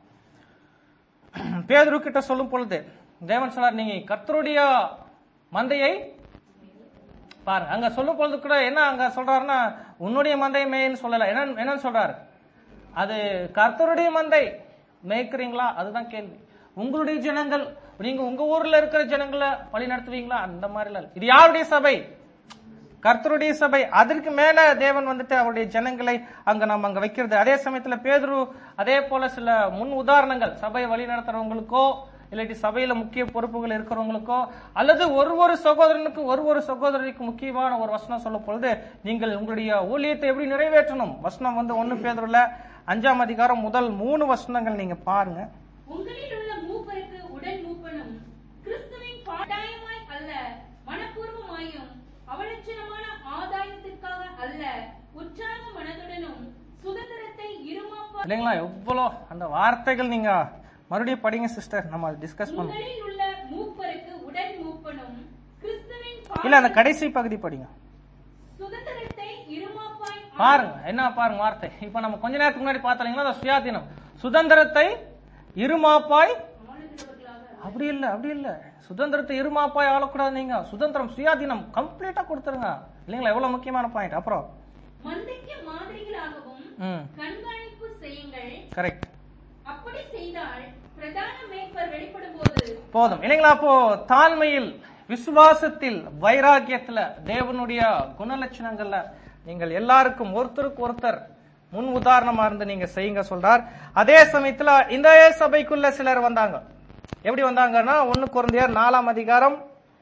பேதுரு கிட்ட சொல்லும் பொழுது தேவன் சொல்றார் நீங்க கர்த்தருடைய மந்தையை பாருங்க அங்க சொல்லும் பொழுது கூட என்ன அங்க சொல்றாருன்னா உன்னுடைய மந்தை மேய்ன்னு சொல்லல என்ன என்னன்னு சொல்றாரு அது கர்த்தருடைய மந்தை மேய்க்கிறீங்களா அதுதான் கேள்வி உங்களுடைய ஜனங்கள் நீங்க உங்க ஊர்ல இருக்கிற ஜனங்களை வழி நடத்துவீங்களா அந்த மாதிரி இல்ல இது யாருடைய சபை கர்த்தருடைய சபை அதற்கு மேல தேவன் வந்துட்டு அவருடைய ஜனங்களை அங்க நம்ம அங்க வைக்கிறது அதே சமயத்துல பேதுரு அதே போல சில முன் உதாரணங்கள் சபையை வழி நடத்துறவங்களுக்கோ இல்லாட்டி சபையில முக்கிய பொறுப்புகள் இருக்கிறவங்களுக்கோ அல்லது ஒரு ஒரு சகோதரனுக்கு ஒரு ஒரு சகோதரிக்கு முக்கியமான ஒரு வசனம் சொல்லும் பொழுது நீங்கள் உங்களுடைய ஊழியத்தை எப்படி நிறைவேற்றணும் வசனம் வந்து ஒன்னு பேதுருல அஞ்சாம் அதிகாரம் முதல் மூணு வசனங்கள் நீங்க பாருங்க உங்களில் உள்ள மூப்பருக்கு உடன் மூப்பனும் கிறிஸ்துவின் பாட்டாயமாய் அல்ல மனப்பூர்வமாயும் அவலட்சணமான ஆதாயத்திற்காக அல்ல உற்சாக மனதுடனும் சுதந்திரத்தை இருமாப்பா இல்லைங்களா எவ்வளோ அந்த வார்த்தைகள் நீங்க மறுபடியும் படிங்க சிஸ்டர் நம்ம டிஸ்கஸ் பண்ணுவோம் உங்களில் உள்ள மூப்பருக்கு உடன் மூப்பனும் கிறிஸ்துவின் இல்ல அந்த கடைசி பகுதி படிங்க சுதந்திரத்தை இருமாப்பாய் பாருங்க என்ன பாருங்க வார்த்தை இப்ப நம்ம கொஞ்ச நேரத்துக்கு முன்னாடி பார்த்தீங்கன்னா அந்த சுயாதீனம் சுதந்திரத்தை இருமாப்பாய் ஆளுகிறவர்களாக அப்படி இல்ல அப்படி இல்ல சுதந்திரத்தை இருமாப்பாய் ஆளக்கூடாது நீங்க சுதந்திரம் சுயாதீனம் கம்ப்ளீட்டா கொடுத்துருங்க இல்லைங்களா எவ்வளவு முக்கியமான பாயிண்ட் அப்புறம் மந்தைக்கு மாதிரிகளாகவும் ம் கண்காணிப்பு செய்யுங்கள் கரெக்ட் அப்படி செய்தால் பிரதான மேய்ப்பர் வெளிப்படும் போது போதும் இல்லைங்களா அப்போ தாழ்மையில் விசுவாசத்தில் வைராக்கியத்துல தேவனுடைய குணலட்சணங்கள்ல நீங்கள் எல்லாருக்கும் ஒருத்தருக்கு ஒருத்தர் முன் உதாரணமா இருந்து நீங்க செய்யுங்க சொல்றார் அதே சமயத்துல இந்த சபைக்குள்ள சிலர் வந்தாங்க எப்படி வந்தாங்கன்னா ஒண்ணு குழந்தையர் நாலாம் அதிகாரம்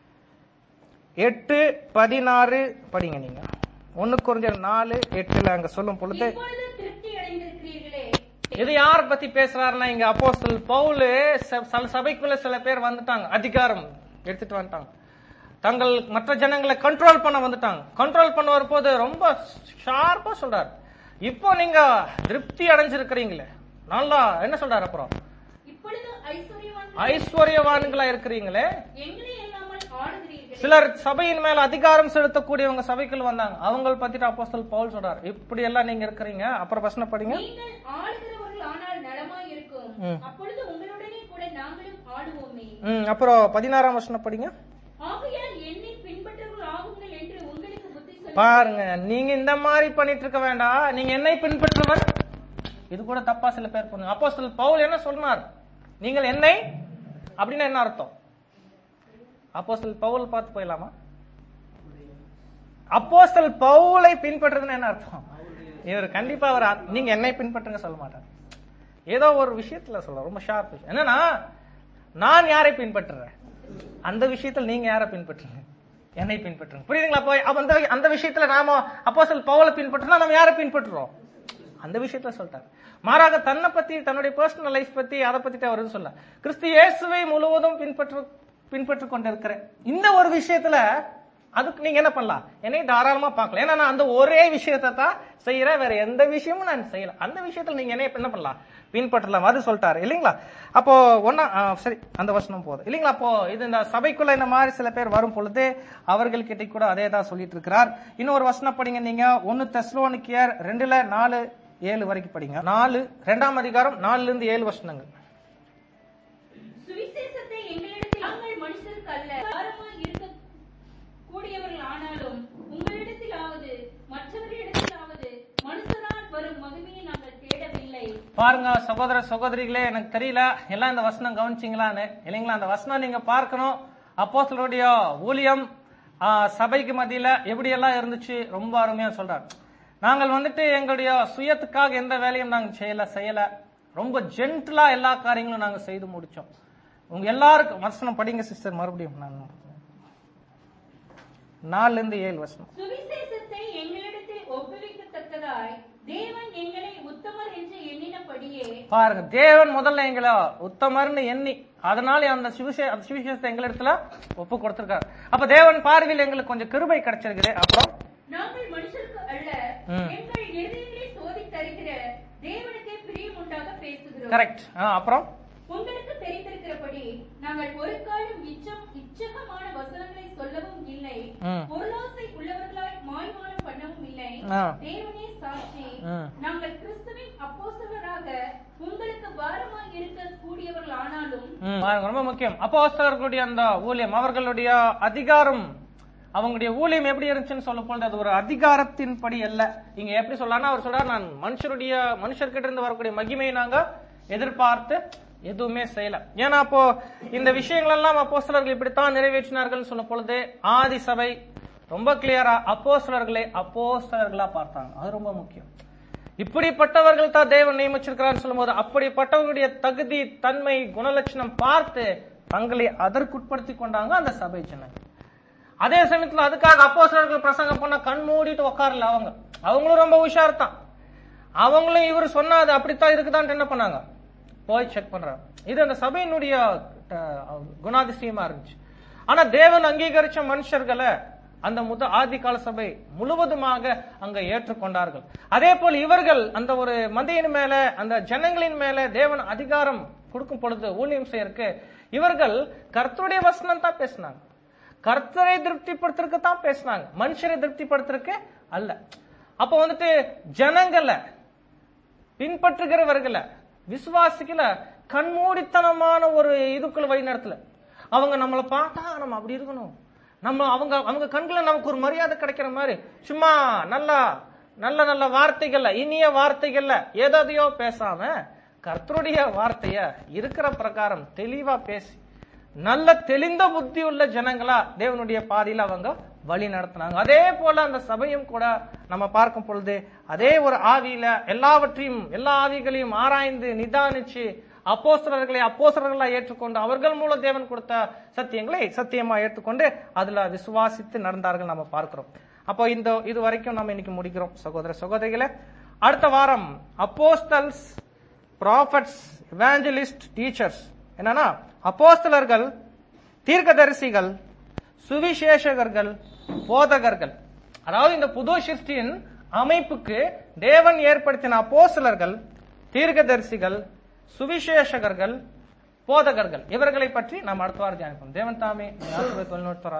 எட்டு பதினாறு படிங்க நீங்க ஒண்ணு குழந்தையர் நாலு எட்டுல அங்க சொல்லும் பொழுது இப்பொழுது திருப்தி அடைந்திருக்கிறீர்களே இது யார் பத்தி பேசுறாருன்னா இங்க அப்போஸ்தலர் பவுலு ச- சில சபைக்குள்ள சில பேர் வந்துட்டாங்க அதிகாரம் எடுத்துட்டு வந்துட்டாங்க தங்கள் மற்ற ஜனங்களை கண்ட்ரோல் பண்ண வந்துட்டாங்க கண்ட்ரோல் பண்ண வரும்போது ரொம்ப ஷார்ப்பா சொல்றாரு இப்போ நீங்க திருப்தி அடைஞ்சிருக்கிறீங்களே நல்லா என்ன சொல்றாரு அப்புறம் இப்பொழுது ஐஸ்வர்யவான் ஐஸ்வர்யவான்களா இருக்கிறீங்களே எங்களை இல்லாமல் ஆடுகிறீர்களே சிலர் சபையின் மேல அதிகாரம் செலுத்தக்கூடியவங்க சபைக்குள்ள வந்தாங்க அவங்க பத்திட்டு அப்போஸ்தலர் பவுல் சொல்றாரு இப்படி எல்லாம் நீங்க இருக்கிறீங்க அப்புறம் பிரச்சனை படிங்க நீங்கள் ஆளுகிறவர்கள் ஆனால் நலமாய் இருக்கும் ம். அப்பொழுது உங்களுடனே கூட நாங்களும் ஆடுவோமே ம், அப்புறம் பதினாறாம் வசனம் படிங்க ஆகையால் என்னை பின்பற்றவர்கள் ஆகுங்கள் என்று உங்களுக்கு புத்தி சொல்லி பாருங்க நீங்க இந்த மாதிரி பண்ணிட்டு இருக்க வேண்டாம் நீங்க என்னை பின்பற்றுவர் இது கூட தப்பா சில பேர் பண்ணுங்க அப்போ பவுல் என்ன சொன்னார் நீங்கள் என்னை அப்படின்னா என்ன அர்த்தம் அப்போ பவுல் பார்த்து போயிடலாமா அப்போஸ்தல் பவுலை பின்பற்றுறதுன்னு என்ன அர்த்தம் இவர் கண்டிப்பா அவர் அ- நீங்க என்னை பின்பற்றுங்க சொல்ல மாட்டார் ஏதோ ஒரு விஷயத்துல சொல்ல ரொம்ப ஷார்ப் என்னன்னா நான் யாரை பின்பற்றுறேன் அந்த விஷயத்துல நீங்க யாரை பின்பற்றுங்க என்னை பின்பற்றுங்க புரியுதுங்களா அப்போ அப்ப அந்த அந்த விஷயத்துல நாம அப்போஸ்தல் பவுலை பின்பற்றினா நம்ம யாரை பின்பற்றுறோம் அந்த விஷயத்துல சொல்லிட்டார் மாறாக தன்னை பத்தி தன்னுடைய பர்சனல் லைஃப் பத்தி அதை பத்தி அவர் எதுவும் சொல்ல கிறிஸ்து இயேசுவை முழுவதும் பின்பற்று பின்பற்று கொண்டிருக்கிறேன் இந்த ஒரு விஷயத்துல அதுக்கு நீங்க என்ன பண்ணலாம் என்னை தாராளமா பார்க்கலாம் ஏன்னா நான் அந்த ஒரே விஷயத்தை தான் செய்யறேன் வேற எந்த விஷயமும் நான் செய்யல அந்த விஷயத்துல நீங்க என்ன என்ன பண்ணலாம் பின்பற்றலாம் அது சொல்லிட்டாரு இல்லைங்களா அப்போ ஒன்னா ஆ, சரி அந்த வசனம் போதும் இல்லைங்களா அப்போ இது இந்த சபைக்குள்ள இந்த மாதிரி சில பேர் வரும் பொழுது அவர்கள்கிட்ட கூட அதே தான் சொல்லிட்டு இருக்கிறார் இன்னொரு வசனம் படிங்க நீங்க ஒன்னு தெஸ்லோனிக்கியர் ரெண்டுல நாலு ஏழு வரைக்கும் படிங்க நாலு ரெண்டாம் அதிகாரம் நாலுல இருந்து ஏழு வசனங்கள் சுவிசேஷத்தை எங்களிடத்தில் நாங்கள் மனுஷருக்கு அல்ல பாரமாய் இருக்க கூடியவர்கள் ஆனாலும் உங்களிடத்திலாவது மற்றவர்களிடத்திலாவது மனுஷரால் வரும் மகிமையை நாங்கள் தேடவில்லை பாருங்க சகோதர சகோதரிகளே எனக்கு தெரியல எல்லாம் இந்த வசனம் கவனிச்சிங்களான்னு இல்லைங்களா அந்த வசனம் நீங்க பார்க்கணும் அப்போஸ்தலருடைய ஊழியம் ஆ, சபைக்கு மத்தியில எப்படி எல்லாம் இருந்துச்சு ரொம்ப அருமையா சொல்றாரு நாங்கள் வந்துட்டு எங்களுடைய சுயத்துக்காக எந்த வேலையும் நாங்க செய்யல செய்யல ரொம்ப ஜென்டிலா எல்லா காரியங்களும் நாங்க செய்து முடிச்சோம் உங்க எல்லாருக்கும் வசனம் படிங்க சிஸ்டர் மறுபடியும் நான் நாலுல இருந்து ஏழு வசனம் சுவிசேஷத்தை எங்களிடத்தில் ஒப்புவிக்கத்தக்கதாய் தேவன் எங்களை உத்தம பாருங்க தேவன் முதல்ல எங்களை உத்தமர்னு எண்ணி அதனால அந்த சுவிசே அந்த சுவிசேஷத்தை எங்களிடத்துல ஒப்பு கொடுத்திருக்காரு அப்ப தேவன் பார்வையில் எங்களுக்கு கொஞ்சம் கிருபை கிடைச்சிருக்குது அப்புறம் நாங்கள் மனுஷருக்கு அல்ல ம். எங்கள் இருதயங்களை சோதித்தறிகிற தேவனுக்கே பிரியம் உண்டாக பேசுகிறோம் கரெக்ட் அப்புறம் உங்களுக்கு தெரிந்திருக்கிறபடி நாங்கள் ஒரு காலம் இச்சம் இச்சகமான வசனங்களை சொல்லவும் இல்லை ம். பொருளாசை உள்ளவர்களாய் மாய்மானம் பண்ணவும் இல்லை ஆ. தேவனே சாட்சி ம். நாங்கள் கிறிஸ்துவின் அப்போஸ்தலராக உங்களுக்கு பாரமாய் இருக்க கூடியவர்கள் ஆனாலும் ம், பாருங்க, ரொம்ப முக்கியம் அப்போஸ்தலர்களுடைய அந்த ஊழியம் அவர்களுடைய அதிகாரம் அவங்களுடைய ஊழியம் எப்படி இருந்துச்சுன்னு சொல்லும் பொழுது அது ஒரு அதிகாரத்தின் படி அல்ல இங்க எப்படி சொல்லலாம்னா அவர் சொல்றாரு நான் மனுஷருடைய மனுஷர்கிட்ட இருந்து வரக்கூடிய மகிமையை நாங்க எதிர்பார்த்து எதுவுமே செய்யல ஏன்னா அப்போ இந்த விஷயங்கள் எல்லாம் அப்போஸ்தலர்கள் இப்படித்தான் நிறைவேற்றினார்கள் சொல்லும் பொழுது ஆதி சபை ரொம்ப கிளியரா அப்போஸ்தலர்களை அப்போஸ்தலர்களா பார்த்தாங்க அது ரொம்ப முக்கியம் இப்படிப்பட்டவர்கள் தான் தேவன் நியமிச்சிருக்கிறான்னு சொல்லும்போது அப்படிப்பட்டவர்களுடைய தகுதி தன்மை குணலட்சணம் பார்த்து தங்களை அதற்குட்படுத்தி கொண்டாங்க அந்த சபை ஜனங்கள் அதே சமயத்துல அதுக்காக அப்போஸ்தலர்கள் பிரசங்கம் பண்ண கண் மூடிட்டு உட்காரல அவங்க அவங்களும் ரொம்ப உஷார் தான் அவங்களும் இவர் சொன்னா அது அப்படித்தான் இருக்குதான்ட்டு என்ன பண்ணாங்க போய் செக் பண்றாங்க இது அந்த சபையினுடைய அஹ், குணாதிசயமா இருந்துச்சு ஆனா தேவன் அங்கீகரிச்ச மனுஷர்களை அந்த முத ஆதி கால சபை முழுவதுமாக அங்க ஏற்றுக்கொண்டார்கள் அதே போல் இவர்கள் அந்த ஒரு மந்தையின் மேல அந்த ஜனங்களின் மேல தேவன் அதிகாரம் கொடுக்கும் பொழுது ஊழியம் செய்யறதுக்கு இவர்கள் கர்த்தருடைய வசனம் தான் பேசினாங்க கர்த்தரை திருப்திப்படுத்துறதுக்கு தான் பேசினாங்க மனுஷரை திருப்திப்படுத்துறதுக்கு அல்ல அப்ப வந்துட்டு ஜனங்களை பின்பற்றுகிறவர்களை விசுவாசிக்கல கண்மூடித்தனமான ஒரு இதுக்குள்ள வழி நடத்தல அவங்க நம்மளை பார்த்தா நம்ம அப்படி இருக்கணும் நம்ம அவங்க அவங்க கண்களை நமக்கு ஒரு மரியாதை கிடைக்கிற மாதிரி சும்மா நல்லா நல்ல நல்ல வார்த்தைகள்ல இனிய வார்த்தைகள்ல ஏதாதையோ பேசாம கர்த்தருடைய வார்த்தைய இருக்கிற பிரகாரம் தெளிவா பேசி நல்ல தெளிந்த புத்தி உள்ள ஜனங்களா தேவனுடைய பாதையில அவங்க வழி நடத்தினாங்க அதே போல அந்த சபையும் கூட நம்ம பார்க்கும் பொழுது அதே ஒரு ஆவியில எல்லாவற்றையும் எல்லா ஆவிகளையும் ஆராய்ந்து நிதானிச்சு அப்போஸ்தலர்களை அப்போஸ்தலர்களா ஏற்றுக்கொண்டு அவர்கள் மூலம் தேவன் கொடுத்த சத்தியங்களை சத்தியமா ஏற்றுக்கொண்டு அதுல விசுவாசித்து நடந்தார்கள் நம்ம பார்க்கிறோம் அப்போ இந்த இது வரைக்கும் நம்ம இன்னைக்கு முடிக்கிறோம் சகோதர சகோதரிகளே அடுத்த வாரம் அப்போஸ்தல்ஸ் ப்ராஃபட்ஸ் எவாஞ்சலிஸ்ட் டீச்சர்ஸ் என்னன்னா அப்போஸ்தலர்கள் தீர்க்கதரிசிகள் சுவிசேஷகர்கள் போதகர்கள் அதாவது இந்த புது சிருஷ்டியின் அமைப்புக்கு தேவன் ஏற்படுத்தின அப்போஸ்தலர்கள் தீர்க்கதரிசிகள் சுவிசேஷகர்கள் போதகர்கள் இவர்களை பற்றி நாம் அடுத்த வாரம் தியானிப்போம் தேவன் தாமே ஆசிரியர் தொழில்நுட்ப